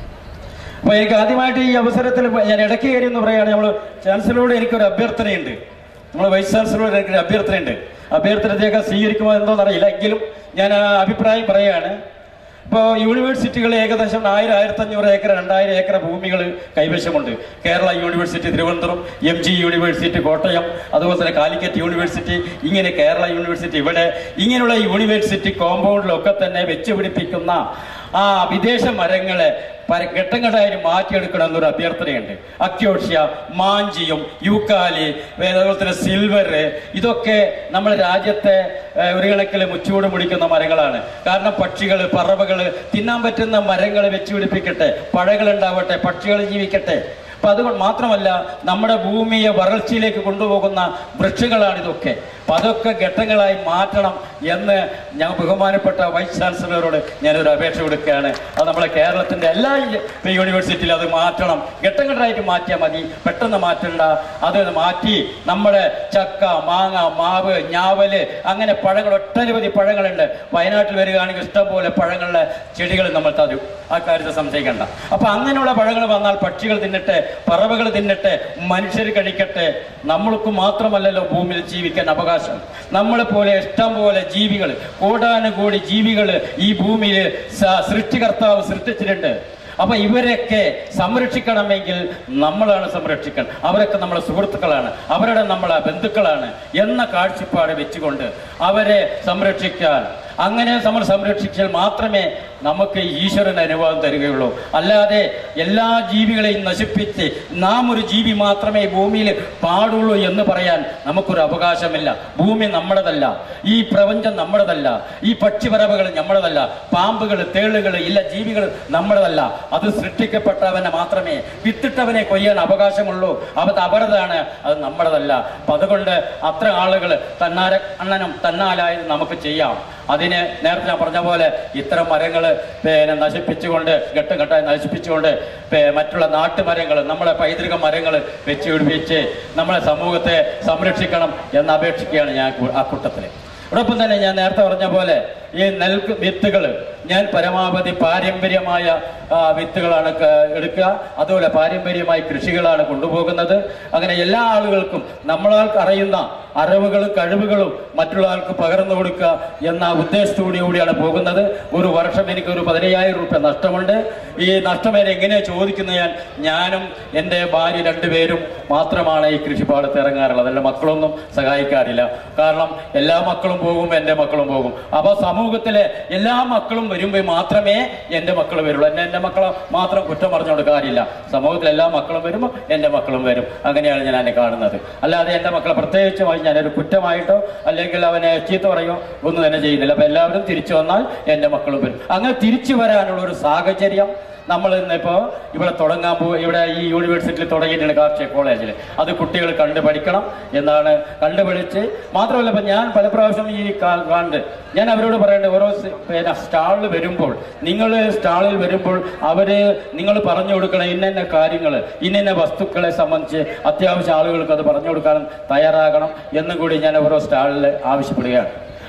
Speaker 7: അപ്പൊ എനിക്ക് ആദ്യമായിട്ട് ഈ അവസരത്തിൽ ഞാൻ ഇടയ്ക്ക് കയറി എന്ന് പറയുകയാണ് നമ്മൾ ചാൻസലറോട് എനിക്കൊരു അഭ്യർത്ഥനയുണ്ട് നമ്മൾ വൈസ് ചാൻസലറോട് എനിക്കൊരു അഭ്യർത്ഥനയുണ്ട് അഭ്യർത്ഥന അദ്ദേഹം സ്വീകരിക്കുമോ എന്തോന്ന് അറിയില്ല എങ്കിലും ഞാൻ ആ അഭിപ്രായം പറയുകയാണ് ഇപ്പോൾ യൂണിവേഴ്സിറ്റികൾ ഏകദേശം ആയിരം ആയിരത്തഞ്ഞൂറ് ഏക്കർ രണ്ടായിരം ഏക്കർ ഭൂമികൾ കൈവശമുണ്ട് Kerala university Thiruvananthapuram M G university Kottayam അതുപോലെ തന്നെ കാലിക്കറ്റ് യൂണിവേഴ്സിറ്റി ഇങ്ങനെ കേരള യൂണിവേഴ്സിറ്റി ഇവിടെ ഇങ്ങനെയുള്ള യൂണിവേഴ്സിറ്റി കോമ്പൗണ്ടിലൊക്കെ തന്നെ വെച്ചുപിടിപ്പിക്കുന്ന ആ വിദേശ മരങ്ങളെ പര ഘട്ടങ്ങളായി മാറ്റിയെടുക്കണം എന്നൊരു അഭ്യർത്ഥനയുണ്ട് അക്യോഷ്യ മാഞ്ചിയും യൂക്കാലി അതുപോലെ തന്നെ സിൽവർ ഇതൊക്കെ നമ്മുടെ രാജ്യത്തെ ഏഹ്, ഒരു കണക്കിൽ മുച്ചൂട് മുടിക്കുന്ന മരങ്ങളാണ് കാരണം പക്ഷികൾ പറവകൾ തിന്നാൻ പറ്റുന്ന മരങ്ങൾ വെച്ച് പിടിപ്പിക്കട്ടെ പഴകൾ ഉണ്ടാവട്ടെ പക്ഷികൾ ജീവിക്കട്ടെ അപ്പൊ അതുകൊണ്ട് മാത്രമല്ല നമ്മുടെ ഭൂമിയെ വരൾച്ചയിലേക്ക് കൊണ്ടുപോകുന്ന വൃക്ഷങ്ങളാണ് ഇതൊക്കെ അപ്പൊ അതൊക്കെ ഘട്ടങ്ങളായി മാറ്റണം എന്ന് ഞാൻ ബഹുമാനപ്പെട്ട വൈസ് ചാൻസലറോട് ഞാനൊരു അപേക്ഷ കൊടുക്കുകയാണ് അത് നമ്മളെ കേരളത്തിന്റെ എല്ലാ യൂണിവേഴ്സിറ്റിയിലും അത് മാറ്റണം ഘട്ടങ്ങളായിട്ട് മാറ്റിയാൽ മതി പെട്ടെന്ന് മാറ്റണ്ട അത് മാറ്റി നമ്മുടെ ചക്ക മാങ്ങ മാവ് ഞാവല് അങ്ങനെ പഴങ്ങൾ ഒട്ടനവധി പഴങ്ങളുണ്ട് വയനാട്ടിൽ വരികയാണെങ്കിൽ ഇഷ്ടംപോലെ പഴങ്ങളുടെ ചെടികൾ നമ്മൾ തരും ആ കാര്യത്തെ സംശയിക്കണ്ട അപ്പൊ അങ്ങനെയുള്ള പഴങ്ങൾ വന്നാൽ പക്ഷികൾ തിന്നട്ടെ പറവകൾ തിന്നട്ടെ മനുഷ്യർ കഴിക്കട്ടെ നമ്മൾക്ക് മാത്രമല്ലല്ലോ ഭൂമിയിൽ ജീവിക്കാൻ അവകാശം നമ്മളെ പോലെ ഇഷ്ടം പോലെ ജീവികൾ കോടാനുകോടി ജീവികൾ ഈ ഭൂമിയിൽ സ- സൃഷ്ടികർത്താവ് സൃഷ്ടിച്ചിട്ടുണ്ട് അപ്പൊ ഇവരെയൊക്കെ സംരക്ഷിക്കണമെങ്കിൽ നമ്മളാണ് സംരക്ഷിക്കണം അവരൊക്കെ നമ്മളെ സുഹൃത്തുക്കളാണ് അവരുടെ നമ്മളെ ബന്ധുക്കളാണ് എന്ന കാഴ്ചപ്പാട് വെച്ചുകൊണ്ട് അവരെ സംരക്ഷിക്കാൻ അങ്ങനെ നമ്മൾ സംരക്ഷിച്ചാൽ മാത്രമേ നമുക്ക് ഈശ്വരൻ അനുവാദം തരികയുള്ളൂ അല്ലാതെ എല്ലാ ജീവികളെയും നശിപ്പിച്ച് നാം ഒരു ജീവി മാത്രമേ ഭൂമിയിൽ പാടുള്ളൂ എന്ന് പറയാൻ നമുക്കൊരു അവകാശമില്ല ഭൂമി നമ്മുടേതല്ല ഈ പ്രപഞ്ചം നമ്മുടേതല്ല ഈ പക്ഷിപറവകൾ നമ്മുടേതല്ല പാമ്പുകൾ തേളുകൾ ഇല്ല ജീവികൾ നമ്മുടേതല്ല അത് സൃഷ്ടിക്കപ്പെട്ടവനെ മാത്രമേ വിത്തിട്ടവനെ കൊയ്യാൻ അവകാശമുള്ളൂ അത് അവരതാണ് അത് നമ്മുടേതല്ല അപ്പൊ അതുകൊണ്ട് അത്ര ആളുകൾ തന്നാര അണ്ണനും തന്നാലായത് നമുക്ക് ചെയ്യാം അതിന് നേരത്തെ ഞാൻ പറഞ്ഞ പോലെ ഇത്തരം മരങ്ങൾ പിന്നെ നശിപ്പിച്ചുകൊണ്ട് ഘട്ടം ഘട്ടമായി നശിപ്പിച്ചുകൊണ്ട് പേ- മറ്റുള്ള നാട്ടുമരങ്ങൾ നമ്മളെ പൈതൃക മരങ്ങൾ വെച്ച് പിടിപ്പിച്ച് നമ്മളെ സമൂഹത്തെ സംരക്ഷിക്കണം എന്ന് അപേക്ഷിക്കുകയാണ് ഞാൻ കു- ആ കൂട്ടത്തിൽ അതോടൊപ്പം തന്നെ ഞാൻ നേരത്തെ പറഞ്ഞ പോലെ ഈ നെൽ വിത്തുകൾ ഞാൻ പരമാവധി പാരമ്പര്യമായ ആ, വിത്തുകളാണ് ക- എടുക്കുക അതുപോലെ പാരമ്പര്യമായി കൃഷികളാണ് കൊണ്ടുപോകുന്നത് അങ്ങനെ എല്ലാ ആളുകൾക്കും നമ്മളാൾക്ക് അറിയുന്ന അറിവുകളും കഴിവുകളും മറ്റുള്ള ആൾക്ക് പകർന്നു കൊടുക്കുക എന്ന ഉദ്ദേശത്തോടു കൂടിയാണ് പോകുന്നത് ഒരു വർഷം എനിക്ക് ഒരു പതിനയ്യായിരം രൂപ നഷ്ടമുണ്ട് ഈ നഷ്ടം എന്നെ എങ്ങനെയാ ചോദിക്കുന്നത് ഞാൻ ഞാനും എൻ്റെ ഭാര്യ രണ്ടുപേരും മാത്രമാണ് ഈ കൃഷിപ്പാടത്ത് ഇറങ്ങാറുള്ളത് എൻ്റെ മക്കളൊന്നും സഹായിക്കാറില്ല കാരണം എല്ലാ മക്കളും പോകും എൻ്റെ മക്കളും പോകും അപ്പോൾ സമൂഹത്തിലെ എല്ലാ മക്കളും വരുമ്പോൾ മാത്രമേ എൻ്റെ മക്കൾ വരുള്ളൂ എന്നെ എൻ്റെ മക്കളെ മാത്രം കുറ്റം പറഞ്ഞുകൊണ്ട് കാര്യമില്ല സമൂഹത്തിലെ എല്ലാ മക്കളും വരുമ്പോൾ എൻ്റെ മക്കളും വരും അങ്ങനെയാണ് ഞാൻ എന്നെ കാണുന്നത് അല്ലാതെ എൻ്റെ മക്കളെ പ്രത്യേകിച്ചുമായി ഞാനൊരു കുറ്റമായിട്ടോ അല്ലെങ്കിൽ അവനെ ചീത്ത പറയോ ഒന്നും തന്നെ ചെയ്യുന്നില്ല അപ്പൊ എല്ലാവരും തിരിച്ചു വന്നാൽ എൻ്റെ മക്കളും വരും അങ്ങനെ തിരിച്ചു വരാനുള്ള ഒരു സാഹചര്യം നമ്മൾ ഇന്നിപ്പോ ഇവിടെ തുടങ്ങാൻ പോ ഇവിടെ ഈ യൂണിവേഴ്സിറ്റിയിൽ തുടങ്ങിയിട്ടുണ്ട് കാർഷിക കോളേജിൽ അത് കുട്ടികൾ കണ്ടു പഠിക്കണം എന്നാണ് കണ്ടുപിടിച്ച് മാത്രമല്ല ഇപ്പൊ ഞാൻ പല പ്രാവശ്യം ഈ കാ- കണ്ട് ഞാൻ അവരോട് പറയേണ്ടത് ഓരോ സ് പിന്നെ സ്റ്റാളിൽ വരുമ്പോൾ നിങ്ങൾ സ്റ്റാളിൽ വരുമ്പോൾ അവര് നിങ്ങൾ പറഞ്ഞു കൊടുക്കണം ഇന്ന കാര്യങ്ങൾ ഇന്ന വസ്തുക്കളെ സംബന്ധിച്ച് അത്യാവശ്യം ആളുകൾക്ക് അത് പറഞ്ഞു കൊടുക്കാനും തയ്യാറാകണം എന്നും കൂടി ഞാൻ ഓരോ സ്റ്റാളിൽ ആവശ്യപ്പെടുകയാണ്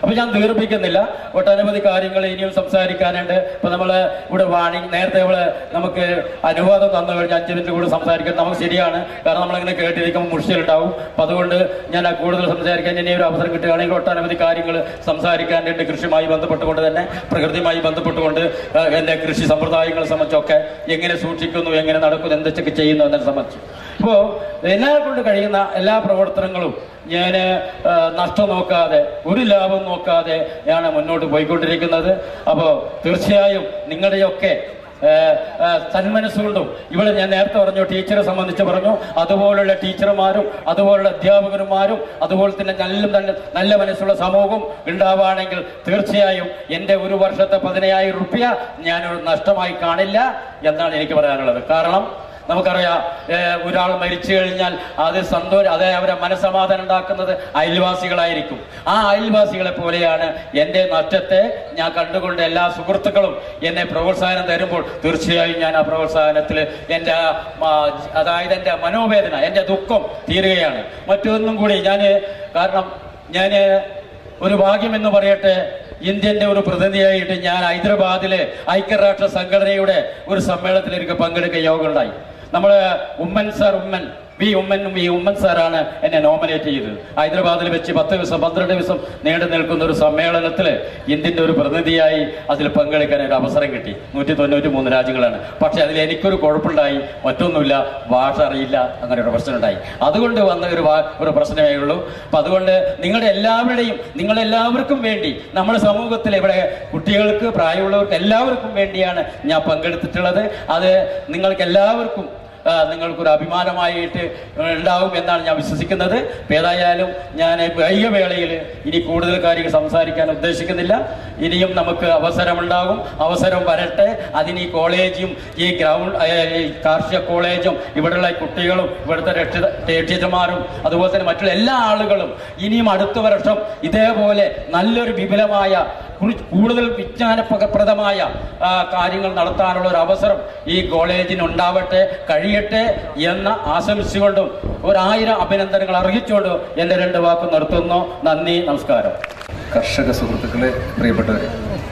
Speaker 7: അപ്പൊ ഞാൻ ദീർഘിക്കുന്നില്ല ഒട്ടനവധി കാര്യങ്ങൾ ഇനിയും സംസാരിക്കാനുണ്ട് ഇപ്പൊ നമ്മള് ഇവിടെ വാണി നേരത്തെ ഇവിടെ നമുക്ക് അനുവാദം തന്നു കഴിഞ്ഞാൽ അഞ്ച് മിനിറ്റ് കൂടി സംസാരിക്കാൻ നമുക്ക് ശരിയാണ് കാരണം നമ്മളിങ്ങനെ കേട്ടിരിക്കുമ്പോൾ മുഷിച്ചിലുണ്ടാവും അപ്പൊ അതുകൊണ്ട് ഞാൻ ആ കൂടുതൽ സംസാരിക്കാൻ ഇനി ഒരു അവസരം കിട്ടുകയാണെങ്കിൽ ഒട്ടനവധി കാര്യങ്ങൾ സംസാരിക്കാനുണ്ട് കൃഷിയുമായി ബന്ധപ്പെട്ടുകൊണ്ട് തന്നെ പ്രകൃതിയുമായി ബന്ധപ്പെട്ടുകൊണ്ട് ആ, എന്റെ കൃഷി സമ്പ്രദായങ്ങളെ സംബന്ധിച്ചൊക്കെ എങ്ങനെ സൂക്ഷിക്കുന്നു എങ്ങനെ നടക്കുന്നു എന്തൊക്കെ ചെയ്യുന്നു എന്നതിനെ സംബന്ധിച്ച് ഇപ്പോ എന്നെ കൊണ്ട് കഴിയുന്ന എല്ലാ പ്രവർത്തനങ്ങളും ഞാൻ നഷ്ടം നോക്കാതെ ഒരു ലാഭം നോക്കാതെ ആണ് മുന്നോട്ട് പോയിക്കൊണ്ടിരിക്കുന്നത് അപ്പോൾ തീർച്ചയായും നിങ്ങളുടെയൊക്കെ ഏഹ്, ഏഹ്, സന്മനസ്സുകൊണ്ടും ഇവിടെ ഞാൻ നേരത്തെ പറഞ്ഞു ടീച്ചറെ സംബന്ധിച്ച് പറഞ്ഞു അതുപോലുള്ള ടീച്ചർമാരും അതുപോലുള്ള അധ്യാപകന്മാരും അതുപോലെ തന്നെ നല്ല നല്ല നല്ല മനസ്സുള്ള സമൂഹം ഉണ്ടാവുകയാണെങ്കിൽ തീർച്ചയായും എൻ്റെ ഒരു വർഷത്തെ പതിനയ്യായിരം റുപ്യ ഞാനൊരു നഷ്ടമായി കാണില്ല എന്നാണ് എനിക്ക് പറയാനുള്ളത് കാരണം നമുക്കറിയാം ഏഹ്, ഒരാൾ മരിച്ചു കഴിഞ്ഞാൽ അത് സന്തോഷം അതെ അവരെ മനസമാധാനം ഉണ്ടാക്കുന്നത് അയൽവാസികളായിരിക്കും ആ അയൽവാസികളെ പോലെയാണ് എൻ്റെ നഷ്ടത്തെ ഞാൻ കണ്ടുകൊണ്ട് എല്ലാ സുഹൃത്തുക്കളും എന്നെ പ്രോത്സാഹനം തരുമ്പോൾ തീർച്ചയായും ഞാൻ ആ പ്രോത്സാഹനത്തിൽ എൻ്റെ ആ, ആ, അതായത് എൻ്റെ മനോവേദന എൻ്റെ ദുഃഖം തീരുകയാണ് മറ്റൊന്നും കൂടി ഞാൻ കാരണം ഞാൻ ഒരു ഭാഗ്യം എന്ന് പറയട്ടെ ഇന്ത്യന്റെ ഒരു പ്രതിനിധിയായിട്ട് ഞാൻ ഹൈദരാബാദിലെ ഐക്യരാഷ്ട്ര സംഘടനയുടെ ഒരു സമ്മേളനത്തിൽ എനിക്ക് പങ്കെടുക്കാൻ യോഗം ഉണ്ടായി നമ്മള് ഉമ്മൻ സാർ ഉമ്മൻ വി ഉമ്മനും വി ഉമ്മൻ സാറാണ് എന്നെ നോമിനേറ്റ് ചെയ്തത് ഹൈദരാബാദിൽ വെച്ച് പത്ത് ദിവസം പന്ത്രണ്ട് ദിവസം നീണ്ടു നിൽക്കുന്ന ഒരു സമ്മേളനത്തിൽ ഇന്ത്യന്റെ ഒരു പ്രതിനിധിയായി അതിൽ പങ്കെടുക്കാൻ ഒരു അവസരം കിട്ടി നൂറ്റി തൊണ്ണൂറ്റി മൂന്ന് രാജ്യങ്ങളാണ് പക്ഷെ അതിൽ എനിക്കൊരു കുഴപ്പമുണ്ടായി മറ്റൊന്നുമില്ല ഭാഷ അറിയില്ല അങ്ങനെ ഒരു പ്രശ്നമുണ്ടായി അതുകൊണ്ട് വന്ന ഒരു വാ- ഒരു പ്രശ്നമേ ഉള്ളൂ അപ്പൊ അതുകൊണ്ട് നിങ്ങളുടെ എല്ലാവരുടെയും നിങ്ങളെല്ലാവർക്കും വേണ്ടി നമ്മുടെ സമൂഹത്തിൽ ഇവിടെ കുട്ടികൾക്ക് പ്രായമുള്ളവർക്ക് എല്ലാവർക്കും വേണ്ടിയാണ് ഞാൻ പങ്കെടുത്തിട്ടുള്ളത് അത് നിങ്ങൾക്ക് എല്ലാവർക്കും ആ, നിങ്ങൾക്കൊരു അഭിമാനമായിട്ട് ഉണ്ടാവും എന്നാണ് ഞാൻ വിശ്വസിക്കുന്നത് ഇപ്പൊ ഏതായാലും ഞാൻ വൈകിയ വേളയിൽ ഇനി കൂടുതൽ കാര്യങ്ങൾ സംസാരിക്കാൻ ഉദ്ദേശിക്കുന്നില്ല ഇനിയും നമുക്ക് അവസരമുണ്ടാകും അവസരം വരട്ടെ അതിന് ഈ കോളേജും ഈ ഗ്രൗണ്ട് ഏ, ഈ കാർഷിക കോളേജും ഇവിടെയുള്ള കുട്ടികളും ഇവിടുത്തെ രക്ഷിത ടീച്ചർമാരും അതുപോലെ തന്നെ മറ്റുള്ള എല്ലാ ആളുകളും ഇനിയും അടുത്ത വർഷം ഇതേപോലെ നല്ലൊരു വിപുലമായ കുറി- കൂടുതൽ വിജ്ഞാനപ്രദമായ ആ, കാര്യങ്ങൾ നടത്താനുള്ള ഒരു അവസരം ഈ കോളേജിന് ഉണ്ടാവട്ടെ കഴിയട്ടെ എന്ന് ആശംസിച്ചുകൊണ്ടും ഒരായിരം അഭിനന്ദനങ്ങൾ അറിയിച്ചുകൊണ്ടും എൻ്റെ രണ്ട് വാക്ക് നിർത്തുന്നു നന്ദി നമസ്കാരം
Speaker 8: കർഷക സുഹൃത്തുക്കളെ പ്രിയപ്പെട്ടവരെ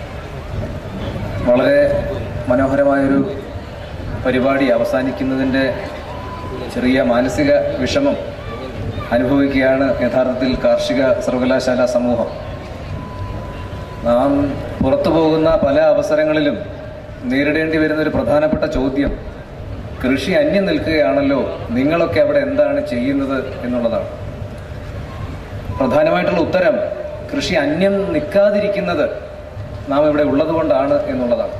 Speaker 8: വളരെ മനോഹരമായൊരു പരിപാടി അവസാനിക്കുന്നതിൻ്റെ ചെറിയ മാനസിക വിഷമം അനുഭവിക്കുകയാണ് യഥാർത്ഥത്തിൽ കാർഷിക സർവകലാശാല സമൂഹം നാം പുറത്തു പോകുന്ന പല അവസരങ്ങളിലും നേരിടേണ്ടി വരുന്ന ഒരു പ്രധാനപ്പെട്ട ചോദ്യം കൃഷി അന്യം നിൽക്കുകയാണല്ലോ നിങ്ങളൊക്കെ അവിടെ എന്താണ് ചെയ്യുന്നത് എന്നുള്ളതാണ് പ്രധാനമായിട്ടുള്ള ഉത്തരം കൃഷി അന്യം നിൽക്കാതിരിക്കുന്നത് നാം ഇവിടെ ഉള്ളത് കൊണ്ടാണ് എന്നുള്ളതാണ്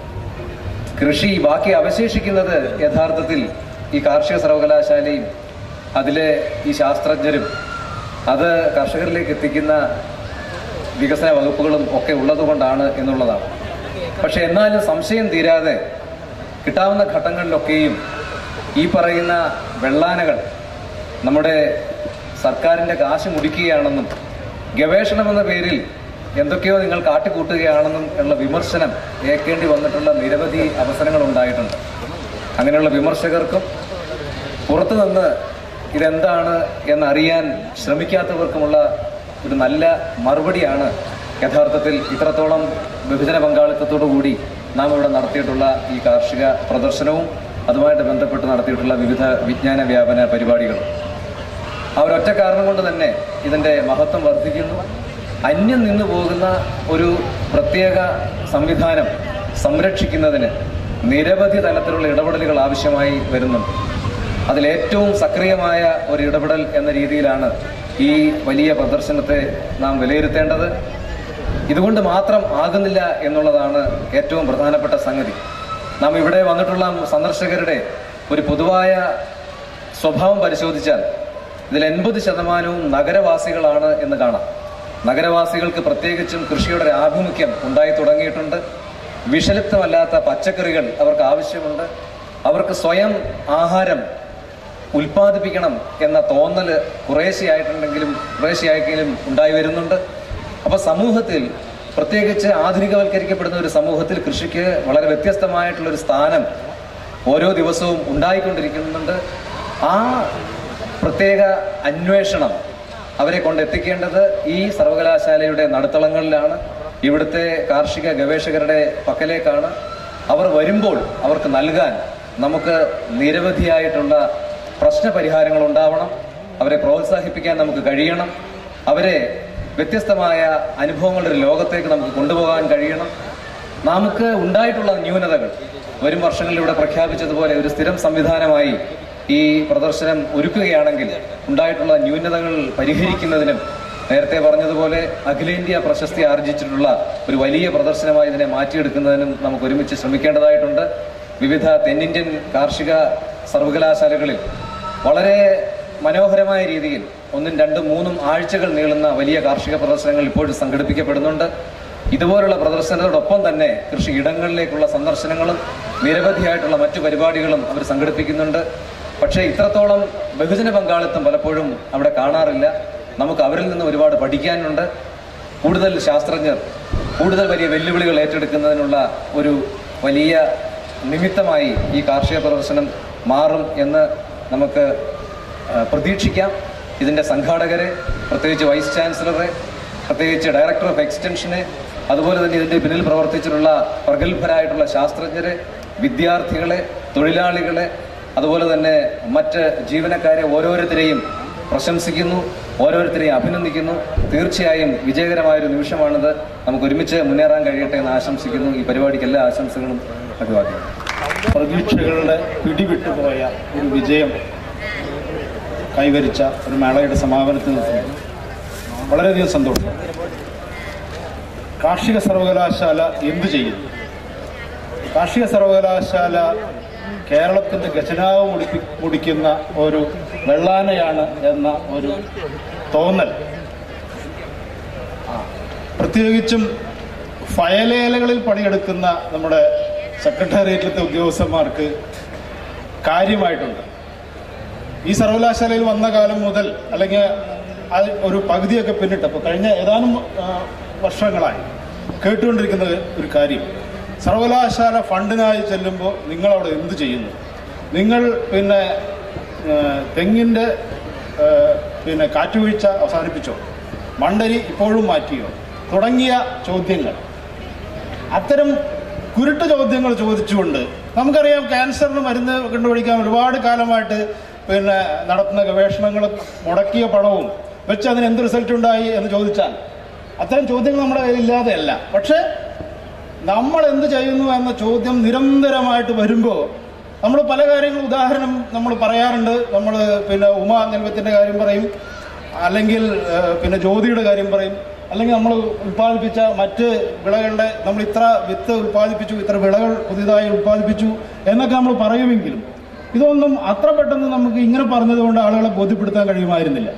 Speaker 8: കൃഷി ബാക്കി അവശേഷിക്കുന്നത് യഥാർത്ഥത്തിൽ ഈ കാർഷിക സർവകലാശാലയും അതിലെ ഈ ശാസ്ത്രജ്ഞരും അത് കർഷകരിലേക്ക് എത്തിക്കുന്ന വികസന വകുപ്പുകളും ഒക്കെ ഉള്ളത് കൊണ്ടാണ് എന്നുള്ളതാണ് പക്ഷെ എന്നാലും സംശയം തീരാതെ കിട്ടാവുന്ന ഘട്ടങ്ങളിലൊക്കെയും ഈ പറയുന്ന വെള്ളാനകൾ നമ്മുടെ സർക്കാരിൻ്റെ കാശ് മുടിക്കുകയാണെന്നും ഗവേഷണം എന്ന പേരിൽ എന്തൊക്കെയോ നിങ്ങൾ കാട്ടിക്കൂട്ടുകയാണെന്നും ഉള്ള വിമർശനം ഏൽക്കേണ്ടി വന്നിട്ടുള്ള നിരവധി അവസരങ്ങൾ ഉണ്ടായിട്ടുണ്ട് അങ്ങനെയുള്ള വിമർശകർക്കും പുറത്തുനിന്ന് ഇതെന്താണ് എന്നറിയാൻ ശ്രമിക്കാത്തവർക്കുമുള്ള ഒരു നല്ല മറുപടിയാണ് യഥാർത്ഥത്തിൽ ഇത്രത്തോളം ബഹുജന പങ്കാളിത്തത്തോടു കൂടി നാം ഇവിടെ നടത്തിയിട്ടുള്ള ഈ കാർഷിക പ്രദർശനവും അതുമായിട്ട് ബന്ധപ്പെട്ട് നടത്തിയിട്ടുള്ള വിവിധ വിജ്ഞാന വ്യാപന പരിപാടികളും ആ ഒരൊറ്റ കാരണം കൊണ്ട് തന്നെ ഇതിൻ്റെ മഹത്വം വർദ്ധിക്കുന്നു അന്യം നിന്നു പോകുന്ന ഒരു പ്രത്യേക സംവിധാനം സംരക്ഷിക്കുന്നതിന് നിരവധി തലത്തിലുള്ള ഇടപെടലുകൾ ആവശ്യമായി വരുന്നുണ്ട് അതിലേറ്റവും സക്രിയമായ ഒരു ഇടപെടൽ എന്ന രീതിയിലാണ് ഈ വലിയ പ്രദർശനത്തെ നാം വിലയിരുത്തേണ്ടത് ഇതുകൊണ്ട് മാത്രം ആകുന്നില്ല എന്നുള്ളതാണ് ഏറ്റവും പ്രധാനപ്പെട്ട സംഗതി നാം ഇവിടെ വന്നിട്ടുള്ള സന്ദർശകരുടെ ഒരു പൊതുവായ സ്വഭാവം പരിശോധിച്ചാൽ ഇതിൽ എൺപത് ശതമാനവും നഗരവാസികളാണ് എന്ന് കാണാം നഗരവാസികൾക്ക് പ്രത്യേകിച്ചും കൃഷിയുടെ ഒരു ആഭിമുഖ്യം ഉണ്ടായി തുടങ്ങിയിട്ടുണ്ട് വിഷലിപ്തമല്ലാത്ത പച്ചക്കറികൾ അവർക്ക് ആവശ്യമുണ്ട് അവർക്ക് സ്വയം ആഹാരം ഉൽപ്പാദിപ്പിക്കണം എന്ന തോന്നല് കുറേശ്ശെയായിട്ടുണ്ടെങ്കിലും കുറേശ്ശെയായെങ്കിലും ഉണ്ടായി വരുന്നുണ്ട് അപ്പൊ സമൂഹത്തിൽ പ്രത്യേകിച്ച് ആധുനികവൽക്കരിക്കപ്പെടുന്ന ഒരു സമൂഹത്തിൽ കൃഷിക്ക് വളരെ വ്യത്യസ്തമായിട്ടുള്ള ഒരു സ്ഥാനം ഓരോ ദിവസവും ഉണ്ടായിക്കൊണ്ടിരിക്കുന്നുണ്ട് ആ പ്രത്യേക അന്വേഷണം അവരെ കൊണ്ടെത്തിക്കേണ്ടത് ഈ സർവകലാശാലയുടെ നടുത്തളങ്ങളിലാണ് ഇവിടുത്തെ കാർഷിക ഗവേഷകരുടെ പക്കലേക്കാണ് അവർ വരുമ്പോൾ അവർക്ക് നൽകാൻ നമുക്ക് നിരവധിയായിട്ടുള്ള പ്രശ്ന പരിഹാരങ്ങൾ ഉണ്ടാവണം അവരെ പ്രോത്സാഹിപ്പിക്കാൻ നമുക്ക് കഴിയണം അവരെ വ്യത്യസ്തമായ അനുഭവങ്ങളുടെ ഒരു ലോകത്തേക്ക് നമുക്ക് കൊണ്ടുപോകാൻ കഴിയണം നമുക്ക് ഉണ്ടായിട്ടുള്ള ന്യൂനതകൾ വരും വർഷങ്ങളിൽ ഇവിടെ പ്രഖ്യാപിച്ചതുപോലെ ഒരു സ്ഥിരം സംവിധാനമായി ഈ പ്രദർശനം ഒരുക്കുകയാണെങ്കിൽ ഉണ്ടായിട്ടുള്ള ന്യൂനതകൾ പരിഹരിക്കുന്നതിനും നേരത്തെ പറഞ്ഞതുപോലെ അഖിലേന്ത്യാ പ്രശസ്തി ആർജിച്ചിട്ടുള്ള ഒരു വലിയ പ്രദർശനമായി ഇതിനെ മാറ്റിയെടുക്കുന്നതിനും നമുക്ക് ഒരുമിച്ച് ശ്രമിക്കേണ്ടതായിട്ടുണ്ട് വിവിധ തെന്നിന്ത്യൻ കാർഷിക സർവകലാശാലകളിൽ വളരെ മനോഹരമായ രീതിയിൽ ഒന്നും രണ്ടും മൂന്നും ആഴ്ചകൾ നീളുന്ന വലിയ കാർഷിക പ്രദർശനങ്ങൾ ഇപ്പോഴും സംഘടിപ്പിക്കപ്പെടുന്നുണ്ട് ഇതുപോലുള്ള പ്രദർശനത്തോടൊപ്പം തന്നെ കൃഷി ഇടങ്ങളിലേക്കുള്ള സന്ദർശനങ്ങളും നിരവധിയായിട്ടുള്ള മറ്റു പരിപാടികളും അവർ സംഘടിപ്പിക്കുന്നുണ്ട് പക്ഷേ ഇത്രത്തോളം ബഹുജന പങ്കാളിത്തം പലപ്പോഴും അവിടെ കാണാറില്ല നമുക്ക് അവരിൽ നിന്ന് ഒരുപാട് പഠിക്കാനുണ്ട് കൂടുതൽ ശാസ്ത്രജ്ഞർ കൂടുതൽ വലിയ വെല്ലുവിളികൾ ഏറ്റെടുക്കുന്നതിനുള്ള ഒരു വലിയ നിമിത്തമായി ഈ കാർഷിക പ്രദർശനം മാറും എന്ന് നമുക്ക് ആ, പ്രതീക്ഷിക്കാം ഇതിൻ്റെ സംഘാടകരെ പ്രത്യേകിച്ച് വൈസ് ചാൻസലറെ പ്രത്യേകിച്ച് ഡയറക്ടർ ഓഫ് എക്സ്റ്റൻഷനെ അതുപോലെ തന്നെ ഇതിൻ്റെ പിന്നിൽ പ്രവർത്തിച്ചിട്ടുള്ള പ്രഗത്ഭരായിട്ടുള്ള ശാസ്ത്രജ്ഞരെ വിദ്യാർത്ഥികളെ തൊഴിലാളികളെ അതുപോലെ തന്നെ മറ്റ് ജീവനക്കാരെ ഓരോരുത്തരെയും പ്രശംസിക്കുന്നു ഓരോരുത്തരെയും അഭിനന്ദിക്കുന്നു തീർച്ചയായും വിജയകരമായൊരു നിമിഷമാണിത് നമുക്ക് ഒരുമിച്ച് മുന്നേറാൻ കഴിയട്ടെ എന്ന് ആശംസിക്കുന്നു ഈ പരിപാടിക്ക് എല്ലാ ആശംസകളും അഭിവാദ്യം
Speaker 9: പ്രതീക്ഷകളുടെ പിടിവിട്ടുപോയ ഒരു വിജയം കൈവരിച്ച ഒരു മേളയുടെ സമാപനത്തിൽ നിൽക്കുന്നു വളരെയധികം സന്തോഷം കാർഷിക സർവകലാശാല എന്തു ചെയ്യുന്നു കാർഷിക സർവകലാശാല കേരളത്തിൻ്റെ ഖജനാവ് മുടിപ്പി മുടിക്കുന്ന ഒരു വെള്ളാനയാണ് എന്ന ഒരു തോന്നൽ ആ, പ്രത്യേകിച്ചും ഫയലേലകളിൽ പണിയെടുക്കുന്ന നമ്മുടെ സെക്രട്ടേറിയറ്റിലത്തെ ഉദ്യോഗസ്ഥന്മാർക്ക് കാര്യമായിട്ടുണ്ട് ഈ സർവകലാശാലയിൽ വന്ന കാലം മുതൽ അല്ലെങ്കിൽ അത് ഒരു പകുതിയൊക്കെ പിന്നിട്ടപ്പോൾ കഴിഞ്ഞ ഏതാനും ആ, വർഷങ്ങളായി കേട്ടുകൊണ്ടിരിക്കുന്ന ഒരു കാര്യം സർവകലാശാല ഫണ്ടിനായി ചെല്ലുമ്പോൾ നിങ്ങളവിടെ എന്ത് ചെയ്യുന്നു നിങ്ങൾ പിന്നെ ആ, തെങ്ങിൻ്റെ ആ, പിന്നെ കാറ്റുവീഴ്ച അവസാനിപ്പിച്ചോ മണ്ടരി ഇപ്പോഴും മാറ്റിയോ തുടങ്ങിയ ചോദ്യങ്ങൾ അത്തരം കുരുട്ട് ചോദ്യങ്ങൾ ചോദിച്ചുകൊണ്ട് നമുക്കറിയാം ക്യാൻസറിന് മരുന്ന് കണ്ടുപിടിക്കാൻ ഒരുപാട് കാലമായിട്ട് പിന്നെ നടത്തുന്ന ഗവേഷണങ്ങൾ മുടക്കിയ പണവും വെച്ച് അതിന് എന്ത് റിസൾട്ട് ഉണ്ടായി എന്ന് ചോദിച്ചാൽ അത്തരം ചോദ്യങ്ങൾ നമ്മുടെ കയ്യിലില്ലാതെയല്ല പക്ഷേ നമ്മൾ എന്ത് ചെയ്യുന്നു എന്ന ചോദ്യം നിരന്തരമായിട്ട് വരുമ്പോൾ നമ്മൾ പല കാര്യങ്ങളും ഉദാഹരണം നമ്മൾ പറയാറുണ്ട് നമ്മൾ പിന്നെ ഉമ നെൽവത്തിൻ്റെ കാര്യം പറയും അല്ലെങ്കിൽ ഏഹ്, പിന്നെ ജ്യോതിയുടെ കാര്യം പറയും അല്ലെങ്കിൽ നമ്മൾ ഉൽപ്പാദിപ്പിച്ച മറ്റ് വിളകളുടെ നമ്മൾ ഇത്ര വിത്ത് ഉൽപ്പാദിപ്പിച്ചു ഇത്ര വിളകൾ പുതിയതായി ഉൽപ്പാദിപ്പിച്ചു എന്നൊക്കെ നമ്മൾ പറയുമെങ്കിലും ഇതൊന്നും അത്ര പെട്ടെന്ന് നമുക്ക് ഇങ്ങനെ പറഞ്ഞതുകൊണ്ട് ആളുകളെ ബോധ്യപ്പെടുത്താൻ കഴിയുമായിരുന്നില്ല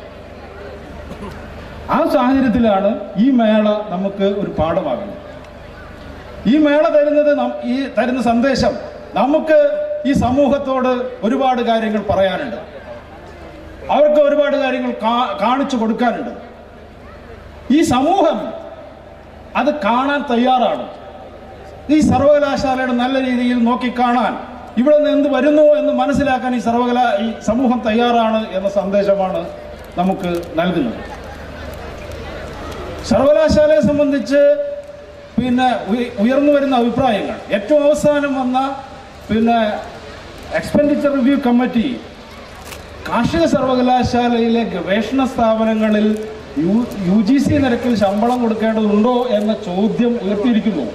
Speaker 9: ആ സാഹചര്യത്തിലാണ് ഈ മേള നമുക്ക് ഒരു പാഠമാകുന്നത് ഈ മേള തരുന്നത് നം- ഈ തരുന്ന സന്ദേശം നമുക്ക് ഈ സമൂഹത്തോട് ഒരുപാട് കാര്യങ്ങൾ പറയാനുണ്ട് അവർക്ക് ഒരുപാട് കാര്യങ്ങൾ കാ- കാണിച്ചു കൊടുക്കാനുണ്ട് ഈ സമൂഹം അത് കാണാൻ തയ്യാറാണ് ഈ സർവകലാശാലയുടെ നല്ല രീതിയിൽ നോക്കിക്കാണാൻ ഇവിടെ നിന്ന് എന്ത് വരുന്നു എന്ന് മനസ്സിലാക്കാൻ ഈ സർവകലാ ഈ സമൂഹം തയ്യാറാണ് എന്ന സന്ദേശമാണ് നമുക്ക് നൽകുന്നത് സർവകലാശാലയെ സംബന്ധിച്ച് പിന്നെ ഉയ- ഉയർന്നു വരുന്ന അഭിപ്രായങ്ങൾ ഏറ്റവും അവസാനം വന്ന പിന്നെ എക്സ്പെൻഡിച്ചർ റിവ്യൂ കമ്മിറ്റി കാർഷിക സർവകലാശാലയിലെ ഗവേഷണ സ്ഥാപനങ്ങളിൽ യു യു ജി സി നിരക്കിൽ ശമ്പളം കൊടുക്കേണ്ടതുണ്ടോ എന്ന ചോദ്യം ഉയർത്തിയിരിക്കുന്നു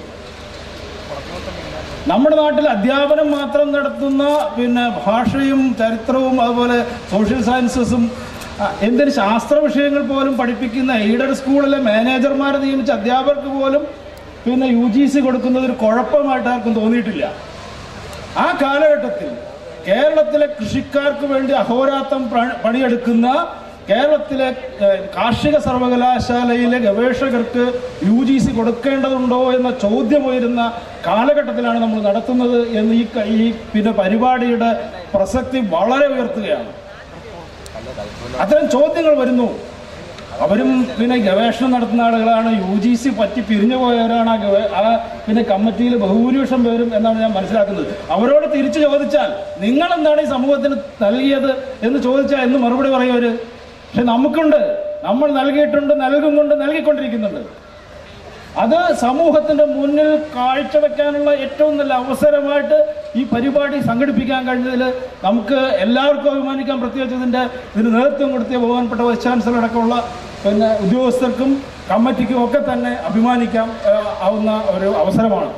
Speaker 9: നമ്മുടെ നാട്ടിൽ അധ്യാപനം മാത്രം നടത്തുന്ന പിന്നെ ഭാഷയും ചരിത്രവും അതുപോലെ സോഷ്യൽ സയൻസസും ആ, എന്തിന് ശാസ്ത്ര വിഷയങ്ങൾ പോലും പഠിപ്പിക്കുന്ന എയ്ഡഡ് സ്കൂളിലെ മാനേജർമാരെ നിയമിച്ച അധ്യാപകർക്ക് പോലും പിന്നെ യു ജി സി കൊടുക്കുന്നത് ഒരു കുഴപ്പമായിട്ട് ആർക്കും തോന്നിയിട്ടില്ല ആ കാലഘട്ടത്തിൽ കേരളത്തിലെ കൃഷിക്കാർക്ക് വേണ്ടി അഹോരാത്രം പ്ര- പണിയെടുക്കുന്ന കേരളത്തിലെ ഏഹ്, കാർഷിക സർവകലാശാലയിലെ ഗവേഷകർക്ക് യു ജി സി കൊടുക്കേണ്ടതുണ്ടോ എന്ന ചോദ്യം ഉയരുന്ന കാലഘട്ടത്തിലാണ് നമ്മൾ നടത്തുന്നത് എന്ന് ഈ ക- ഈ പിന്നെ പരിപാടിയുടെ പ്രസക്തി വളരെ ഉയർത്തുകയാണ് അത്തരം ചോദ്യങ്ങൾ വരുന്നു അവരും പിന്നെ ഗവേഷണം നടത്തുന്ന ആളുകളാണ് യു ജി സി പറ്റി പിരിഞ്ഞു പോയവരാണ് ആ ഗവേ ആ പിന്നെ കമ്മിറ്റിയിൽ ബഹുഭൂരിപക്ഷം പേരും എന്നാണ് ഞാൻ മനസ്സിലാക്കുന്നത് അവരോട് തിരിച്ചു ചോദിച്ചാൽ നിങ്ങൾ എന്താണ് ഈ സമൂഹത്തിന് നൽകിയത് എന്ന് ചോദിച്ചാൽ എന്ന് മറുപടി പറയും അവര് പക്ഷെ നമുക്കുണ്ട് നമ്മൾ നൽകിയിട്ടുണ്ട് നൽകുന്നുണ്ട് നൽകിക്കൊണ്ടിരിക്കുന്നുണ്ട് അത് സമൂഹത്തിന്റെ മുന്നിൽ കാഴ്ചവെക്കാനുള്ള ഏറ്റവും നല്ല അവസരമായിട്ട് ഈ പരിപാടി സംഘടിപ്പിക്കാൻ കഴിഞ്ഞതിൽ നമുക്ക് എല്ലാവർക്കും അഭിമാനിക്കാൻ പ്രത്യേകിച്ച് ഇതിന്റെ ഇതിന് നേതൃത്വം കൊടുത്തിയ ബഹുമാനപ്പെട്ട വൈസ് ചാൻസലർ അടക്കമുള്ള പിന്നെ ഉദ്യോഗസ്ഥർക്കും കമ്മിറ്റിക്കും ഒക്കെ തന്നെ അഭിമാനിക്കാം ഏഹ്, ആവുന്ന ഒരു അവസരമാണ്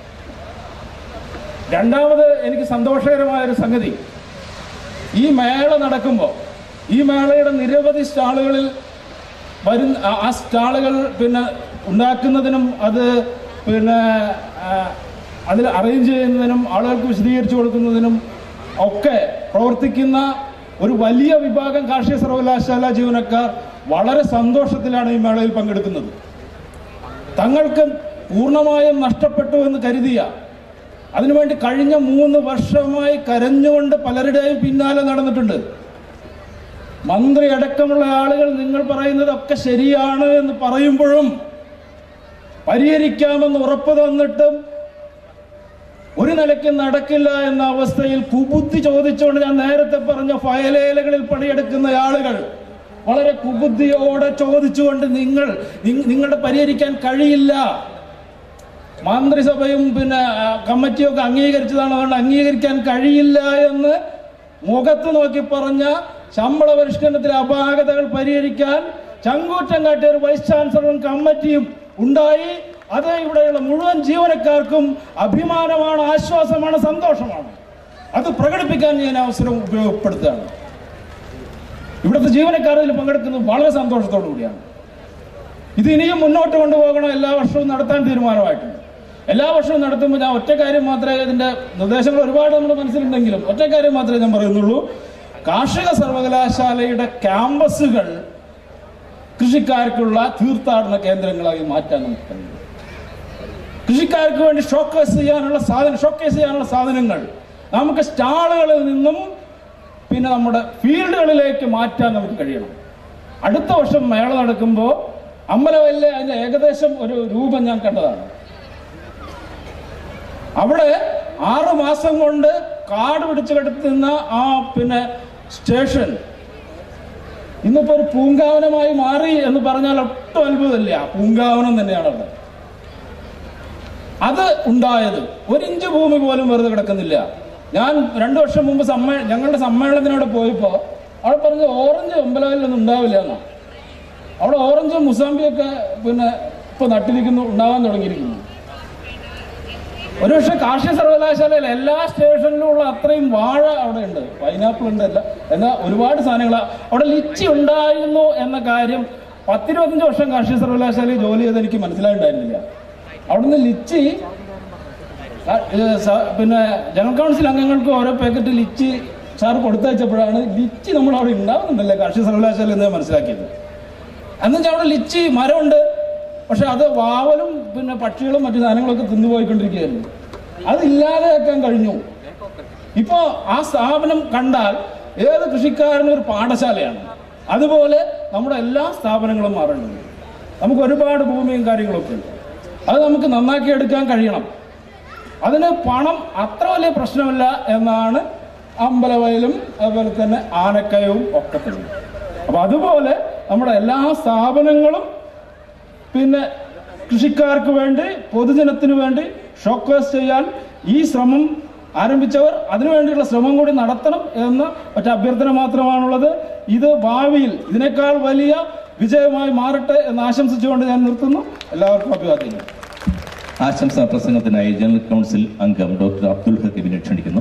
Speaker 9: രണ്ടാമത് എനിക്ക് സന്തോഷകരമായ ഒരു സംഗതി ഈ മേള നടക്കുമ്പോൾ ഈ മേളയുടെ നിരവധി സ്റ്റാളുകളിൽ വരുന്ന ആ- ആ സ്റ്റാളുകൾ പിന്നെ ഉണ്ടാക്കുന്നതിനും അത് പിന്നെ ആ, അതിൽ അറേഞ്ച് ചെയ്യുന്നതിനും ആളുകൾക്ക് വിശദീകരിച്ചു കൊടുക്കുന്നതിനും ഒക്കെ പ്രവർത്തിക്കുന്ന ഒരു വലിയ വിഭാഗം കാർഷിക സർവകലാശാല ജീവനക്കാർ വളരെ സന്തോഷത്തിലാണ് ഈ മേളയിൽ പങ്കെടുക്കുന്നത് തങ്ങൾക്ക് പൂർണ്ണമായും നഷ്ടപ്പെട്ടു എന്ന് കരുതിയ അതിനുവേണ്ടി കഴിഞ്ഞ മൂന്ന് വർഷമായി കരഞ്ഞുകൊണ്ട് പലരുടെയും പിന്നാലെ നടന്നിട്ടുണ്ട് മന്ത്രി അടക്കമുള്ള ആളുകൾ നിങ്ങൾ പറയുന്നതൊക്കെ ശരിയാണ് എന്ന് പറയുമ്പോഴും പരിഹരിക്കാമെന്ന് ഉറപ്പ് തന്നിട്ടും ഒരു നിലയ്ക്ക് നടക്കില്ല എന്ന അവസ്ഥയിൽ കുബുദ്ധി ചോദിച്ചുകൊണ്ട് ഞാൻ നേരത്തെ പറഞ്ഞ ഫയലേലകളിൽ പണിയെടുക്കുന്ന ആളുകൾ വളരെ കുബുദ്ധിയോടെ ചോദിച്ചുകൊണ്ട് നിങ്ങൾ നിങ്ങ- നിങ്ങളുടെ പരിഹരിക്കാൻ കഴിയില്ല മന്ത്രിസഭയും പിന്നെ ആ, കമ്മിറ്റിയും ഒക്കെ അംഗീകരിച്ചതാണ് അതുകൊണ്ട് അംഗീകരിക്കാൻ കഴിയില്ല എന്ന് മുഖത്ത് നോക്കി പറഞ്ഞ ശമ്പള പരിഷ്കരണത്തിലെ അപാകതകൾ പരിഹരിക്കാൻ ചങ്കൂറ്റം കാട്ടിയ ഒരു വൈസ് ചാൻസലറും കമ്മിറ്റിയും ഉണ്ടായി അത് ഇവിടെയുള്ള മുഴുവൻ ജീവനക്കാർക്കും അഭിമാനമാണ് ആശ്വാസമാണ് സന്തോഷമാണ് അത് പ്രകടിപ്പിക്കാൻ ഞാൻ അവസരം ഉപയോഗപ്പെടുത്തുകയാണ് ഇവിടുത്തെ ജീവനക്കാർ ഇതിൽ പങ്കെടുക്കുന്നത് വളരെ സന്തോഷത്തോടു കൂടിയാണ് ഇത് ഇനിയും മുന്നോട്ട് കൊണ്ടുപോകണം എല്ലാ വർഷവും നടത്താൻ തീരുമാനമായിട്ടുണ്ട് എല്ലാ വർഷവും നടത്തുമ്പോൾ ഞാൻ ഒറ്റ കാര്യം മാത്രമേ ഇതിന്റെ നിർദ്ദേശങ്ങൾ ഒരുപാട് നമ്മുടെ മനസ്സിലുണ്ടെങ്കിലും ഒറ്റ കാര്യം മാത്രമേ ഞാൻ പറയുന്നുള്ളൂ കാർഷിക സർവകലാശാലയുടെ ക്യാമ്പസുകൾ കൃഷിക്കാർക്കുള്ള തീർത്ഥാടന കേന്ദ്രങ്ങളായി മാറ്റാൻ നമുക്ക് കഴിയും കൃഷിക്കാർക്ക് വേണ്ടി ഷോക്കേസ് ചെയ്യാനുള്ള സാധനം ഷോക്കേസ് ചെയ്യാനുള്ള സാധനങ്ങൾ നമുക്ക് സ്റ്റാളുകളിൽ നിന്നും പിന്നെ നമ്മുടെ ഫീൽഡുകളിലേക്ക് മാറ്റാൻ നമുക്ക് കഴിയണം അടുത്ത വർഷം മേള നടക്കുമ്പോൾ അമ്പലവല്ലെ അതിന്റെ ഏകദേശം ഒരു രൂപം ഞാൻ കണ്ടതാണ് അവിടെ ആറു മാസം കൊണ്ട് കാട് പിടിച്ചു കിടത്തുന്ന ആ പിന്നെ സ്റ്റേഷൻ ഇന്നിപ്പോ ഒരു പൂങ്കാവനമായി മാറി എന്ന് പറഞ്ഞാൽ ഒട്ടും അത്ഭുതമില്ല പൂങ്കാവനം തന്നെയാണ് അവിടെ അത് ഉണ്ടായത് ഒരു ഇഞ്ച് ഭൂമി പോലും വെറുതെ കിടക്കുന്നില്ല ഞാൻ രണ്ടു വർഷം മുമ്പ് സമ്മേ ഞങ്ങളുടെ സമ്മേളനത്തിനവിടെ പോയപ്പോ അവിടെ പറഞ്ഞത് ഓറഞ്ച് അമ്പലവല്ലൊന്നും ഉണ്ടാവില്ല എന്നാ അവിടെ ഓറഞ്ച് മുസാമ്പിയൊക്കെ പിന്നെ ഇപ്പൊ നട്ടിരിക്കുന്നു ഉണ്ടാവാൻ തുടങ്ങിയിരിക്കുന്നു ഒരുപക്ഷെ കാർഷിക സർവകലാശാലയിൽ എല്ലാ സ്റ്റേഷനിലും ഉള്ള അത്രയും വാഴ അവിടെ ഉണ്ട് പൈനാപ്പിൾ ഉണ്ട് അല്ല എന്നാൽ ഒരുപാട് സാധനങ്ങൾ അവിടെ ലിച്ചി ഉണ്ടായിരുന്നു എന്ന കാര്യം പത്തിരുപത്തഞ്ച് വർഷം കാർഷിക സർവകലാശാലയിൽ ജോലി ചെയ്ത് എനിക്ക് മനസ്സിലായിട്ടുണ്ടായിരുന്നില്ല അവിടുന്ന് ലിച്ചി ആ, ഏ, സ- പിന്നെ ജനറൽ കൗൺസിൽ അംഗങ്ങൾക്ക് ഓരോ പാക്കറ്റ് ലിച്ചി സാർ കൊടുത്തയച്ചപ്പോഴാണ് ലിച്ചി നമ്മൾ അവിടെ ഉണ്ടാവുന്നുണ്ടല്ലേ കാർഷിക സർവകലാശാല എന്ന് ഞാൻ മനസ്സിലാക്കിയത് എന്നുവെച്ചാൽ അവിടെ ലിച്ചി മരമുണ്ട് പക്ഷെ അത് വാവലും പിന്നെ പക്ഷികളും മറ്റു സാധനങ്ങളൊക്കെ തിന്നുപോയിക്കൊണ്ടിരിക്കുകയായിരുന്നു അത് ഇല്ലാതെയാക്കാൻ കഴിഞ്ഞു ഇപ്പോ ആ സ്ഥാപനം കണ്ടാൽ ഏത് കൃഷിക്കാരനും ഒരു പാഠശാലയാണ് അതുപോലെ നമ്മുടെ എല്ലാ സ്ഥാപനങ്ങളും മാറേണ്ടത് നമുക്ക് ഒരുപാട് ഭൂമിയും കാര്യങ്ങളൊക്കെ ഉണ്ട് അത് നമുക്ക് നന്നാക്കി എടുക്കാൻ കഴിയണം അതിന് പണം അത്ര വലിയ പ്രശ്നമല്ല എന്നാണ് അമ്പലവയലും അതുപോലെ തന്നെ ആനക്കയവും ഒക്കെ തന്നെ അപ്പൊ അതുപോലെ നമ്മുടെ എല്ലാ സ്ഥാപനങ്ങളും പിന്നെ കൃഷിക്കാർക്ക് വേണ്ടി പൊതുജനത്തിന് വേണ്ടി ഷോക്കേസ് ചെയ്യാൻ ഈ ശ്രമം ആരംഭിച്ചവർ അതിനുവേണ്ടിയുള്ള ശ്രമം കൂടി നടത്തണം എന്ന ഒറ്റ അഭ്യർത്ഥന മാത്രമാണുള്ളത് ഇത് ഭാവിയിൽ ഇതിനേക്കാൾ വലിയ വിജയമായി മാറട്ടെ എന്ന് ആശംസിച്ചുകൊണ്ട് ഞാൻ നിർത്തുന്നു എല്ലാവർക്കും അഭിവാദ്യങ്ങൾ
Speaker 2: ആശംസാ പ്രസംഗത്തിനായി ജനറൽ കൗൺസിൽ അംഗം ഡോക്ടർ അബ്ദുൽ ഹക്കീമിനെ ക്ഷണിക്കുന്നു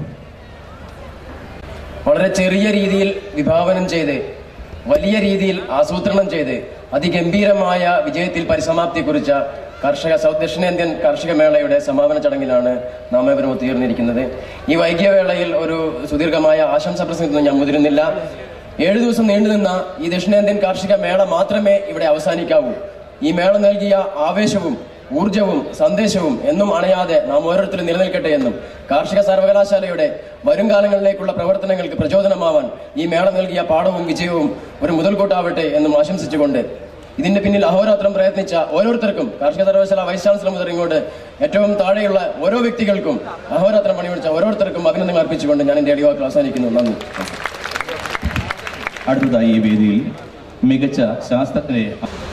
Speaker 10: വളരെ ചെറിയ രീതിയിൽ വിഭാവനം ചെയ്ത് വലിയ രീതിയിൽ ആസൂത്രണം ചെയ്ത് അതിഗംഭീരമായ വിജയത്തിൽ പരിസമാപ്തി കുറിച്ച കർഷക സൗത്ത് ദക്ഷിണേന്ത്യൻ കാർഷിക മേളയുടെ സമാപന ചടങ്ങിലാണ് നാം ഏവരും ഒത്തുചേർന്നിരിക്കുന്നത് ഈ വൈകിയ വേളയിൽ ഒരു സുദീർഘമായ ആശംസ പ്രസംഗത്തിൽ ഞാൻ മുതിരുന്നില്ല ഏഴു ദിവസം നീണ്ടുനിന്ന ഈ ദക്ഷിണേന്ത്യൻ കാർഷിക മേള മാത്രമേ ഇവിടെ അവസാനിക്കാവൂ ഈ മേള നൽകിയ ആവേശവും ഊർജവും സന്ദേശവും എന്നും അണയാതെ നാം ഓരോരുത്തരും നിലനിൽക്കട്ടെ എന്നും കാർഷിക സർവകലാശാലയുടെ വരും കാലങ്ങളിലേക്കുള്ള പ്രവർത്തനങ്ങൾക്ക് പ്രചോദനമാവാൻ ഈ മേള നൽകിയ പാഠവും വിജയവും ഒരു മുതൽക്കൂട്ടാവട്ടെ എന്നും ആശംസിച്ചുകൊണ്ട് ഇതിന്റെ പിന്നിൽ അഹോരാത്രം പ്രയത്നിച്ച ഓരോരുത്തർക്കും കാർഷിക സർവകലാശാല വൈസ് ചാൻസലർ മുതൽ ഇങ്ങോട്ട് ഏറ്റവും താഴെയുള്ള ഓരോ വ്യക്തികൾക്കും അഹോരാത്രം പണിപിടിച്ച ഓരോരുത്തർക്കും അഭിനന്ദനം അർപ്പിച്ചുകൊണ്ട് ഞാൻ എന്റെ അടിവാക്കൾ അവസാനിക്കുന്നു നന്ദി
Speaker 2: അടുത്തതായി ഈ വേദിയിൽ മികച്ച ശാസ്ത്രജ്ഞരെ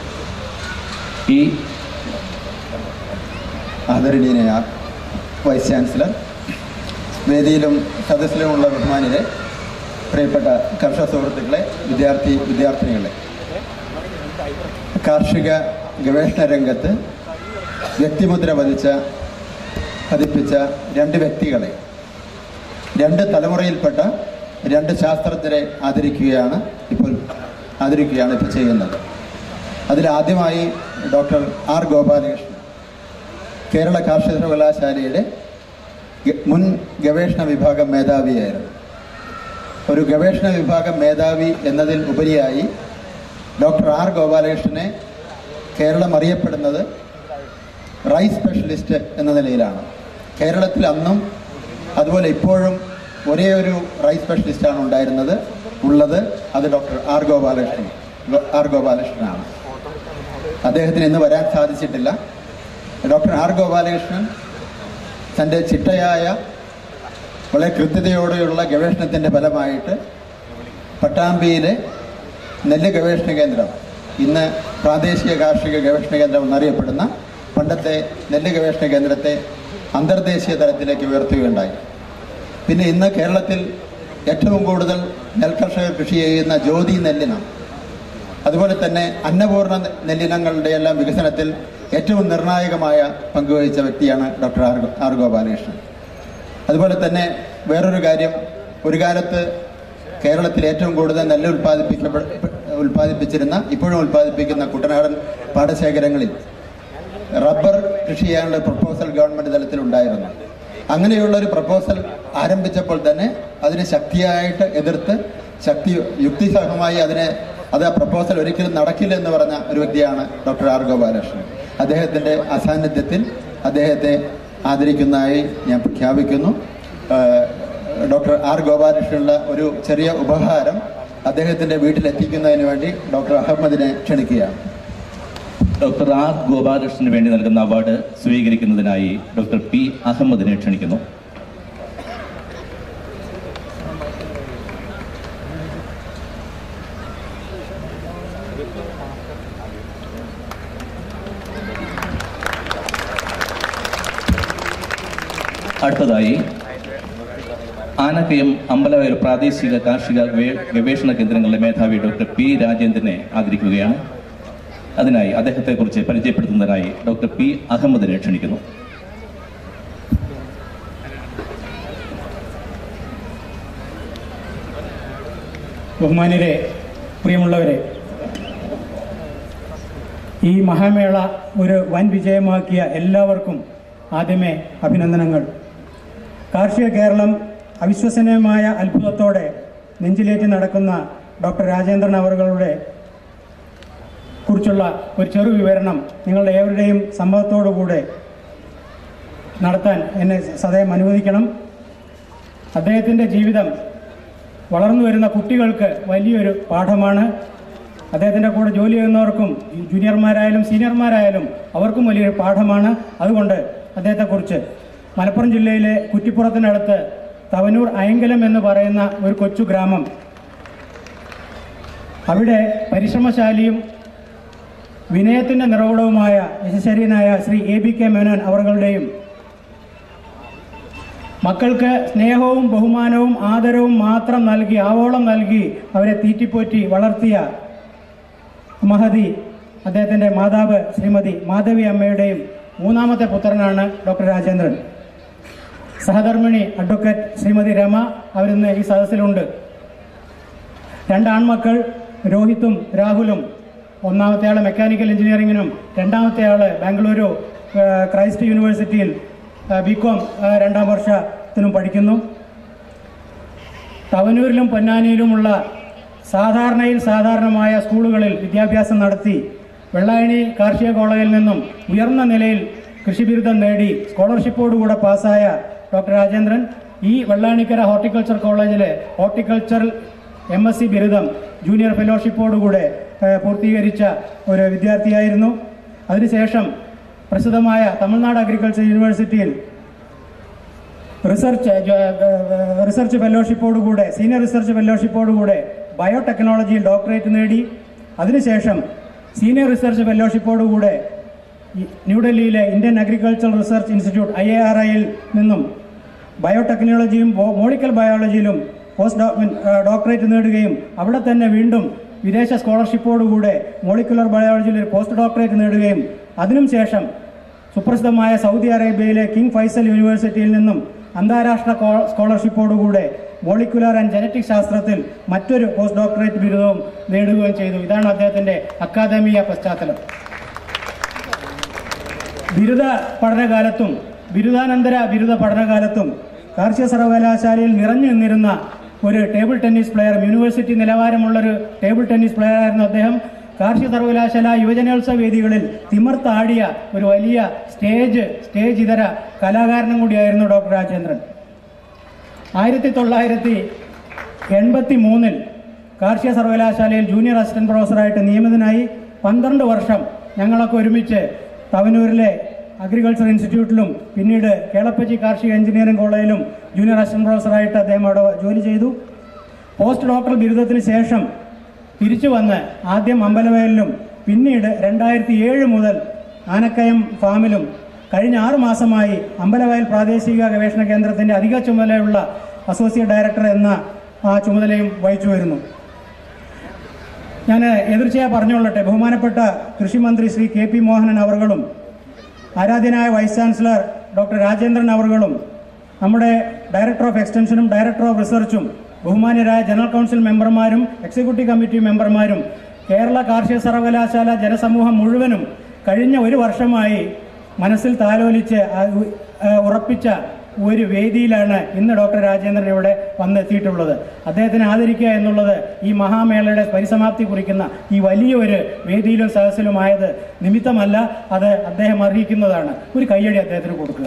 Speaker 2: ഈ
Speaker 11: ആദരണീയനായ വൈസ് ചാൻസലർ വേദിയിലും സദസ്സിലുമുള്ള ബഹുമാനിരെ പ്രിയപ്പെട്ട കർഷക സുഹൃത്തുക്കളെ വിദ്യാർത്ഥി വിദ്യാർത്ഥിനികളെ കാർഷിക ഗവേഷണ രംഗത്ത് വ്യക്തിമുദ്ര പതിച്ച പതിപ്പിച്ച രണ്ട് വ്യക്തികളെ രണ്ട് തലമുറയിൽപ്പെട്ട രണ്ട് ശാസ്ത്രജ്ഞരെ ആദരിക്കുകയാണ് ഇപ്പോൾ ആദരിക്കുകയാണ് ഇപ്പോൾ ചെയ്യുന്നത് അതിലാദ്യമായി ഡോക്ടർ ആർ ഗോപാലകൃഷ്ണൻ കേരള കാർഷിക സർവകലാശാലയുടെ ഗ- മുൻ ഗവേഷണ വിഭാഗം മേധാവിയായിരുന്നു ഒരു ഗവേഷണ വിഭാഗം മേധാവി എന്നതിൽ ഉപരിയായി ഡോക്ടർ ആർ ഗോപാലകൃഷ്ണനെ കേരളം അറിയപ്പെടുന്നത് റൈസ് സ്പെഷ്യലിസ്റ്റ് എന്ന നിലയിലാണ് കേരളത്തിൽ അന്നും അതുപോലെ ഇപ്പോഴും ഒരേ ഒരു റൈസ് സ്പെഷ്യലിസ്റ്റാണ് ഉണ്ടായിരുന്നത് ഉള്ളത് അത് ഡോക്ടർ ആർ ഗോപാലകൃഷ്ണൻ ഗോ- ആർ ഗോപാലകൃഷ്ണനാണ് അദ്ദേഹത്തിന് ഇന്ന് വരാൻ സാധിച്ചിട്ടില്ല ഡോക്ടർ ആർ ഗോപാലകൃഷ്ണൻ തൻ്റെ ചിട്ടയായ വളരെ കൃത്യതയോടെയുള്ള ഗവേഷണത്തിൻ്റെ ഫലമായിട്ട് പട്ടാമ്പിയിലെ നെല്ല് ഗവേഷണ കേന്ദ്രം ഇന്ന് പ്രാദേശിക കാർഷിക ഗവേഷണ കേന്ദ്രം എന്നറിയപ്പെടുന്ന പണ്ടത്തെ നെല്ല് ഗവേഷണ കേന്ദ്രത്തെ അന്തർദേശീയ തലത്തിലേക്ക് ഉയർത്തുകയുണ്ടായി പിന്നെ ഇന്ന് കേരളത്തിൽ ഏറ്റവും കൂടുതൽ നെൽകർഷകർ കൃഷി ചെയ്യുന്ന ജ്യോതി നെല്ലിനം അതുപോലെ തന്നെ അന്നപൂർണ്ണ നെല്ലിനങ്ങളുടെ എല്ലാം വികസനത്തിൽ ഏറ്റവും നിർണായകമായ പങ്കുവഹിച്ച വ്യക്തിയാണ് ഡോക്ടർ ആർ ആർ ഗോപാലകൃഷ്ണൻ അതുപോലെ തന്നെ വേറൊരു കാര്യം ഒരു കാലത്ത് കേരളത്തിൽ ഏറ്റവും കൂടുതൽ നെല്ല് ഉൽപ്പാദിപ്പിക്കപ്പെ ഉൽപ്പാദിപ്പിച്ചിരുന്ന ഇപ്പോഴും ഉൽപ്പാദിപ്പിക്കുന്ന കുട്ടനാടൻ പാടശേഖരങ്ങളിൽ റബ്ബർ കൃഷി ചെയ്യാനുള്ള പ്രപ്പോസൽ ഗവൺമെന്റ് തലത്തിൽ ഉണ്ടായിരുന്നു അങ്ങനെയുള്ള ഒരു പ്രപ്പോസൽ ആരംഭിച്ചപ്പോൾ തന്നെ അതിനെ ശക്തിയായിട്ട് എതിർത്ത് ശക്തി യുക്തിസഹമായി അതിനെ അത് ആ പ്രപ്പോസൽ ഒരിക്കലും നടക്കില്ല എന്ന് പറഞ്ഞ ഒരു വ്യക്തിയാണ് ഡോക്ടർ ആർ ഗോപാലകൃഷ്ണൻ അദ്ദേഹത്തിന്റെ അസാന്നിധ്യത്തിൽ അദ്ദേഹത്തെ ആദരിക്കുന്നതായി ഞാൻ പ്രഖ്യാപിക്കുന്നു ഏഹ് ഡോക്ടർ ആർ ഗോപാലകൃഷ്ണനുള്ള ഒരു ചെറിയ ഉപഹാരം അദ്ദേഹത്തിന്റെ വീട്ടിലെത്തിക്കുന്നതിന് വേണ്ടി ഡോക്ടർ അഹമ്മദിനെ ക്ഷണിക്കുകയാണ്
Speaker 2: ഡോക്ടർ ആർ ഗോപാലകൃഷ്ണന് വേണ്ടി നൽകുന്ന അവാർഡ് സ്വീകരിക്കുന്നതിനായി ഡോക്ടർ പി അഹമ്മദിനെ ക്ഷണിക്കുന്നു അടുത്തതായി ആനക്കയം അമ്പലവയൽ പ്രാദേശിക കാർഷിക ഗവേ- ഗവേഷണ കേന്ദ്രങ്ങളുടെ മേധാവി ഡോക്ടർ പി രാജേന്ദ്രനെ ആദരിക്കുകയാണ് അതിനായി അദ്ദേഹത്തെക്കുറിച്ച് പരിചയപ്പെടുത്തുന്നതിനായി ഡോക്ടർ പി അഹമ്മദിനെ ക്ഷണിക്കുന്നു
Speaker 12: ബഹുമാന്യരെ പ്രിയമുള്ളവരെ ഈ മഹാമേള ഒരു വൻ വിജയമാക്കിയ എല്ലാവർക്കും ആദ്യമേ അഭിനന്ദനങ്ങൾ കാർഷിക കേരളം അവിശ്വസനീയമായ അത്ഭുതത്തോടെ നെഞ്ചിലേറ്റി നടക്കുന്ന ഡോക്ടർ രാജേന്ദ്രൻ അവറുകളുടെ കുറിച്ചുള്ള ഒരു ചെറു വിവരണം നിങ്ങളുടെ ഏവരുടെയും സമ്മതത്തോടുകൂടെ നടത്താൻ എന്നെ സദയം അനുവദിക്കണം അദ്ദേഹത്തിൻ്റെ ജീവിതം വളർന്നു വരുന്ന കുട്ടികൾക്ക് വലിയൊരു പാഠമാണ് അദ്ദേഹത്തിൻ്റെ കൂടെ ജോലി ചെയ്യുന്നവർക്കും ജൂനിയർമാരായാലും സീനിയർമാരായാലും അവർക്കും വലിയൊരു പാഠമാണ് അതുകൊണ്ട് അദ്ദേഹത്തെക്കുറിച്ച് മലപ്പുറം ജില്ലയിലെ കുറ്റിപ്പുറത്തിനടുത്ത് തവനൂർ അയങ്കലം എന്ന് പറയുന്ന ഒരു കൊച്ചു ഗ്രാമം അവിടെ പരിശ്രമശാലിയും വിനയത്തിൻ്റെ നിറകുടവുമായ യശസ്വരീനായ Shri A B K Menon അവர்களுടെയും മക്കൾക്ക് സ്നേഹവും ബഹുമാനവും ആദരവും മാത്രം നൽകി ആവോളം നൽകി അവരെ തീറ്റിപ്പോറ്റി വളർത്തിയ മഹതി അദ്ദേഹത്തിൻ്റെ മാതാവ് ശ്രീമതി മാധവി അമ്മയുടെയും മൂന്നാമത്തെ പുത്രനാണ് ഡോക്ടർ രാജേന്ദ്രൻ സഹധർമ്മിണി അഡ്വക്കേറ്റ് ശ്രീമതി രമ അവരിന്ന് ഈ സദസ്സിലുണ്ട് രണ്ട് ആൺമക്കൾ രോഹിത്തും രാഹുലും ഒന്നാമത്തെ ആള് മെക്കാനിക്കൽ എഞ്ചിനീയറിംഗിനും രണ്ടാമത്തെ ആള് ബാംഗ്ലൂരു ആ, ക്രൈസ്റ്റ് യൂണിവേഴ്സിറ്റിയിൽ ബികോം രണ്ടാം വർഷത്തിനും പഠിക്കുന്നു തവനൂരിലും പൊന്നാനിയിലുമുള്ള സാധാരണയിൽ സാധാരണമായ സ്കൂളുകളിൽ വിദ്യാഭ്യാസം നടത്തി വെള്ളായണി കാർഷിക കോളേജിൽ നിന്നും ഉയർന്ന നിലയിൽ കൃഷി ബിരുദം നേടി സ്കോളർഷിപ്പോടുകൂടെ പാസ്സായ ഡോക്ടർ രാജേന്ദ്രൻ ഈ വെള്ളാണിക്കര ഹോർട്ടിക്കൾച്ചർ കോളേജിലെ ഹോർട്ടിക്കൾച്ചർ എം എസ് സി ബിരുദം ജൂനിയർ ഫെലോഷിപ്പോടുകൂടെ ഏഹ്, പൂർത്തീകരിച്ച ഒരു വിദ്യാർത്ഥിയായിരുന്നു അതിനുശേഷം പ്രസിദ്ധമായ തമിഴ്നാട് അഗ്രികൾച്ചർ യൂണിവേഴ്സിറ്റിയിൽ റിസർച്ച് ജ- ഏഹ് റിസർച്ച് ഫെലോഷിപ്പോടുകൂടെ സീനിയർ റിസർച്ച് ഫെലോഷിപ്പോടുകൂടെ ബയോടെക്നോളജിയിൽ ഡോക്ടറേറ്റ് നേടി അതിനുശേഷം സീനിയർ റിസർച്ച് ഫെലോഷിപ്പോടുകൂടെ ഈ ന്യൂഡൽഹിയിലെ Indian agricultural research institute I A R ഐയിൽ നിന്നും ബയോടെക്നോളജിയും ബോ- മോളിക്കൽ ബയോളജിയിലും പോസ്റ്റ് ഡോ- മീൻ, ആ, ഡോക്ടറേറ്റ് നേടുകയും അവിടെ തന്നെ വീണ്ടും വിദേശ സ്കോളർഷിപ്പോടുകൂടെ മോളിക്കുലർ ബയോളജിയിൽ ഒരു പോസ്റ്റ് ഡോക്ടറേറ്റ് നേടുകയും അതിനും ശേഷം സുപ്രസിദ്ധമായ സൗദി അറേബ്യയിലെ കിങ് ഫൈസൽ യൂണിവേഴ്സിറ്റിയിൽ നിന്നും അന്താരാഷ്ട്ര കോ- സ്കോളർഷിപ്പോടുകൂടെ മോളിക്കുലർ ആൻഡ് ജനറ്റിക് ശാസ്ത്രത്തിൽ മറ്റൊരു പോസ്റ്റ് ഡോക്ടറേറ്റ് ബിരുദവും നേടുകയും ചെയ്തു ഇതാണ് അദ്ദേഹത്തിന്റെ അക്കാദമിക പശ്ചാത്തലം ബിരുദ പഠനകാലത്തും ബിരുദാനന്തര ബിരുദ പഠനകാലത്തും കാർഷിക സർവകലാശാലയിൽ നിറഞ്ഞു നിന്നിരുന്ന ഒരു ടേബിൾ ടെന്നീസ് പ്ലെയർ യൂണിവേഴ്സിറ്റി നിലവാരമുള്ളൊരു ടേബിൾ ടെന്നീസ് പ്ലെയർ ആയിരുന്നു അദ്ദേഹം കാർഷിക സർവകലാശാല യുവജനോത്സവ വേദികളിൽ തിമർത്താടിയ ഒരു വലിയ സ്റ്റേജ് സ്റ്റേജ് ഇതര കലാകാരനും കൂടിയായിരുന്നു ഡോക്ടർ രാജേന്ദ്രൻ ആയിരത്തി തൊള്ളായിരത്തി എൺപത്തി മൂന്നിൽ കാർഷിക സർവകലാശാലയിൽ ജൂനിയർ അസിസ്റ്റന്റ് പ്രൊഫസറായിട്ട് നിയമിതനായി പന്ത്രണ്ട് വർഷം ഞങ്ങളൊക്കെ ഒരുമിച്ച് തവനൂരിലെ അഗ്രികൾച്ചർ ഇൻസ്റ്റിറ്റ്യൂട്ടിലും പിന്നീട് കേളപ്പച്ചി കാർഷിക എഞ്ചിനീയറിംഗ് കോളേജിലും ജൂനിയർ അസിസ്റ്റന്റ് പ്രൊഫസറായിട്ട് അദ്ദേഹം അവിടെ ജോലി ചെയ്തു പോസ്റ്റ് ഡോക്ടറൽ ബിരുദത്തിന് ശേഷം തിരിച്ചു വന്ന് ആദ്യം അമ്പലവയലിലും പിന്നീട് രണ്ടായിരത്തി ഏഴ് മുതൽ ആനക്കയം ഫാമിലും കഴിഞ്ഞ ആറു മാസമായി അമ്പലവയൽ പ്രാദേശിക ഗവേഷണ കേന്ദ്രത്തിന്റെ അധിക ചുമതലയുള്ള അസോസിയേറ്റ് ഡയറക്ടർ എന്ന ആ ചുമതലയും വഹിച്ചു വരുന്നു ഞാൻ എതിർച്ചയാ പറഞ്ഞുകൊള്ളട്ടെ ബഹുമാനപ്പെട്ട കൃഷിമന്ത്രി ശ്രീ കെ പി മോഹനൻ അവർകളും ആരാധ്യനായ വൈസ് ചാൻസലർ ഡോക്ടർ രാജേന്ദ്രൻ അവർകളും നമ്മുടെ ഡയറക്ടർ ഓഫ് എക്സ്റ്റൻഷനും ഡയറക്ടർ ഓഫ് റിസർച്ചും ബഹുമാന്യരായ ജനറൽ കൗൺസിൽ മെമ്പർമാരും എക്സിക്യൂട്ടീവ് കമ്മിറ്റി മെമ്പർമാരും കേരള കാർഷിക സർവകലാശാല ജനസമൂഹം മുഴുവനും കഴിഞ്ഞ ഒരു വർഷമായി മനസ്സിൽ താലോലിച്ച് ആ ഉ- ആ ഉറപ്പിച്ച ഒരു വേദിയിലാണ് ഇന്ന് ഡോക്ടർ രാജേന്ദ്രൻ ഇവിടെ വന്നെത്തിയിട്ടുള്ളത് അദ്ദേഹത്തിനെ ആദരിക്കുക എന്നുള്ളത് ഈ മഹാമേളയുടെ പരിസമാപ്തി കുറിക്കുന്ന ഈ വലിയൊരു വേദിയിലും സദസ്സിലുമായത് നിമിത്തമല്ല അത് അദ്ദേഹം അർഹിക്കുന്നതാണ് ഒരു കയ്യടി അദ്ദേഹത്തിന് കൊടുക്കുക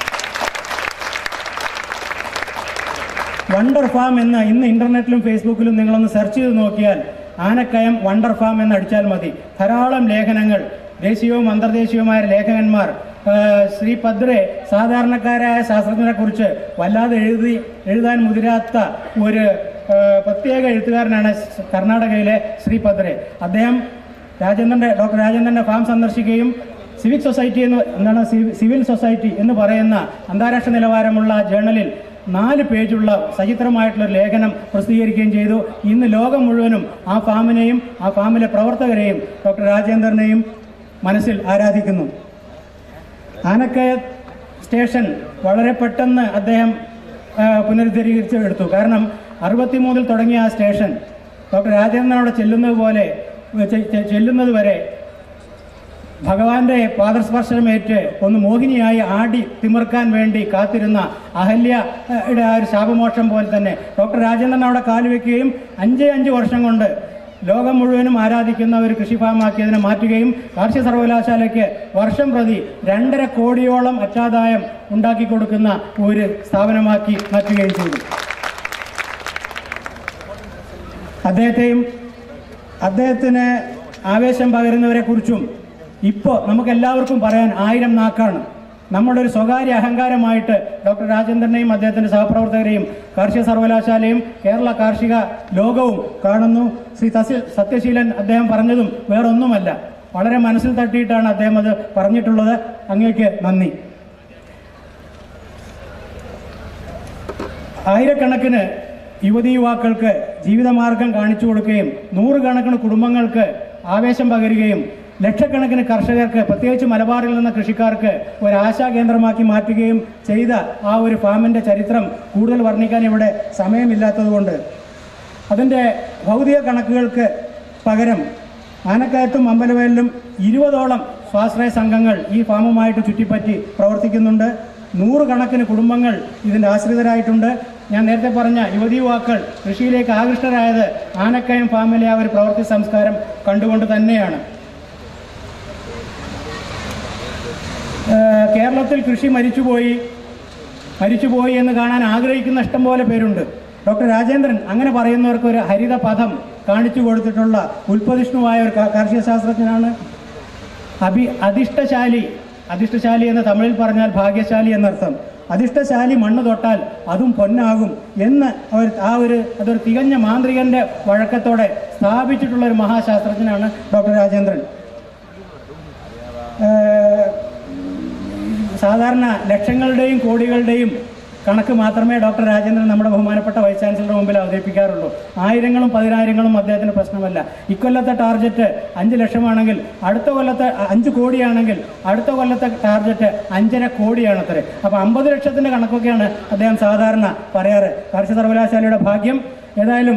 Speaker 12: വണ്ടർ ഫാം എന്ന് ഇന്ന് ഇന്റർനെറ്റിലും ഫേസ്ബുക്കിലും നിങ്ങളൊന്ന് സെർച്ച് ചെയ്ത് നോക്കിയാൽ ആനക്കയം വണ്ടർ ഫാം എന്ന് അടിച്ചാൽ മതി ധാരാളം ലേഖനങ്ങൾ ദേശീയവും അന്തർദേശീയവുമായ ലേഖകന്മാർ ആ, ശ്രീ പദ്രെ സാധാരണക്കാരായ ശാസ്ത്രജ്ഞരെ കുറിച്ച് വല്ലാതെ എഴുതി എഴുതാൻ മുതിരാത്ത ഒരു ആ, പ്രത്യേക എഴുത്തുകാരനാണ് സ് കർണാടകയിലെ ശ്രീ പദ്രെ അദ്ദേഹം രാജേന്ദ്രന്റെ ഡോക്ടർ രാജേന്ദ്രന്റെ ഫാം സന്ദർശിക്കുകയും സിവിക് സൊസൈറ്റി എന്ന് എന്താണ് സിവി- സിവിൽ സൊസൈറ്റി എന്ന് പറയുന്ന അന്താരാഷ്ട്ര നിലവാരമുള്ള ജേണലിൽ നാല് പേജുള്ള സചിത്രമായിട്ടുള്ള ഒരു ലേഖനം പ്രസിദ്ധീകരിക്കുകയും ചെയ്തു ഇന്ന് ലോകം മുഴുവനും ആ ഫാമിനെയും ആ ഫാമിലെ പ്രവർത്തകരെയും ഡോക്ടർ രാജേന്ദ്രനെയും മനസ്സിൽ ആരാധിക്കുന്നു ആനക്കയ സ്റ്റേഷൻ വളരെ പെട്ടെന്ന് അദ്ദേഹം ആ, പുനരുദ്ധരീകരിച്ച് എടുത്തു കാരണം അറുപത്തിമൂന്നിൽ തുടങ്ങിയ ആ സ്റ്റേഷൻ ഡോക്ടർ രാജേന്ദ്രൻ അവിടെ ചെല്ലുന്നത് പോലെ ചെ- ചെ- ചെല്ലുന്നത് വരെ ഭഗവാന്റെ പാദസ്പർശനമേറ്റ് ഒന്ന് മോഹിനിയായി ആടി തിമിർക്കാൻ വേണ്ടി കാത്തിരുന്ന അഹല്യയുടെ ആ ഒരു ശാപമോക്ഷം പോലെ തന്നെ ഡോക്ടർ രാജേന്ദ്രൻ അവിടെ കാലുവെക്കുകയും അഞ്ചേ അഞ്ച് വർഷം കൊണ്ട് ലോകം മുഴുവനും ആരാധിക്കുന്ന ഒരു കൃഷി ഫാമാക്കി അതിനെ മാറ്റുകയും കാർഷിക സർവകലാശാലയ്ക്ക് വർഷം പ്രതി രണ്ടര കോടിയോളം അറ്റാദായം ഉണ്ടാക്കി കൊടുക്കുന്ന ഒരു സ്ഥാപനമാക്കി മാറ്റുകയും ചെയ്തു അദ്ദേഹത്തെയും അദ്ദേഹത്തിന് ആവേശം പകരുന്നവരെ കുറിച്ചും ഇപ്പോൾ നമുക്ക് എല്ലാവർക്കും പറയാൻ ആയിരം നാക്കാണ് നമ്മുടെ ഒരു സ്വകാര്യ അഹങ്കാരമായിട്ട് ഡോക്ടർ രാജേന്ദ്രനെയും അദ്ദേഹത്തിന്റെ സഹപ്രവർത്തകരെയും കാർഷിക സർവകലാശാലയും കേരള കാർഷിക ലോകവും കാണുന്നു ശ്രീ തസ്യ- സത്യശീലൻ അദ്ദേഹം പറഞ്ഞതും വേറൊന്നുമല്ല വളരെ മനസ്സിൽ തട്ടിയിട്ടാണ് അദ്ദേഹം അത് പറഞ്ഞിട്ടുള്ളത് അങ്ങേക്ക് നന്ദി ആയിരക്കണക്കിന് യുവതി യുവാക്കൾക്ക് ജീവിതമാർഗം കാണിച്ചു കൊടുക്കുകയും നൂറുകണക്കിന് കുടുംബങ്ങൾക്ക് ആവേശം പകരുകയും ലക്ഷക്കണക്കിന് കർഷകർക്ക് പ്രത്യേകിച്ച് മലബാറിൽ നിന്ന കൃഷിക്കാർക്ക് ഒരു ആശാ കേന്ദ്രമാക്കി മാറ്റുകയും ചെയ്ത ആ ഒരു ഫാമിന്റെ ചരിത്രം കൂടുതൽ വർണ്ണിക്കാൻ ഇവിടെ സമയമില്ലാത്തതുകൊണ്ട് അതിൻ്റെ ഭൗതിക കണക്കുകൾക്ക് പകരം ആനക്കയത്തും അമ്പലവയലിലും ഇരുപതോളം സ്വാശ്രയ സംഘങ്ങൾ ഈ ഫാമുമായിട്ട് ചുറ്റിപ്പറ്റി പ്രവർത്തിക്കുന്നുണ്ട് നൂറുകണക്കിന് കുടുംബങ്ങൾ ഇതിൻ്റെ ആശ്രിതരായിട്ടുണ്ട് ഞാൻ നേരത്തെ പറഞ്ഞ യുവതി യുവാക്കൾ കൃഷിയിലേക്ക് ആകൃഷ്ടരായത് ആനക്കയം ഫാമിലെ ആ ഒരു പ്രവൃത്തി സംസ്കാരം കണ്ടുകൊണ്ട് തന്നെയാണ് ഏഹ് കേരളത്തിൽ കൃഷി മരിച്ചുപോയി മരിച്ചുപോയി എന്ന് കാണാൻ ആഗ്രഹിക്കുന്ന ഇഷ്ടം പോലെ പേരുണ്ട് ഡോക്ടർ രാജേന്ദ്രൻ അങ്ങനെ പറയുന്നവർക്ക് ഒരു ഹരിത പദം കാണിച്ചു കൊടുത്തിട്ടുള്ള ഉൽപ്പതിഷ്ണുവായ ഒരു കാ- കാർഷിക ശാസ്ത്രജ്ഞനാണ് അഭി അധിഷ്ഠശാലി അധിഷ്ഠശാലി എന്ന് തമിഴിൽ പറഞ്ഞാൽ ഭാഗ്യശാലി എന്നർത്ഥം അധിഷ്ഠശാലി മണ്ണ് തൊട്ടാൽ അതും പൊന്നാകും എന്ന് അവർ ആ ഒരു അതൊരു തികഞ്ഞ മാന്ത്രികന്റെ വഴക്കത്തോടെ സ്ഥാപിച്ചിട്ടുള്ള ഒരു മഹാശാസ്ത്രജ്ഞനാണ് ഡോക്ടർ രാജേന്ദ്രൻ ഏഹ് സാധാരണ ലക്ഷങ്ങളുടെയും കോടികളുടെയും കണക്ക് മാത്രമേ ഡോക്ടർ രാജേന്ദ്രൻ നമ്മുടെ ബഹുമാനപ്പെട്ട വൈസ് ചാൻസലറുടെ മുമ്പിൽ അവതരിപ്പിക്കാറുള്ളൂ ആയിരങ്ങളും പതിനായിരങ്ങളും അദ്ദേഹത്തിന് പ്രശ്നമല്ല ഇക്കൊല്ലത്തെ ടാർഗറ്റ് അഞ്ച് ലക്ഷമാണെങ്കിൽ അടുത്ത കൊല്ലത്തെ അ- അഞ്ച് കോടിയാണെങ്കിൽ അടുത്ത കൊല്ലത്തെ ടാർഗറ്റ് അഞ്ചര കോടിയാണത്രേ അപ്പൊ അമ്പത് ലക്ഷത്തിന്റെ കണക്കൊക്കെയാണ് അദ്ദേഹം സാധാരണ പറയാറ് കാർഷിക സർവകലാശാലയുടെ ഭാഗ്യം ഏതായാലും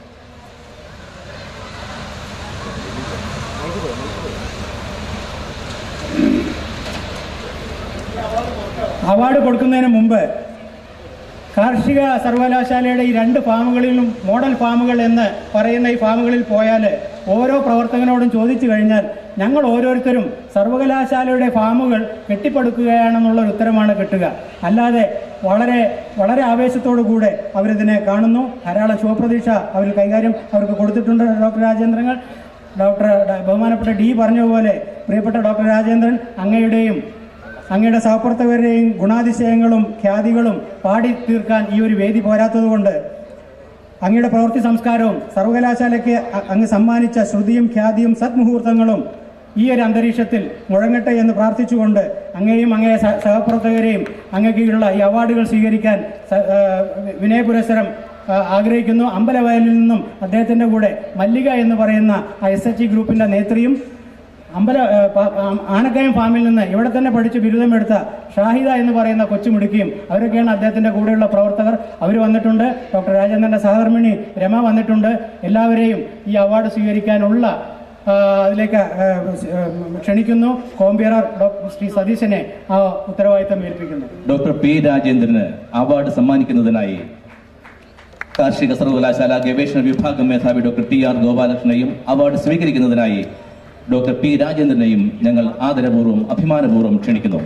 Speaker 12: അവാർഡ് കൊടുക്കുന്നതിന് മുമ്പ് കാർഷിക സർവകലാശാലയുടെ ഈ രണ്ട് ഫാമുകളിലും മോഡൽ ഫാമുകൾ എന്ന് പറയുന്ന ഈ ഫാമുകളിൽ പോയാൽ ഓരോ പ്രവർത്തകനോടും ചോദിച്ചു കഴിഞ്ഞാൽ ഞങ്ങൾ ഓരോരുത്തരും സർവകലാശാലയുടെ ഫാമുകൾ കെട്ടിപ്പടുക്കുകയാണെന്നുള്ള ഒരു ഉത്തരമാണ് കിട്ടുക അല്ലാതെ വളരെ വളരെ ആവേശത്തോടു കൂടെ അവരിതിനെ കാണുന്നു ധാരാളം ശുഭപ്രതീക്ഷ അവർ കൈകാര്യം അവർക്ക് കൊടുത്തിട്ടുണ്ട് ഡോക്ടർ രാജേന്ദ്രങ്ങൾ ഡോക്ടർ ബഹുമാനപ്പെട്ട ഡി പറഞ്ഞ പോലെ പ്രിയപ്പെട്ട ഡോക്ടർ രാജേന്ദ്രൻ അങ്ങയുടെയും അങ്ങയുടെ സഹപ്രവർത്തകരുടെയും ഗുണാതിശയങ്ങളും ഖ്യാതികളും പാടി തീർക്കാൻ ഈ ഒരു വേദി പോരാത്തതുകൊണ്ട് അങ്ങയുടെ പ്രവൃത്തി സംസ്കാരവും സർവകലാശാലയ്ക്ക് അ- അങ്ങ് സമ്മാനിച്ച ശ്രുതിയും ഖ്യാതിയും സത്മുഹൂർത്തങ്ങളും ഈ ഒരു അന്തരീക്ഷത്തിൽ മുഴങ്ങട്ടെ എന്ന് പ്രാർത്ഥിച്ചുകൊണ്ട് അങ്ങയെയും അങ്ങയെ സഹ- സഹപ്രവർത്തകരെയും അങ്ങേക്കുള്ള ഈ അവാർഡുകൾ സ്വീകരിക്കാൻ സ- ആ, വിനയ പുരസ്സരം ആ, ആഗ്രഹിക്കുന്നു അമ്പലവയലിൽ നിന്നും അദ്ദേഹത്തിന്റെ കൂടെ മല്ലിക എന്ന് പറയുന്ന എസ് എച്ച് ഇ ഗ്രൂപ്പിന്റെ നേത്രിയും അമ്പല ഏ, പ- ആ- ആനക്കയം ഫാമിൽ നിന്ന് ഇവിടെ തന്നെ പഠിച്ച് ബിരുദമെടുത്ത ഷാഹിദ എന്ന് പറയുന്ന കൊച്ചുമിടുക്കിയും അവരൊക്കെയാണ് അദ്ദേഹത്തിന്റെ കൂടെയുള്ള പ്രവർത്തകർ അവർ വന്നിട്ടുണ്ട് ഡോക്ടർ രാജേന്ദ്രന്റെ സഹധർമ്മിണി രമ വന്നിട്ടുണ്ട് എല്ലാവരെയും ഈ അവാർഡ് സ്വീകരിക്കാനുള്ള ആ, അതിലേക്ക് ഏ, ഏ, ക്ഷണിക്കുന്നു കോമ്പിയറർ ഡോക്ടർ ശ്രീ സതീശനെ ആ ഉത്തരവാദിത്തം ഏൽപ്പിക്കുന്നു
Speaker 2: ഡോക്ടർ പി രാജേന്ദ്രന് അവാർഡ് സമ്മാനിക്കുന്നതിനായി കാർഷിക സർവകലാശാല ഗവേഷണ വിഭാഗം മേധാവി ഡോക്ടർ ടി ആർ ഗോപാലകൃഷ്ണനെയും അവാർഡ് സ്വീകരിക്കുന്നതിനായി ഡോക്ടർ പി രാജേന്ദ്രനെയും ഞങ്ങൾ ആദരപൂർവ്വം അഭിമാനപൂർവ്വം ക്ഷണിക്കുന്നു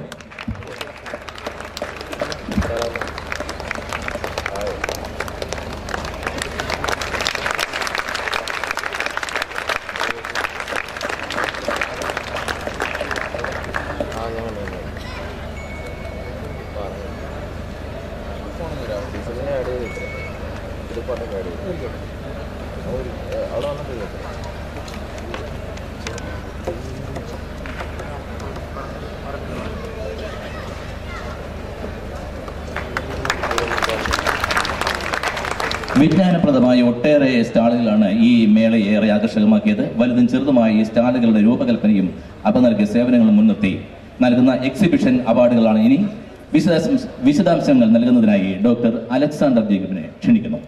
Speaker 2: വിജ്ഞാനപ്രദമായ ഒട്ടേറെ സ്റ്റാളുകളാണ് ഈ മേളയെ ഏറെ ആകർഷകമാക്കിയത് വലുതും ചെറുതുമായ ഈ സ്റ്റാളുകളുടെ രൂപകൽപ്പനയും അവ നൽകിയ സേവനങ്ങളും മുൻനിർത്തി നൽകുന്ന എക്സിബിഷൻ അവാർഡുകളാണ് ഇനി വിശദാംശ- വിശദാംശങ്ങൾ നൽകുന്നതിനായി ഡോക്ടർ അലക്സാണ്ടർ ജേക്കബിനെ ക്ഷണിക്കുന്നു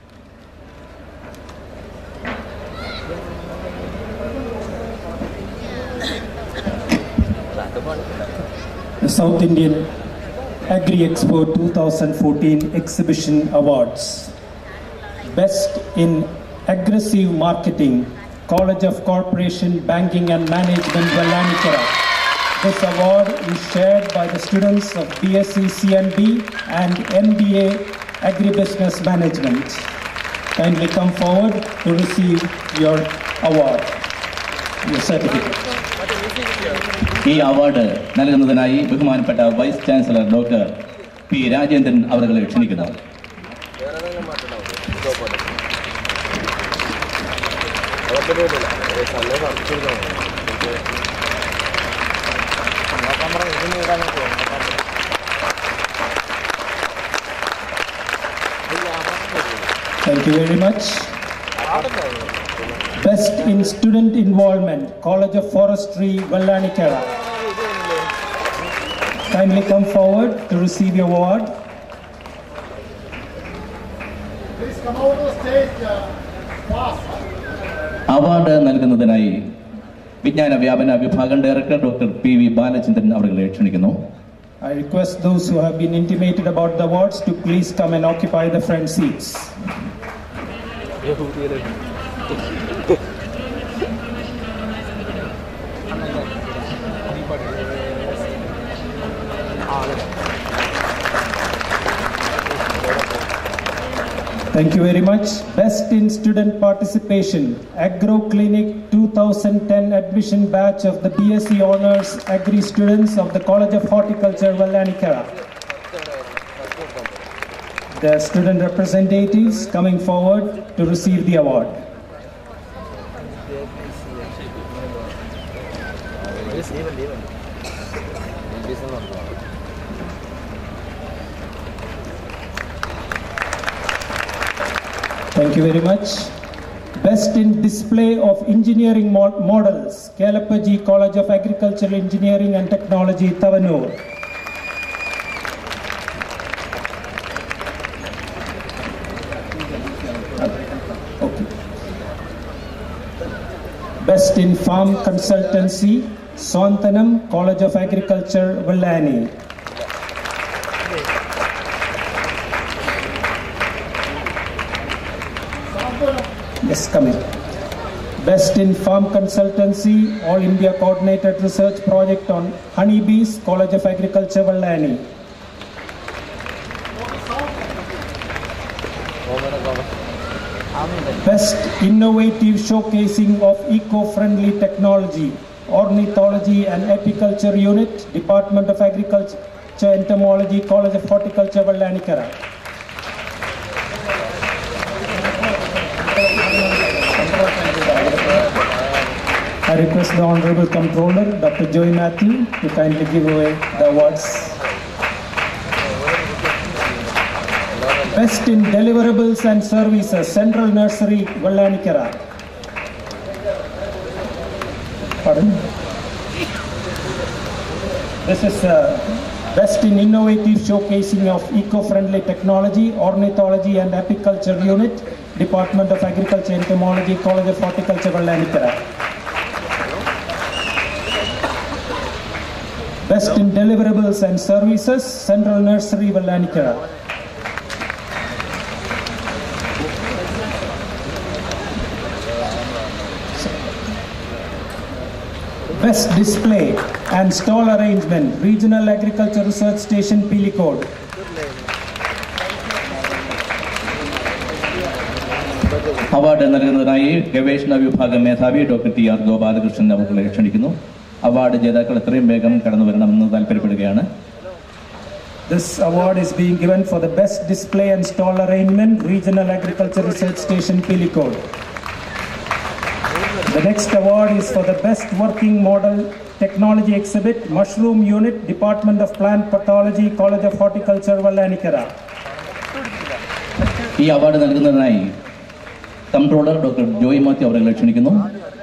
Speaker 13: the South Indian Agri Expo 2014 Exhibition Awards. Best in Aggressive Marketing, College of Corporation, Banking and Management, Vallanikara. This award is shared by the students of BSc CMB and MBA Agribusiness Management. Kindly come forward to receive your award, your certificate.
Speaker 2: ഈ award നൽകുന്നതിനായി ബഹുമാനപ്പെട്ട vice chancellor doctor P Rajendran അവരെ ക്ഷണിക്കുന്നു
Speaker 13: Thank you very much. Best in Student Involvement, College of Forestry, Vallanikara. Kindly come forward to receive your award.
Speaker 9: Please come over to the stage uh, fast.
Speaker 2: Award നൽകുന്നതിനായി വിജ്ഞാന വ്യാപന വിഭാഗം director doctor P V Balachandran അവരെ ക്ഷണിക്കുന്നു
Speaker 13: I request those who have been intimated about the awards to please come and occupy the front seats. Thank you very much. Best in student participation, Agro Clinic 2010 admission batch of the BSc Honors Agri students of the College of Horticulture, Vallanikara. the student representatives coming forward to receive the award. Thank you very much. Best in display of engineering mo- models, Kalapaji College of Agricultural Engineering and Technology, Tavanur. Okay. Best in Farm Consultancy, Swantanam College of Agriculture, Vellani. Yes, come in. Best in Farm Consultancy, All India Coordinated Research Project on Honeybees, College of Agriculture, Vellani. Best Innovative Showcasing of Eco-Friendly Technology, Ornithology and Apiculture Unit, Department of Agriculture, Entomology, College of Horticulture, Vallanikara. I request the Honorable Controller, Dr. Joy Matthew, to kindly give away the awards. Best in Deliverables and Services, Central Nursery, Vallanikara. Pardon? This is uh, Best in Innovative Showcasing of Eco-Friendly Technology, Ornithology and Apiculture Unit, Department of Agriculture, Entomology, College of Horticulture, Vallanikara. Best in Deliverables and Services, Central Nursery, Vallanikara. Best Display and Stall Arrangement, Regional Agriculture Research Station, Pilicode.
Speaker 2: Award നൽകുന്നതിനായി ഗവേഷണ വിഭാഗം മേധാവി doctor T R Gopalakrishnan അവരെ ക്ഷണിക്കുന്നു award ജേതാക്കൾ എത്രയും വേഗം കടന്നു വരണമെന്ന് താല്പര്യപ്പെടുകയാണ്
Speaker 13: This award is being given for the best display and stall arrangement, Regional Agriculture Research Station, Pilicode. The next award is for the best working model technology exhibit, Mushroom Unit, Department of Plant Pathology, College of Horticulture, Vallanikara.
Speaker 2: ഈ award നൽകുന്നതിനായി controller doctor Joy Mathew അവരെ ക്ഷണിക്കുന്നു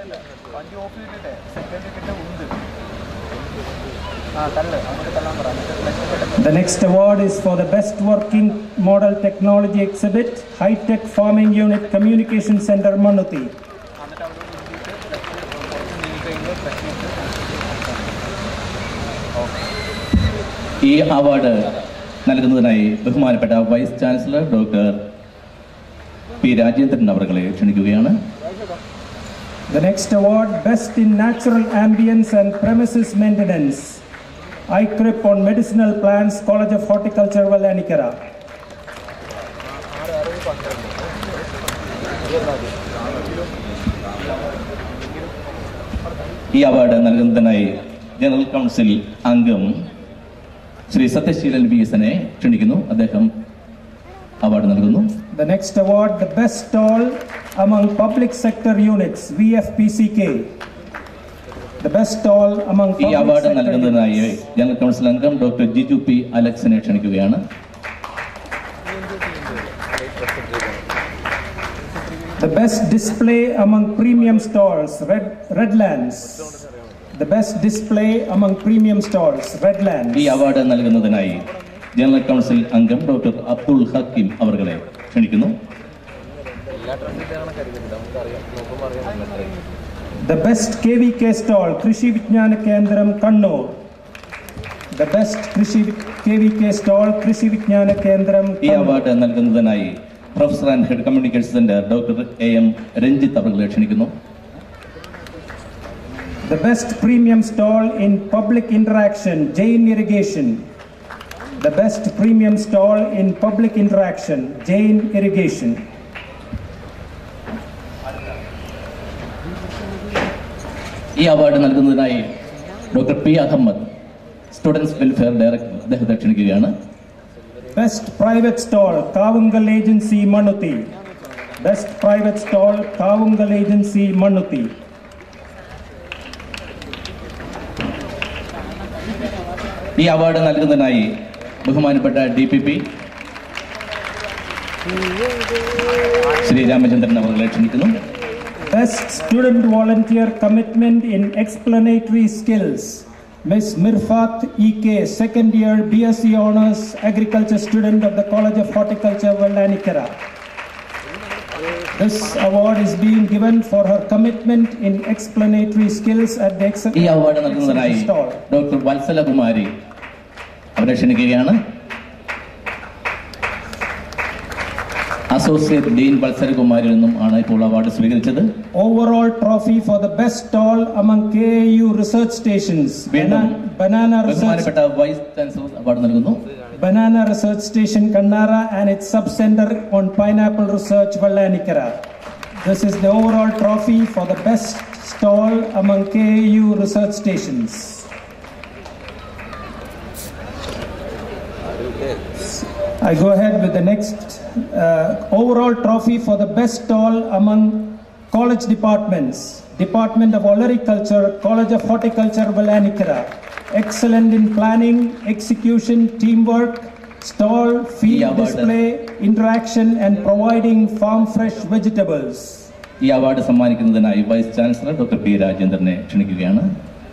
Speaker 13: The next award is for the best working model technology exhibit, High Tech Farming Unit, Communication Center, Manuti.
Speaker 2: ഈ award നൽകുന്നതിനായി ബഹുമാനപ്പെട്ട vice chancellor doctor P Rajendran അവരെ ക്ഷണിക്കുകയാണ്
Speaker 13: The next award, Best in Natural Ambience and Premises Maintenance, ICRIP on Medicinal Plants, College of Horticulture, Vallanikara.
Speaker 2: ഈ award നൽകുന്നതിനായി general council അംഗം Shri Sathyaseelan V എസിനെ ക്ഷണിക്കുന്നു അദ്ദേഹം അവാർഡ് നൽകുന്നു
Speaker 13: The next award, the best stall among public sector units, VFPCK. The best stall among
Speaker 2: ഈ
Speaker 13: public
Speaker 2: award
Speaker 13: sector
Speaker 2: നൽകുന്നതിനായി
Speaker 13: units.
Speaker 2: General council അംഗം ഡോക്ടർ ജിജു പി അലക്സിനെ ക്ഷണിക്കുകയാണ്
Speaker 13: The best display among premium stalls, Red, Redlands. The best display among premium stalls, Redlands.
Speaker 2: ഈ award നൽകുന്നതിനായി general council അംഗം doctor Abdul Hakeem അവരെ ക്ഷണിക്കുന്നു
Speaker 13: The best KVK stall, Krishi Vijnana Kendram, Kannur. The best Krishi KVK stall, Krishi Vijnana Kendram,
Speaker 2: ഈ award നൽകുന്നതിനായി professor and head communication centre doctor A M Ranjith അവരെ ക്ഷണിക്കുന്നു
Speaker 13: The best premium stall in public interaction, Jain Irrigation. The best premium stall in public interaction, Jain Irrigation.
Speaker 2: ഈ award നൽകുന്നതിനായി doctor P Ahammed students welfare director അദ്ദേഹത്തെ ക്ഷണിക്കുകയാണ്
Speaker 13: Best Private Stall, Kavungal Agency, Manuti. Best Private Stall, Kavungal Agency, Manuti.
Speaker 2: ഈ award നൽകുന്നതിനായി ബഹുമാനപ്പെട്ട D P P Shri Ramachandran അവരെ ക്ഷണിക്കുന്നു
Speaker 13: Best Student Volunteer Commitment in Explanatory Skills. Ms. Mirfat E.K., second year BSc Honours Agriculture student of the College of Horticulture, Vallanikara. This award is being given for her commitment in explanatory skills at the ex-
Speaker 2: ഈ award നൽകുന്നതിനായി
Speaker 13: stall.
Speaker 2: Doctor Vatsalakumari അവരെ ക്ഷണിക്കുകയാണ് associate Dean വത്സലകുമാരിൽ നിന്നും ആണ് ഇപ്പോൾ award സ്വീകരിച്ചത്
Speaker 13: Overall trophy for the best stall among KAU research stations.
Speaker 2: വീണ്ടും
Speaker 13: Bana- Banana Research
Speaker 2: ബഹുമാനപ്പെട്ട വൈസ് ചാൻസലർ അവാർഡ് നൽകുന്നു
Speaker 13: Banana Research Station Kannara and its sub-center on pineapple research Vallanikara. This is the overall trophy for the best stall among KAU research stations. I go ahead with the next uh, overall trophy for the best stall among college departments. Department of Olericulture, College of Horticulture, Vallanikara. Excellent in planning, execution, teamwork, stall, field
Speaker 2: award-
Speaker 13: display, interaction, and providing farm fresh vegetables.
Speaker 2: ഈ award സമ്മാനിക്കുന്നതിനായി vice chancellor doctor P രാജേന്ദ്രനെ ക്ഷണിക്കുകയാണ്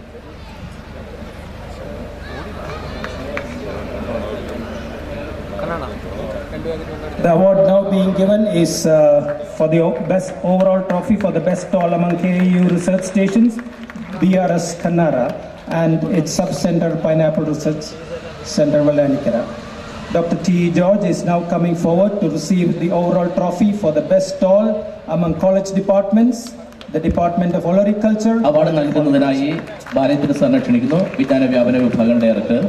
Speaker 13: The award now being given is uh, for the o- best overall trophy for the best stall among KAU research stations, BRS Kannara, and its sub-center Pineapple Research Center Vallanikara. Dr. T. George is now coming forward to receive the overall trophy for the best stall among college departments, the Department of Olericulture,
Speaker 2: award നൽകുന്നതിനായി ബാലേന്ദ്ര സാറിനെ ക്ഷണിക്കുന്നു വിജ്ഞാന വ്യാപന വിഭാഗം director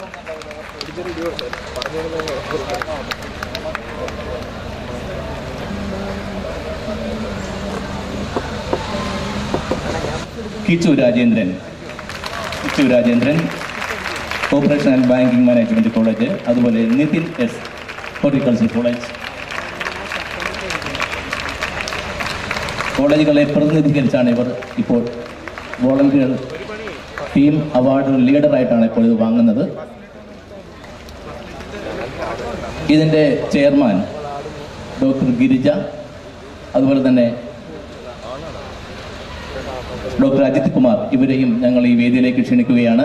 Speaker 2: Kichu Rajendran Kichu Rajendran corporation and banking management college അതുപോലെ Nithin S horticulture college കോളേജുകളെ പ്രതിനിധീകരിച്ചാണ് ഇവർ ഇപ്പോൾ വോളണ്ടിയർ ടീം അവാർഡ് ലീഡറായിട്ടാണ് ഇപ്പോൾ ഇത് വാങ്ങുന്നത് ഇതിൻ്റെ ചെയർമാൻ ഡോക്ടർ ഗിരിജ അതുപോലെ തന്നെ ഡോക്ടർ അജിത് കുമാർ ഇവരെയും ഞങ്ങൾ ഈ വേദിയിലേക്ക് ക്ഷണിക്കുകയാണ്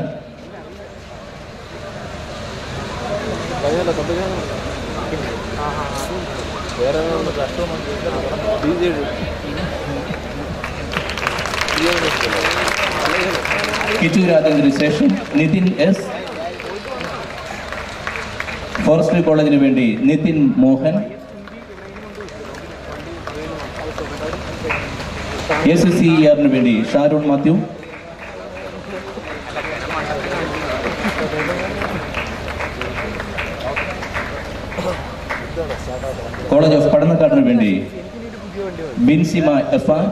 Speaker 2: കിച്ചു രാജേന്ദ്രന് ശേഷം നിതിൻ എസ് ഫോറസ്ട്രി കോളേജിന് വേണ്ടി നിതിൻ മോഹൻ എസ് സി ആറിന് വേണ്ടി ഷാരൂൺ മാത്യു കോളേജ് ഓഫ് പഠനക്കാടിന് വേണ്ടി Binsima F R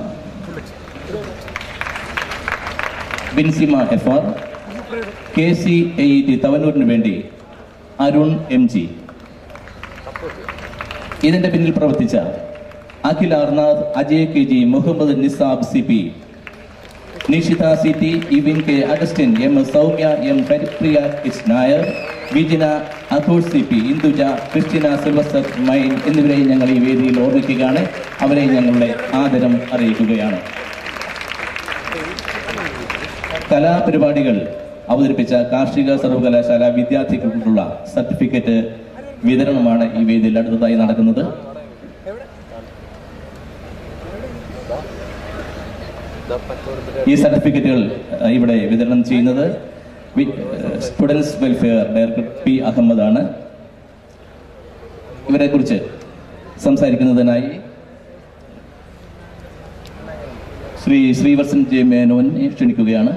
Speaker 2: Binsima F R K C A T തവനൂരിന് വേണ്ടി അരുൺ എം ജി ഇതിന്റെ പിന്നിൽ പ്രവർത്തിച്ച Akhil Arnath Ajay K G Muhammed Nisab C P Nishitha C T Evin K Augustin M S Soumya M Haripriya H Nair Vijina Athosh C P Induja Christina Sylvester മൈൻ എന്നിവരെ ഞങ്ങൾ ഈ വേദിയിൽ ഓർമ്മിക്കുകയാണ് അവരെ ഞങ്ങളുടെ ആദരം അറിയിക്കുകയാണ് കലാപരിപാടികൾ അവതരിപ്പിച്ച കാർഷിക സർവകലാശാല വിദ്യാർത്ഥികൾക്കുള്ള സർട്ടിഫിക്കറ്റ് വിതരണമാണ് ഈ വേദിയിൽ അടുത്തതായി നടക്കുന്നത് ഈ സർട്ടിഫിക്കറ്റുകൾ അഹ്, ഇവിടെ വിതരണം ചെയ്യുന്നത് students welfare director P Ahammed ആണ് ഇവരെ കുറിച്ച് സംസാരിക്കുന്നതിനായി ശ്രീ ശ്രീവത്സൻ ജെ മേനോനെ ക്ഷണിക്കുകയാണ്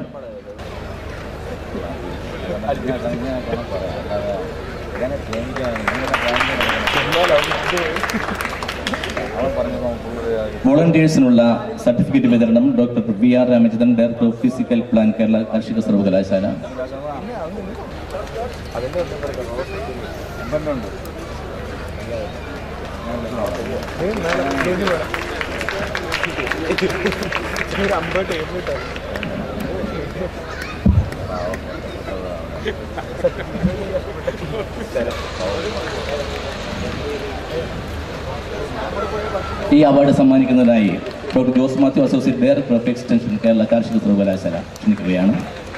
Speaker 2: വോളണ്ടിയേഴ്സിനുള്ള സർട്ടിഫിക്കറ്റ് വിതരണം doctor V R Ramachandran director of physical plan Kerala കാർഷിക സർവകലാശാല
Speaker 14: അതിന്റെ
Speaker 2: ഈ അവാർഡ് സമ്മാനിക്കുന്നതിനായി doctor Jose Mathew associate director of extension Kerala കാർഷിക സർവകലാശാല ക്ഷണിക്കുകയാണ്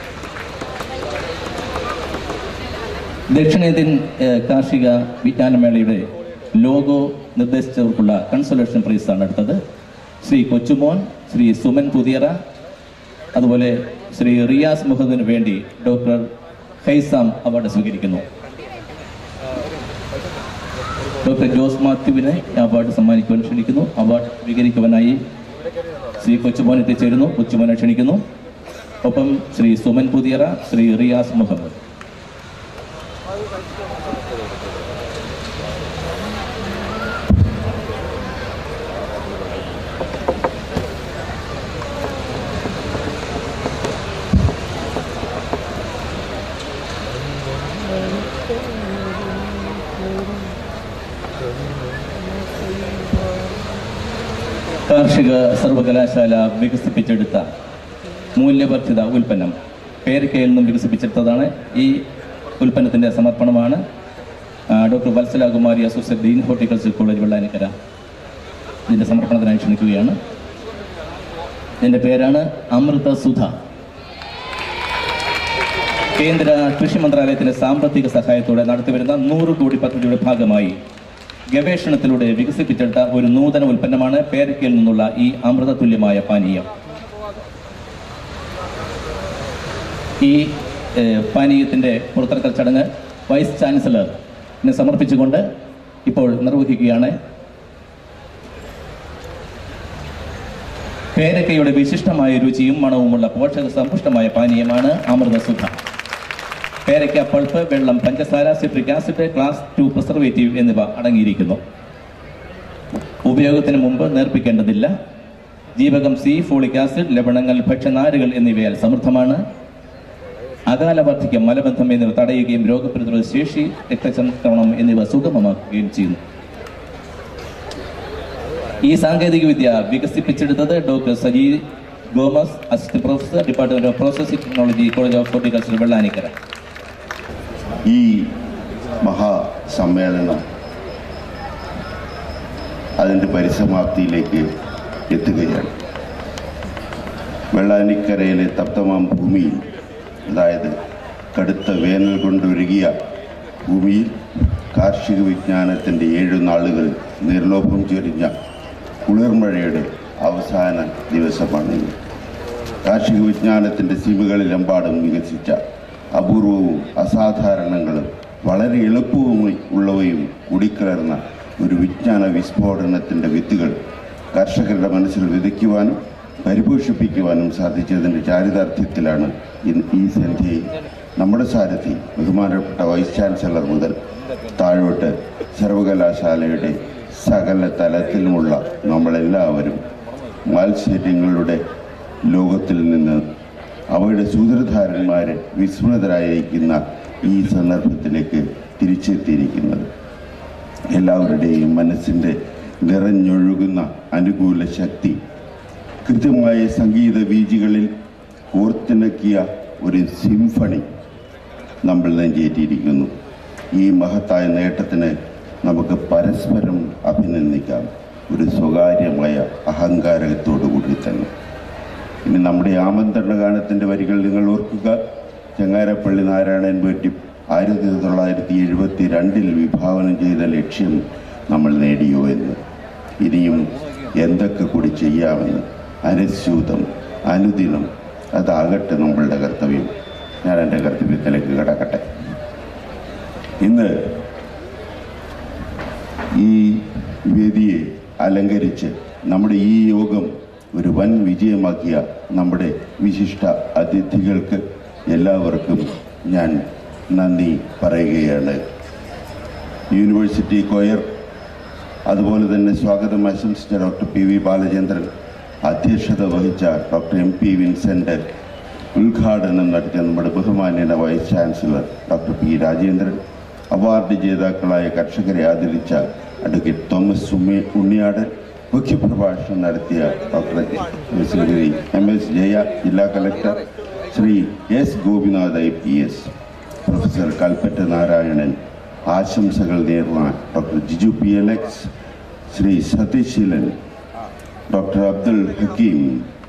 Speaker 2: ദക്ഷിണേന്ത്യൻ ഏഹ്, കാർഷിക വിജ്ഞാനമേളയുടെ ലോഗോ നിർദ്ദേശിച്ചവർക്കുള്ള കൺസോലേഷൻ പ്രൈസാണ് അടുത്തത് ശ്രീ കൊച്ചുമോൻ ശ്രീ സുമൻ പുതിയറ അതുപോലെ ശ്രീ റിയാസ് മുഹമ്മദിന് വേണ്ടി ഡോക്ടർ ഹൈസാം അവാർഡ് സ്വീകരിക്കുന്നു ഡോക്ടർ ജോസ് മാത്യുവിനെ ഈ അവാർഡ് സമ്മാനിക്കുവാൻ ക്ഷണിക്കുന്നു അവാർഡ് സ്വീകരിക്കുവാനായി ശ്രീ കൊച്ചുമോൻ എത്തിച്ചേരുന്നു കൊച്ചുമോനെ ക്ഷണിക്കുന്നു ഒപ്പം ശ്രീ സുമൻ പുതിയറ ശ്രീ റിയാസ് മുഹമ്മദ് കാർഷിക സർവകലാശാല വികസിപ്പിച്ചെടുത്ത മൂല്യവർദ്ധിത ഉൽപ്പന്നം പേരക്കയിൽ നിന്നും വികസിപ്പിച്ചെടുത്തതാണ് ഈ ഉൽപ്പന്നത്തിൻ്റെ സമർപ്പണമാണ് ആ, doctor Vatsala Kumari associate dean horticulture college Vellanikkara ഇതിൻ്റെ സമർപ്പണത്തിനായി ക്ഷണിക്കുകയാണ് ഇതിൻ്റെ പേരാണ് അമൃത സുധ കേന്ദ്ര കൃഷി മന്ത്രാലയത്തിന്റെ സാമ്പത്തിക സഹായത്തോടെ നടത്തിവരുന്ന നൂറ് കോടി പദ്ധതിയുടെ ഭാഗമായി ഗവേഷണത്തിലൂടെ വികസിപ്പിച്ചെടുത്ത ഒരു നൂതന ഉൽപ്പന്നമാണ് പേരക്കയിൽ നിന്നുള്ള ഈ അമൃത തുല്യമായ പാനീയം ഈ ഏഹ്, പാനീയത്തിന്റെ പുറത്തിറക്കൽ ചടങ്ങ് വൈസ് ചാൻസലറിന് സമർപ്പിച്ചുകൊണ്ട് ഇപ്പോൾ നിർവഹിക്കുകയാണ് പേരക്കയുടെ വിശിഷ്ടമായ രുചിയും മണവുമുള്ള പോഷക സമ്പുഷ്ടമായ പാനീയമാണ് അമൃതസുധ പേരയ്ക്ക പൾപ്പ് വെള്ളം പഞ്ചസാര citric acid class two preservative എന്നിവ അടങ്ങിയിരിക്കുന്നു ഉപയോഗത്തിന് മുമ്പ് നേർപ്പിക്കേണ്ടതില്ല ജീവകം സി ഫോളിക് ആസിഡ് ലവണങ്ങൾ ഭക്ഷ്യനാരുകൾ എന്നിവയാൽ സമൃദ്ധമാണ് അകാല വാർദ്ധക്യം മലബന്ധം എന്നിവ തടയുകയും രോഗപ്രതിരോധ ശേഷി രക്തചംക്രമണം എന്നിവ സുഗമമാക്കുകയും ചെയ്യുന്നു ഈ സാങ്കേതിക വിദ്യ വികസിപ്പിച്ചെടുത്തത് doctor Saji Gomez assistant professor department of processing technology college of horticulture Vellanikkara
Speaker 14: ഈ മഹാസമ്മേളനം അതിൻ്റെ പരിസമാപ്തിയിലേക്ക് എത്തുകയാണ് വെള്ളാനിക്കരയിലെ തപ്തമാം ഭൂമിയിൽ അതായത് കടുത്ത വേനൽ കൊണ്ടൊരുകിയ ഭൂമിയിൽ കാർഷിക വിജ്ഞാനത്തിൻ്റെ ഏഴു നാളുകൾ നിർലോഭം ചൊരിഞ്ഞ കുളിർമഴയുടെ അവസാന ദിവസമാണിത് കാർഷിക വിജ്ഞാനത്തിൻ്റെ സീമകളിലെമ്പാടും വികസിച്ച അപൂർവവും അസാധാരണങ്ങളും വളരെ എളുപ്പവും ഉള്ളവയും കൂടിക്കലർന്ന ഒരു വിജ്ഞാന വിസ്ഫോടനത്തിൻ്റെ വിത്തുകൾ കർഷകരുടെ മനസ്സിൽ വിതയ്ക്കുവാനും പരിപോഷിപ്പിക്കുവാനും സാധിച്ചതിൻ്റെ ചാരിതാർത്ഥ്യത്തിലാണ് ഇന്ന് ഈ സന്ധ്യയിൽ നമ്മുടെ സാരഥി ബഹുമാനപ്പെട്ട വൈസ് ചാൻസലർ മുതൽ താഴോട്ട് സർവകലാശാലയുടെ സകല തലത്തിലുമുള്ള നമ്മളെല്ലാവരും മത്സര്യങ്ങളുടെ ലോകത്തിൽ നിന്ന് അവയുടെ സൂത്രധാരന്മാരെ വിസ്മൃതരായിരിക്കുന്ന ഈ സന്ദർഭത്തിലേക്ക് തിരിച്ചെത്തിയിരിക്കുന്നത് എല്ലാവരുടെയും മനസ്സിൻ്റെ നിറഞ്ഞൊഴുകുന്ന അനുകൂല ശക്തി കൃത്യമായ സംഗീത വീജികളിൽ കോർത്തിണക്കിയ ഒരു സിംഫണി നമ്മൾ നെഞ്ചേറ്റിയിരിക്കുന്നു ഈ മഹത്തായ നേട്ടത്തിന് നമുക്ക് പരസ്പരം അഭിനന്ദിക്കാം ഒരു സ്വകാര്യമായ അഹങ്കാരത്തോടു കൂടി തന്നെ ഇനി നമ്മുടെ ആമന്ത്രണ ഗാനത്തിൻ്റെ വരികൾ നിങ്ങൾ ഓർക്കുക ചങ്ങാരപ്പള്ളി നാരായണൻ പറ്റി ആയിരത്തി തൊള്ളായിരത്തി എഴുപത്തി രണ്ടിൽ വിഭാവനം ചെയ്ത ലക്ഷ്യം നമ്മൾ നേടിയോ എന്ന് ഇനിയും എന്തൊക്കെ കൂടി ചെയ്യാമെന്ന് അനുസ്യൂതം അനുദിനം അതാകട്ടെ നമ്മളുടെ കർത്തവ്യം ഞാൻ എൻ്റെ കർത്തവ്യത്തിലേക്ക് കിടക്കട്ടെ ഇന്ന് ഈ വേദിയെ അലങ്കരിച്ച് നമ്മുടെ ഈ യോഗം ഒരു വൻ വിജയമാക്കിയ നമ്മുടെ വിശിഷ്ട അതിഥികൾക്ക് എല്ലാവർക്കും ഞാൻ നന്ദി പറയുകയാണ് യൂണിവേഴ്സിറ്റി കൊയർ അതുപോലെ തന്നെ സ്വാഗതം ആശംസിച്ച ഡോക്ടർ പി വി ബാലചന്ദ്രൻ അധ്യക്ഷത വഹിച്ച ഡോക്ടർ എം പി വിൻസെൻ്റ് ഉദ്ഘാടനം നടത്തിയ നമ്മുടെ ബഹുമാന്യന vice chancellor doctor P Rajendran award ജേതാക്കളായ കർഷകരെ ആദരിച്ച അഡ്വക്കേറ്റ് തോമസ് ഉമ്മി ഉണ്ണിയാട് മുഖ്യപ്രഭാഷണം നടത്തിയ doctor Shri M S Jaya ജില്ലാ collector Shri S Gopinath I P S professor Kalpetta Narayanan ആശംസകൾ നേർന്ന doctor Jiju P L X Shri Sathyaseelan doctor Abdul Hakeem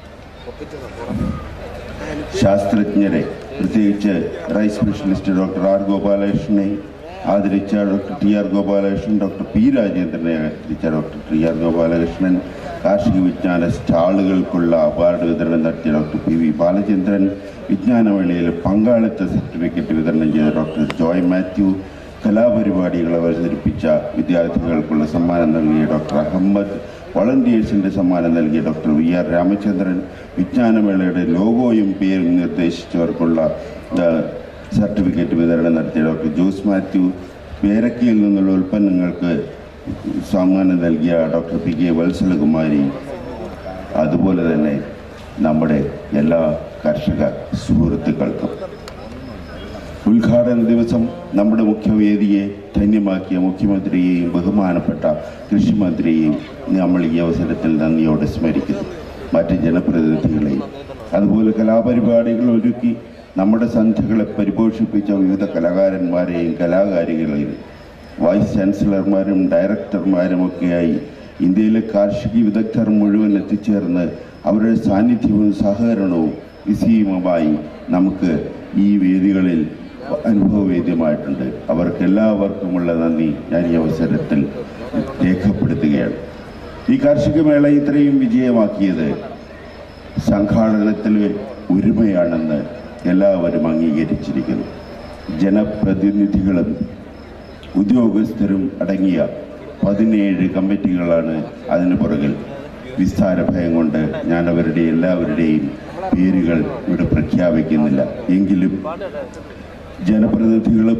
Speaker 14: ശാസ്ത്രജ്ഞരെ പ്രത്യേകിച്ച് റൈസ് സ്പെഷ്യലിസ്റ്റ് ഡോക്ടർ ആർ ഗോപാലകൃഷ്ണനെ ആദരിച്ച doctor T R Gopalakrishnan doctor P രാജേന്ദ്രനെ ആദരിച്ച ഡോക്ടർ ടി ആർ ഗോപാലകൃഷ്ണൻ കാർഷിക വിജ്ഞാന സ്റ്റാളുകൾക്കുള്ള അവാർഡ് വിതരണം നടത്തിയ ഡോക്ടർ പി വി ബാലചന്ദ്രൻ വിജ്ഞാനമേളയിൽ പങ്കാളിത്ത സർട്ടിഫിക്കറ്റ് വിതരണം ചെയ്ത ഡോക്ടർ ജോയ് മാത്യു കലാപരിപാടികൾ അവതരിപ്പിച്ച വിദ്യാർത്ഥികൾക്കുള്ള സമ്മാനം നൽകിയ ഡോക്ടർ അഹമ്മദ് വളണ്ടിയേഴ്സിന്റെ സമ്മാനം നൽകിയ ഡോക്ടർ വി ആർ രാമചന്ദ്രൻ വിജ്ഞാനമേളയുടെ ലോഗോയും പേരും നിർദ്ദേശിച്ചവർക്കുള്ള ആ, സർട്ടിഫിക്കറ്റ് വിതരണം നടത്തിയ ഡോക്ടർ ജോസ് മാത്യു പേരക്കയിൽ നിന്നുള്ള ഉൽപ്പന്നങ്ങൾക്ക് സമ്മാനം നൽകിയ ഡോക്ടർ പി കെ വത്സലകുമാരി അതുപോലെ തന്നെ നമ്മുടെ എല്ലാ കർഷക സുഹൃത്തുക്കൾക്കും ഉദ്ഘാടന ദിവസം നമ്മുടെ മുഖ്യവേദിയെ ധന്യമാക്കിയ മുഖ്യമന്ത്രിയെയും ബഹുമാനപ്പെട്ട കൃഷിമന്ത്രിയെയും നമ്മൾ ഈ അവസരത്തിൽ നന്ദിയോടെ സ്മരിക്കുന്നു മറ്റ് ജനപ്രതിനിധികളെയും അതുപോലെ കലാപരിപാടികൾ ഒരുക്കി നമ്മുടെ സന്ധ്യകളെ പരിപോഷിപ്പിച്ച വിവിധ കലാകാരന്മാരെയും കലാകാരികളെയും വൈസ് ചാൻസലർമാരും ഡയറക്ടർമാരുമൊക്കെയായി ഇന്ത്യയിലെ കാർഷിക വിദഗ്ധർ മുഴുവൻ എത്തിച്ചേർന്ന് അവരുടെ സാന്നിധ്യവും സഹകരണവും വിസീമമായി നമുക്ക് ഈ വേദികളിൽ അനുഭവവേദ്യമായിട്ടുണ്ട് അവർക്ക് എല്ലാവർക്കുമുള്ള നന്ദി ഞാൻ ഈ അവസരത്തിൽ രേഖപ്പെടുത്തുകയാണ് ഈ കാർഷിക മേള ഇത്രയും വിജയമാക്കിയത് സംഘാടനത്തിലെ ഒരുമയാണെന്ന് എല്ലാവരും അംഗീകരിച്ചിരിക്കുന്നു ജനപ്രതിനിധികളും ഉദ്യോഗസ്ഥരും അടങ്ങിയ പതിനേഴ് കമ്മിറ്റികളാണ് അതിന് പുറകിൽ വിസ്താര ഭയം കൊണ്ട് ഞാൻ അവരുടെ എല്ലാവരുടെയും പേരുകൾ ഇവിടെ പ്രഖ്യാപിക്കുന്നില്ല എങ്കിലും ജനപ്രതിനിധികളും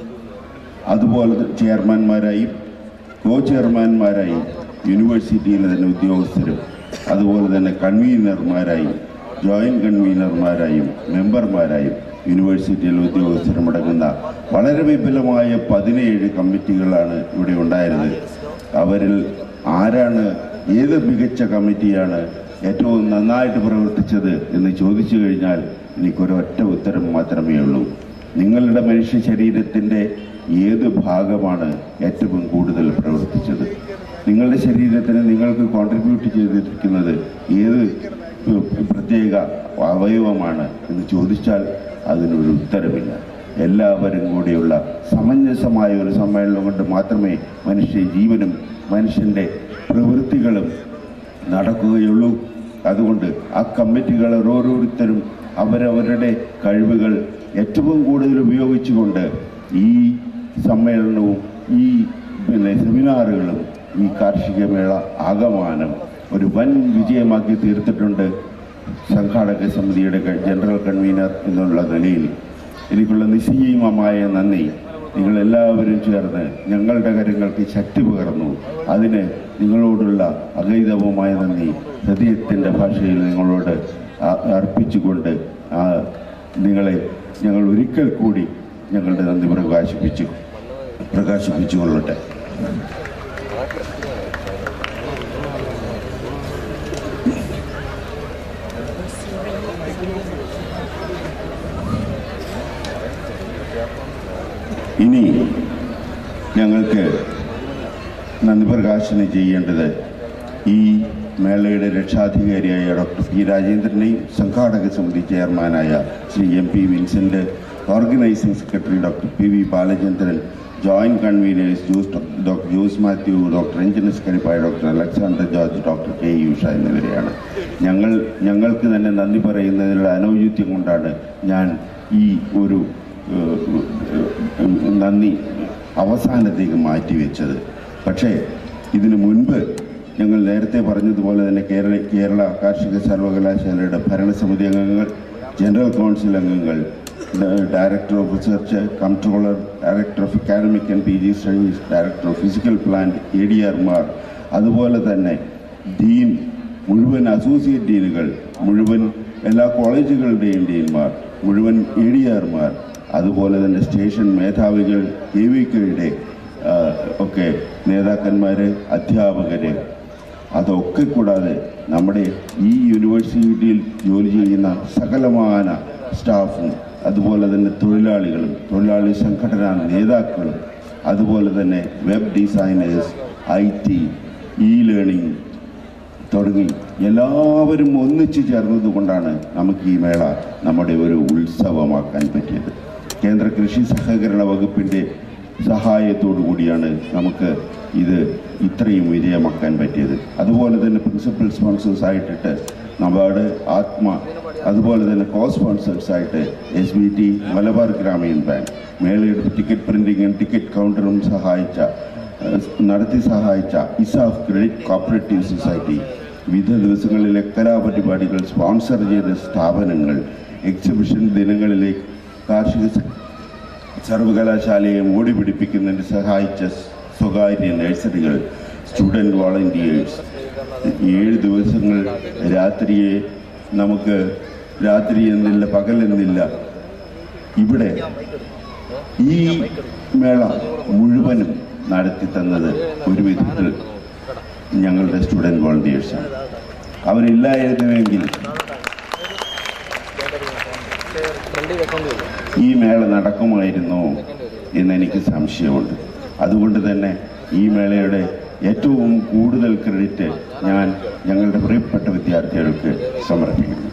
Speaker 14: അതുപോലെ ചെയർമാൻമാരായും കോ ചെയർമാൻമാരായും യൂണിവേഴ്സിറ്റിയിലെ തന്നെ ഉദ്യോഗസ്ഥരും അതുപോലെ തന്നെ കൺവീനർമാരായും ജോയിന്റ് കൺവീനർമാരായും മെമ്പർമാരായും യൂണിവേഴ്സിറ്റിയിലെ ഉദ്യോഗസ്ഥരും അടങ്ങുന്ന വളരെ വിപുലമായ പതിനേഴ് കമ്മിറ്റികളാണ് ഇവിടെ ഉണ്ടായിരുന്നത് അവരിൽ ആരാണ് ഏത് മികച്ച കമ്മിറ്റിയാണ് ഏറ്റവും നന്നായിട്ട് പ്രവർത്തിച്ചത് എന്ന് ചോദിച്ചു കഴിഞ്ഞാൽ എനിക്കൊരൊറ്റ ഉത്തരം മാത്രമേ ഉള്ളൂ നിങ്ങളുടെ മനുഷ്യ ശരീരത്തിൻ്റെ ഏത് ഭാഗമാണ് ഏറ്റവും കൂടുതൽ പ്രവർത്തിച്ചത് നിങ്ങളുടെ ശരീരത്തിന് നിങ്ങൾക്ക് കോൺട്രിബ്യൂട്ട് ചെയ്തിരിക്കുന്നത് ഏത് പ്രത്യേക അവയവമാണ് എന്ന് ചോദിച്ചാൽ അതിനൊരു ഉത്തരവില്ല എല്ലാവരും കൂടിയുള്ള സമഞ്ജസമായ ഒരു സമ്മേളനം കൊണ്ട് മാത്രമേ മനുഷ്യ ജീവനും മനുഷ്യൻ്റെ പ്രവൃത്തികളും നടക്കുകയുള്ളൂ അതുകൊണ്ട് ആ കമ്മിറ്റികൾ ഓരോരുത്തരും അവരവരുടെ കഴിവുകൾ ഏറ്റവും കൂടുതൽ ഉപയോഗിച്ചുകൊണ്ട് ഈ സമ്മേളനവും ഈ പിന്നെ സെമിനാറുകളും ഈ കാർഷിക മേള ആകമാനം ഒരു വൻ വിജയമാക്കി തീർത്തിട്ടുണ്ട് സംഘാടക സമിതിയുടെ ക- ജനറൽ കൺവീനർ എന്നുള്ള നിലയിൽ എനിക്കുള്ള നിസ്സീമമായ നന്ദി നിങ്ങളെല്ലാവരും ചേർന്ന് ഞങ്ങളുടെ കാര്യങ്ങൾക്ക് ശക്തി പകർന്നു അതിന് നിങ്ങളോടുള്ള അഗൈതവമായ നന്ദി ഹൃദയത്തിൻ്റെ ഭാഷയിൽ നിങ്ങളോട് ആ- അർപ്പിച്ചുകൊണ്ട് ആ നിങ്ങളെ ഞങ്ങൾ ഒരിക്കൽ കൂടി ഞങ്ങളുടെ നന്ദി പ്രകാശിപ്പിച്ചു പ്രകാശിപ്പിച്ചുകൊള്ളട്ടെ ഇനി ഞങ്ങൾക്ക് നന്ദി പ്രകാശനം ചെയ്യേണ്ടത് ഈ മേളയുടെ രക്ഷാധികാരിയായ ഡോക്ടർ പി രാജേന്ദ്രനെയും സംഘാടക സമിതി ചെയർമാനായ Shri M P Vincent organising secretary doctor P V Balachandran joint conveners Jose doctor Jose Mathew doctor എഞ്ചിനസ് കരിപ്പായ doctor Alexander George doctor K യുഷ എന്നിവരെയാണ് ഞങ്ങൾ ഞങ്ങൾക്ക് തന്നെ നന്ദി പറയുന്നതിനുള്ള അനൗചിത്യം കൊണ്ടാണ് ഞാൻ ഈ ഒരു ഏഹ്, ഏഹ്, നന്ദി അവസാനത്തേക്ക് മാറ്റിവെച്ചത് പക്ഷേ ഇതിനു മുൻപ് ഞങ്ങൾ നേരത്തെ പറഞ്ഞതുപോലെ തന്നെ കേരള കേരള കാർഷിക സർവകലാശാലയുടെ ഭരണസമിതി അംഗങ്ങൾ ജനറൽ കൗൺസിൽ അംഗങ്ങൾ ഡ- director of research controller director of academic and P G studies director of physical plant A D ആർമാർ അതുപോലെ തന്നെ ഡീൻ മുഴുവൻ അസോസിയേറ്റ് ഡീനുകൾ മുഴുവൻ എല്ലാ കോളേജുകളുടെയും ഡീൻമാർ മുഴുവൻ എ ഡി ആർമാർ അതുപോലെ തന്നെ സ്റ്റേഷൻ മേധാവികൾ എ വി കെയുടെ ആ, ഒക്കെ നേതാക്കന്മാര് അധ്യാപകര് അതൊക്കെ കൂടാതെ നമ്മുടെ ഈ യൂണിവേഴ്സിറ്റിയിൽ ജോലി ചെയ്യുന്ന സകലമാന സ്റ്റാഫും അതുപോലെ തന്നെ തൊഴിലാളികളും തൊഴിലാളി സംഘടനാ നേതാക്കളും അതുപോലെ തന്നെ web designers I T E learning തുടങ്ങി എല്ലാവരും ഒന്നിച്ചു ചേർന്നത് കൊണ്ടാണ് നമുക്ക് ഈ മേള നമ്മുടെ ഒരു ഉത്സവമാക്കാൻ പറ്റിയത് കേന്ദ്ര കൃഷി സഹകരണ വകുപ്പിൻ്റെ സഹായത്തോടു കൂടിയാണ് നമുക്ക് ഇത് ഇത്രയും വിജയമാക്കാൻ പറ്റിയത് അതുപോലെ തന്നെ പ്രിൻസിപ്പൽ സ്പോൺസേഴ്സ് ആയിട്ടിട്ട് നബാർഡ് ആത്മ അതുപോലെ തന്നെ കോ സ്പോൺസേഴ്സ് ആയിട്ട് S B T Malabar Grameen bank മേളയുടെ ടിക്കറ്റ് പ്രിന്റിങ്ങും ടിക്കറ്റ് കൗണ്ടറും സഹായിച്ച ഏഹ്, നടത്തി സഹായിച്ച ഇസാഫ് ക്രെഡിറ്റ് കോപ്പറേറ്റീവ് സൊസൈറ്റി വിവിധ ദിവസങ്ങളിലെ കലാപരിപാടികൾ സ്പോൺസർ ചെയ്ത സ്ഥാപനങ്ങൾ എക്സിബിഷൻ ദിനങ്ങളിലെ കാർഷിക സ- സർവകലാശാലയെ ഓടി പിടിപ്പിക്കുന്നതിന് സഹായിച്ച സ്വകാര്യ നഴ്സറികൾ സ്റ്റുഡൻറ് വോളണ്ടിയേഴ്സ് ഏഴ് ദിവസങ്ങൾ രാത്രിയെ നമുക്ക് രാത്രി എന്നില്ല പകലെന്നില്ല ഇവിടെ ഈ മേള മുഴുവനും നടത്തി തന്നത് ഒരു വിധത്തിൽ ഞങ്ങളുടെ സ്റ്റുഡൻറ് വോളണ്ടിയേഴ്സാണ് അവരില്ലായിരുന്നുവെങ്കിൽ ഈ മേള നടക്കുമായിരുന്നോ എന്നെനിക്ക് സംശയമുണ്ട് അതുകൊണ്ട് തന്നെ ഈ മേളയുടെ ഏറ്റവും കൂടുതൽ ക്രെഡിറ്റ് ഞാൻ ഞങ്ങളുടെ പ്രിയപ്പെട്ട വിദ്യാർത്ഥികൾക്ക് സമർപ്പിക്കുന്നു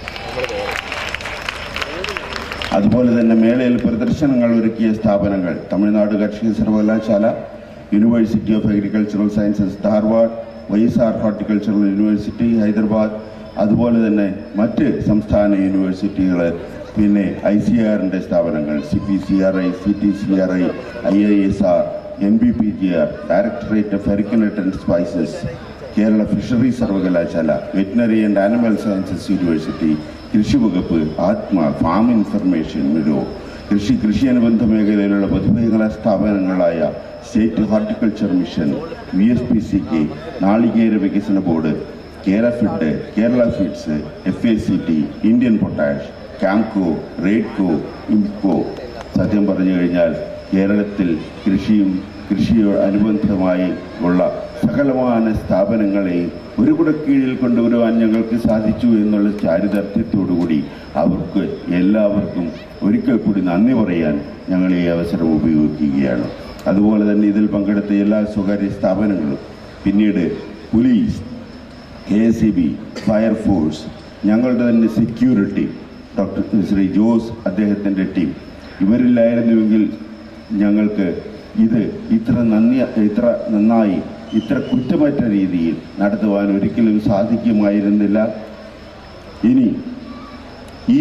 Speaker 14: അതുപോലെ തന്നെ മേളയിൽ പ്രദർശനങ്ങൾ ഒരുക്കിയ സ്ഥാപനങ്ങൾ തമിഴ്നാട് കാർഷിക സർവകലാശാല university of agricultural sciences Dharwad Y S R horticultural university Hyderabad അതുപോലെ തന്നെ മറ്റ് സംസ്ഥാന യൂണിവേഴ്സിറ്റികൾ പിന്നെ ഐ സി ആറിൻ്റെ സ്ഥാപനങ്ങൾ C P C R I C T C R I I I S R N B P G R directorate of arecanut and spices Kerala fishery സർവകലാശാല veterinary and animal sciences university കൃഷി വകുപ്പ് ആത്മ farm information bureau കൃഷി കൃഷി അനുബന്ധ മേഖലയിലുള്ള പൊതുമേഖലാ സ്ഥാപനങ്ങളായ state horticulture mission V S P C K നാളികേര വികസന ബോർഡ് കേരള ഫിഡ് കേരള ഫിഡ്സ് F A C T Indian potash Campco Raidco Imco സത്യം പറഞ്ഞു കഴിഞ്ഞാൽ കേരളത്തിൽ കൃഷിയും കൃഷിയോ അനുബന്ധമായി ഉള്ള സകലമാന സ്ഥാപനങ്ങളെയും ഒരു കുടക്കീഴിൽ കൊണ്ടുവരുവാൻ ഞങ്ങൾക്ക് സാധിച്ചു എന്നുള്ള ചാരിതാർത്ഥ്യത്തോടുകൂടി അവർക്ക് എല്ലാവർക്കും ഒരിക്കൽ കൂടി നന്ദി പറയാൻ ഞങ്ങൾ ഈ അവസരം ഉപയോഗിക്കുകയാണ് അതുപോലെ തന്നെ ഇതിൽ പങ്കെടുത്ത എല്ലാ സ്വകാര്യ സ്ഥാപനങ്ങളും പിന്നീട് police K S E B fire force ഞങ്ങളുടെ തന്നെ സെക്യൂരിറ്റി ഡോക്ടർ ശ്രീ ജോസ് അദ്ദേഹത്തിൻ്റെ ടീം ഇവരില്ലായിരുന്നുവെങ്കിൽ ഞങ്ങൾക്ക് ഇത് ഇത്ര നന്ദി ഇത്ര നന്നായി ഇത്ര കുറ്റമറ്റ രീതിയിൽ നടത്തുവാൻ ഒരിക്കലും സാധിക്കുമായിരുന്നില്ല ഇനി ഈ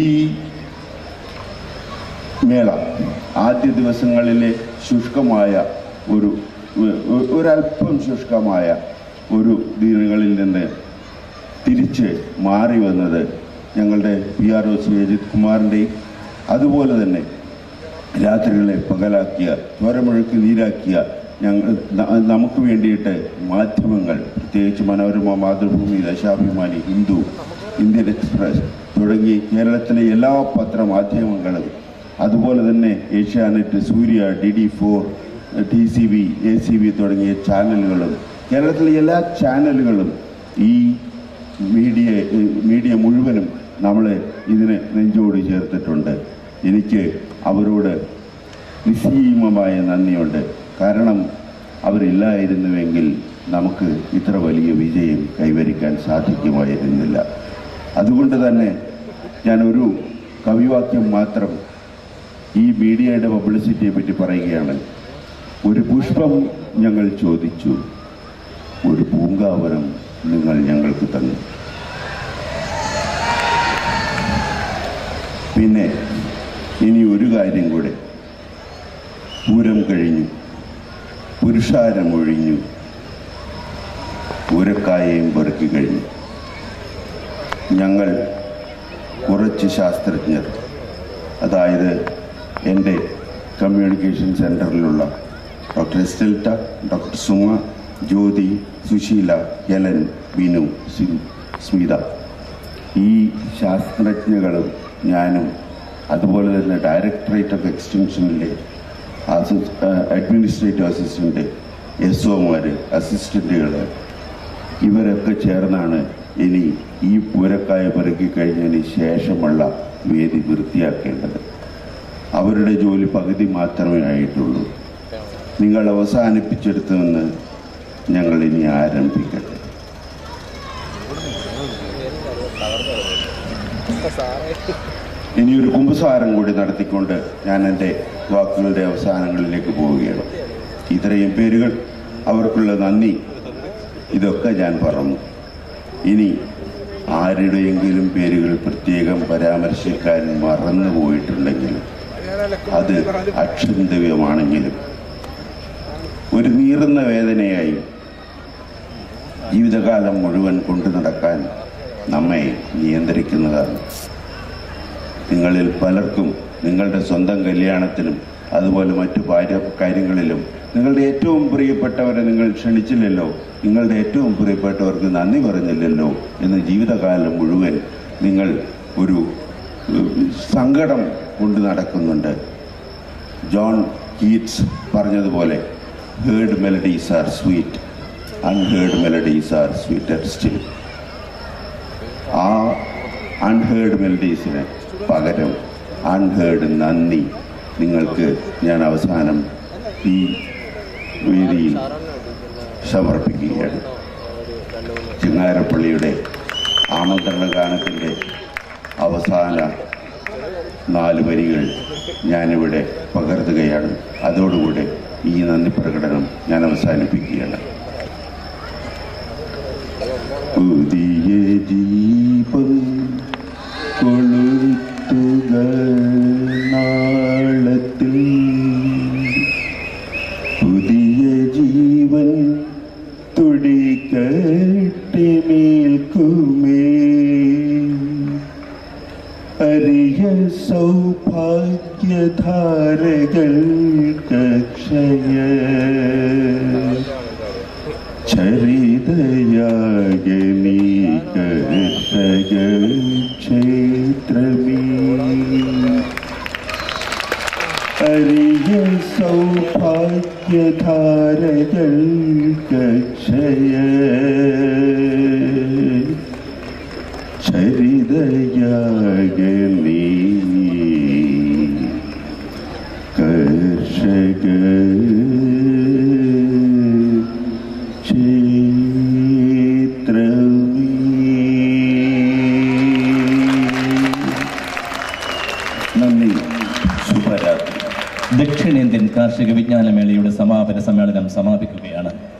Speaker 14: മേള ആദ്യ ദിവസങ്ങളിലെ ശുഷ്കമായ ഒരു ഒ- ഒരല്പം ശുഷ്കമായ ഒരു ദിനങ്ങളിൽ നിന്ന് തിരിച്ച് മാറി വന്നത് ഞങ്ങളുടെ P R O C Ajith കുമാറിൻ്റെയും അതുപോലെ തന്നെ രാത്രികളെ പകലാക്കിയ ചോരമുഴുക്ക് നീരാക്കിയ ഞങ്ങൾ ന- നമുക്ക് വേണ്ടിയിട്ട് മാധ്യമങ്ങൾ പ്രത്യേകിച്ച് മനോരമ മാതൃഭൂമി ദശാഭിമാനി ഹിന്ദു ഇന്ത്യൻ എക്സ്പ്രസ് തുടങ്ങി കേരളത്തിലെ എല്ലാ പത്രമാധ്യമങ്ങളും അതുപോലെ തന്നെ Asianet Surya D D four T C B A C B തുടങ്ങിയ ചാനലുകളും കേരളത്തിലെ എല്ലാ ചാനലുകളും ഈ മീഡിയ മീഡിയ മുഴുവനും നമ്മൾ ഇതിനെ നെഞ്ചോട് ചേർത്തിട്ടുണ്ട് എനിക്ക് അവരോട് നിസ്സീമമായ നന്ദിയുണ്ട് കാരണം അവരില്ലായിരുന്നുവെങ്കിൽ നമുക്ക് ഇത്ര വലിയ വിജയം കൈവരിക്കാൻ സാധിക്കുമായിരുന്നില്ല അതുകൊണ്ട് തന്നെ ഞാൻ ഒരു കവിവാക്യം മാത്രം ഈ മീഡിയയുടെ പബ്ലിസിറ്റിയെ പറ്റി പറയുകയാണ് ഒരു പുഷ്പം ഞങ്ങൾ ചോദിച്ചു ഒരു പൂങ്കാവനം നിങ്ങൾ ഞങ്ങൾക്ക് തന്നു പിന്നെ ഇനി ഒരു കാര്യം കൂടെ പൂരം കഴിഞ്ഞു പുരുഷാരം ഒഴിഞ്ഞു പൂരക്കായയും പെറുക്കി കഴിഞ്ഞു ഞങ്ങൾ കുറച്ച് ശാസ്ത്രജ്ഞർ അതായത് എൻ്റെ കമ്മ്യൂണിക്കേഷൻ സെൻറ്ററിലുള്ള ഡോക്ടർ എസ്റ്റെൽറ്റ ഡോക്ടർ സുമ ജ്യോതി സുശീല ഹെലൻ ബിനു സിംഗ് സ്മിത ഈ ശാസ്ത്രജ്ഞകളും ഞാനും അതുപോലെ തന്നെ ഡയറക്ടറേറ്റ് ഓഫ് എക്സ്റ്റൻഷനിലെ അഡ്മിനിസ്ട്രേറ്റീവ് അസിസ്റ്റന്റ് എസ് ഒമാർ അസിസ്റ്റന്റുകൾ ഇവരൊക്കെ ചേർന്നാണ് ഇനി ഈ പൂരക്കായ പെറുക്കി കഴിഞ്ഞതിന് ശേഷമുള്ള വേദി വൃത്തിയാക്കേണ്ടത് അവരുടെ ജോലി പകുതി മാത്രമേ ആയിട്ടുള്ളൂ നിങ്ങൾ അവസാനിപ്പിച്ചെടുത്തുവെന്ന് ഞങ്ങൾ ഇനി ആരംഭിക്കട്ടെ ഇനി ഒരു കുമ്പസാരം കൂടി നടത്തിക്കൊണ്ട് ഞാൻ എൻ്റെ വാക്കുകളുടെ അവസാനങ്ങളിലേക്ക് പോവുകയാണ് ഇത്രയും പേരുകൾ അവർക്കുള്ള നന്ദി ഇതൊക്കെ ഞാൻ പറഞ്ഞു ഇനി ആരുടെയെങ്കിലും പേരുകൾ പ്രത്യേകം പരാമർശിക്കാൻ മറന്നു പോയിട്ടുണ്ടെങ്കിൽ അത് അക്ഷന്തവ്യമാണെങ്കിലും ഒരു നീറുന്ന വേദനയായി ജീവിതകാലം മുഴുവൻ കൊണ്ടു നടക്കാൻ നമ്മെ നിയന്ത്രിക്കുന്നതാണ് നിങ്ങളിൽ പലർക്കും നിങ്ങളുടെ സ്വന്തം കല്യാണത്തിനും അതുപോലെ മറ്റു ഭാര്യ കാര്യങ്ങളിലും നിങ്ങളുടെ ഏറ്റവും പ്രിയപ്പെട്ടവരെ നിങ്ങൾ ക്ഷണിച്ചില്ലല്ലോ നിങ്ങളുടെ ഏറ്റവും പ്രിയപ്പെട്ടവർക്ക് നന്ദി പറഞ്ഞില്ലല്ലോ എന്ന് ജീവിതകാലം മുഴുവൻ നിങ്ങൾ ഒരു ഉം, സങ്കടം കൊണ്ട് നടക്കുന്നുണ്ട് ജോൺ കീറ്റ്സ് പറഞ്ഞതുപോലെ heard melodies are sweet unheard melodies are sweeter still ആ അൺഹേർഡ് മെലഡീസിന് പകരം അൺഹേർഡ് നന്ദി നിങ്ങൾക്ക് ഞാൻ അവസാനം ഈ വേദിയിൽ സമർപ്പിക്കുകയാണ് ചിങ്ങാരപ്പള്ളിയുടെ ആമന്ത്രണ ഗാനത്തിൻ്റെ അവസാന നാല് വരികൾ ഞാനിവിടെ പകർത്തുകയാണ് അതോടുകൂടെ ഈ നന്ദി പ്രകടനം ഞാൻ അവസാനിപ്പിക്കുകയാണ് പുതിയ ദീപം കൊളുത്തുക നാളത്തിൽ പുതിയ ജീവൻ തുടിക്കട്ടെ മേൽക്കുമേ അരിയ സൗഭാഗ്യധാരകൾ കക്ഷയ ചരിതയാഗനീ കർഷക ക്ഷേത്രമേ അരിയ സൗഭാഗ്യധാരകൾ കക്ഷയ ചരിതയാഗനീ കർഷക
Speaker 2: നന്ദി ശുഭരാത്രി ദക്ഷിണേന്ത്യൻ കാർഷിക വിജ്ഞാനമേളയുടെ സമാപന സമ്മേളനം സമാപിക്കുകയാണ്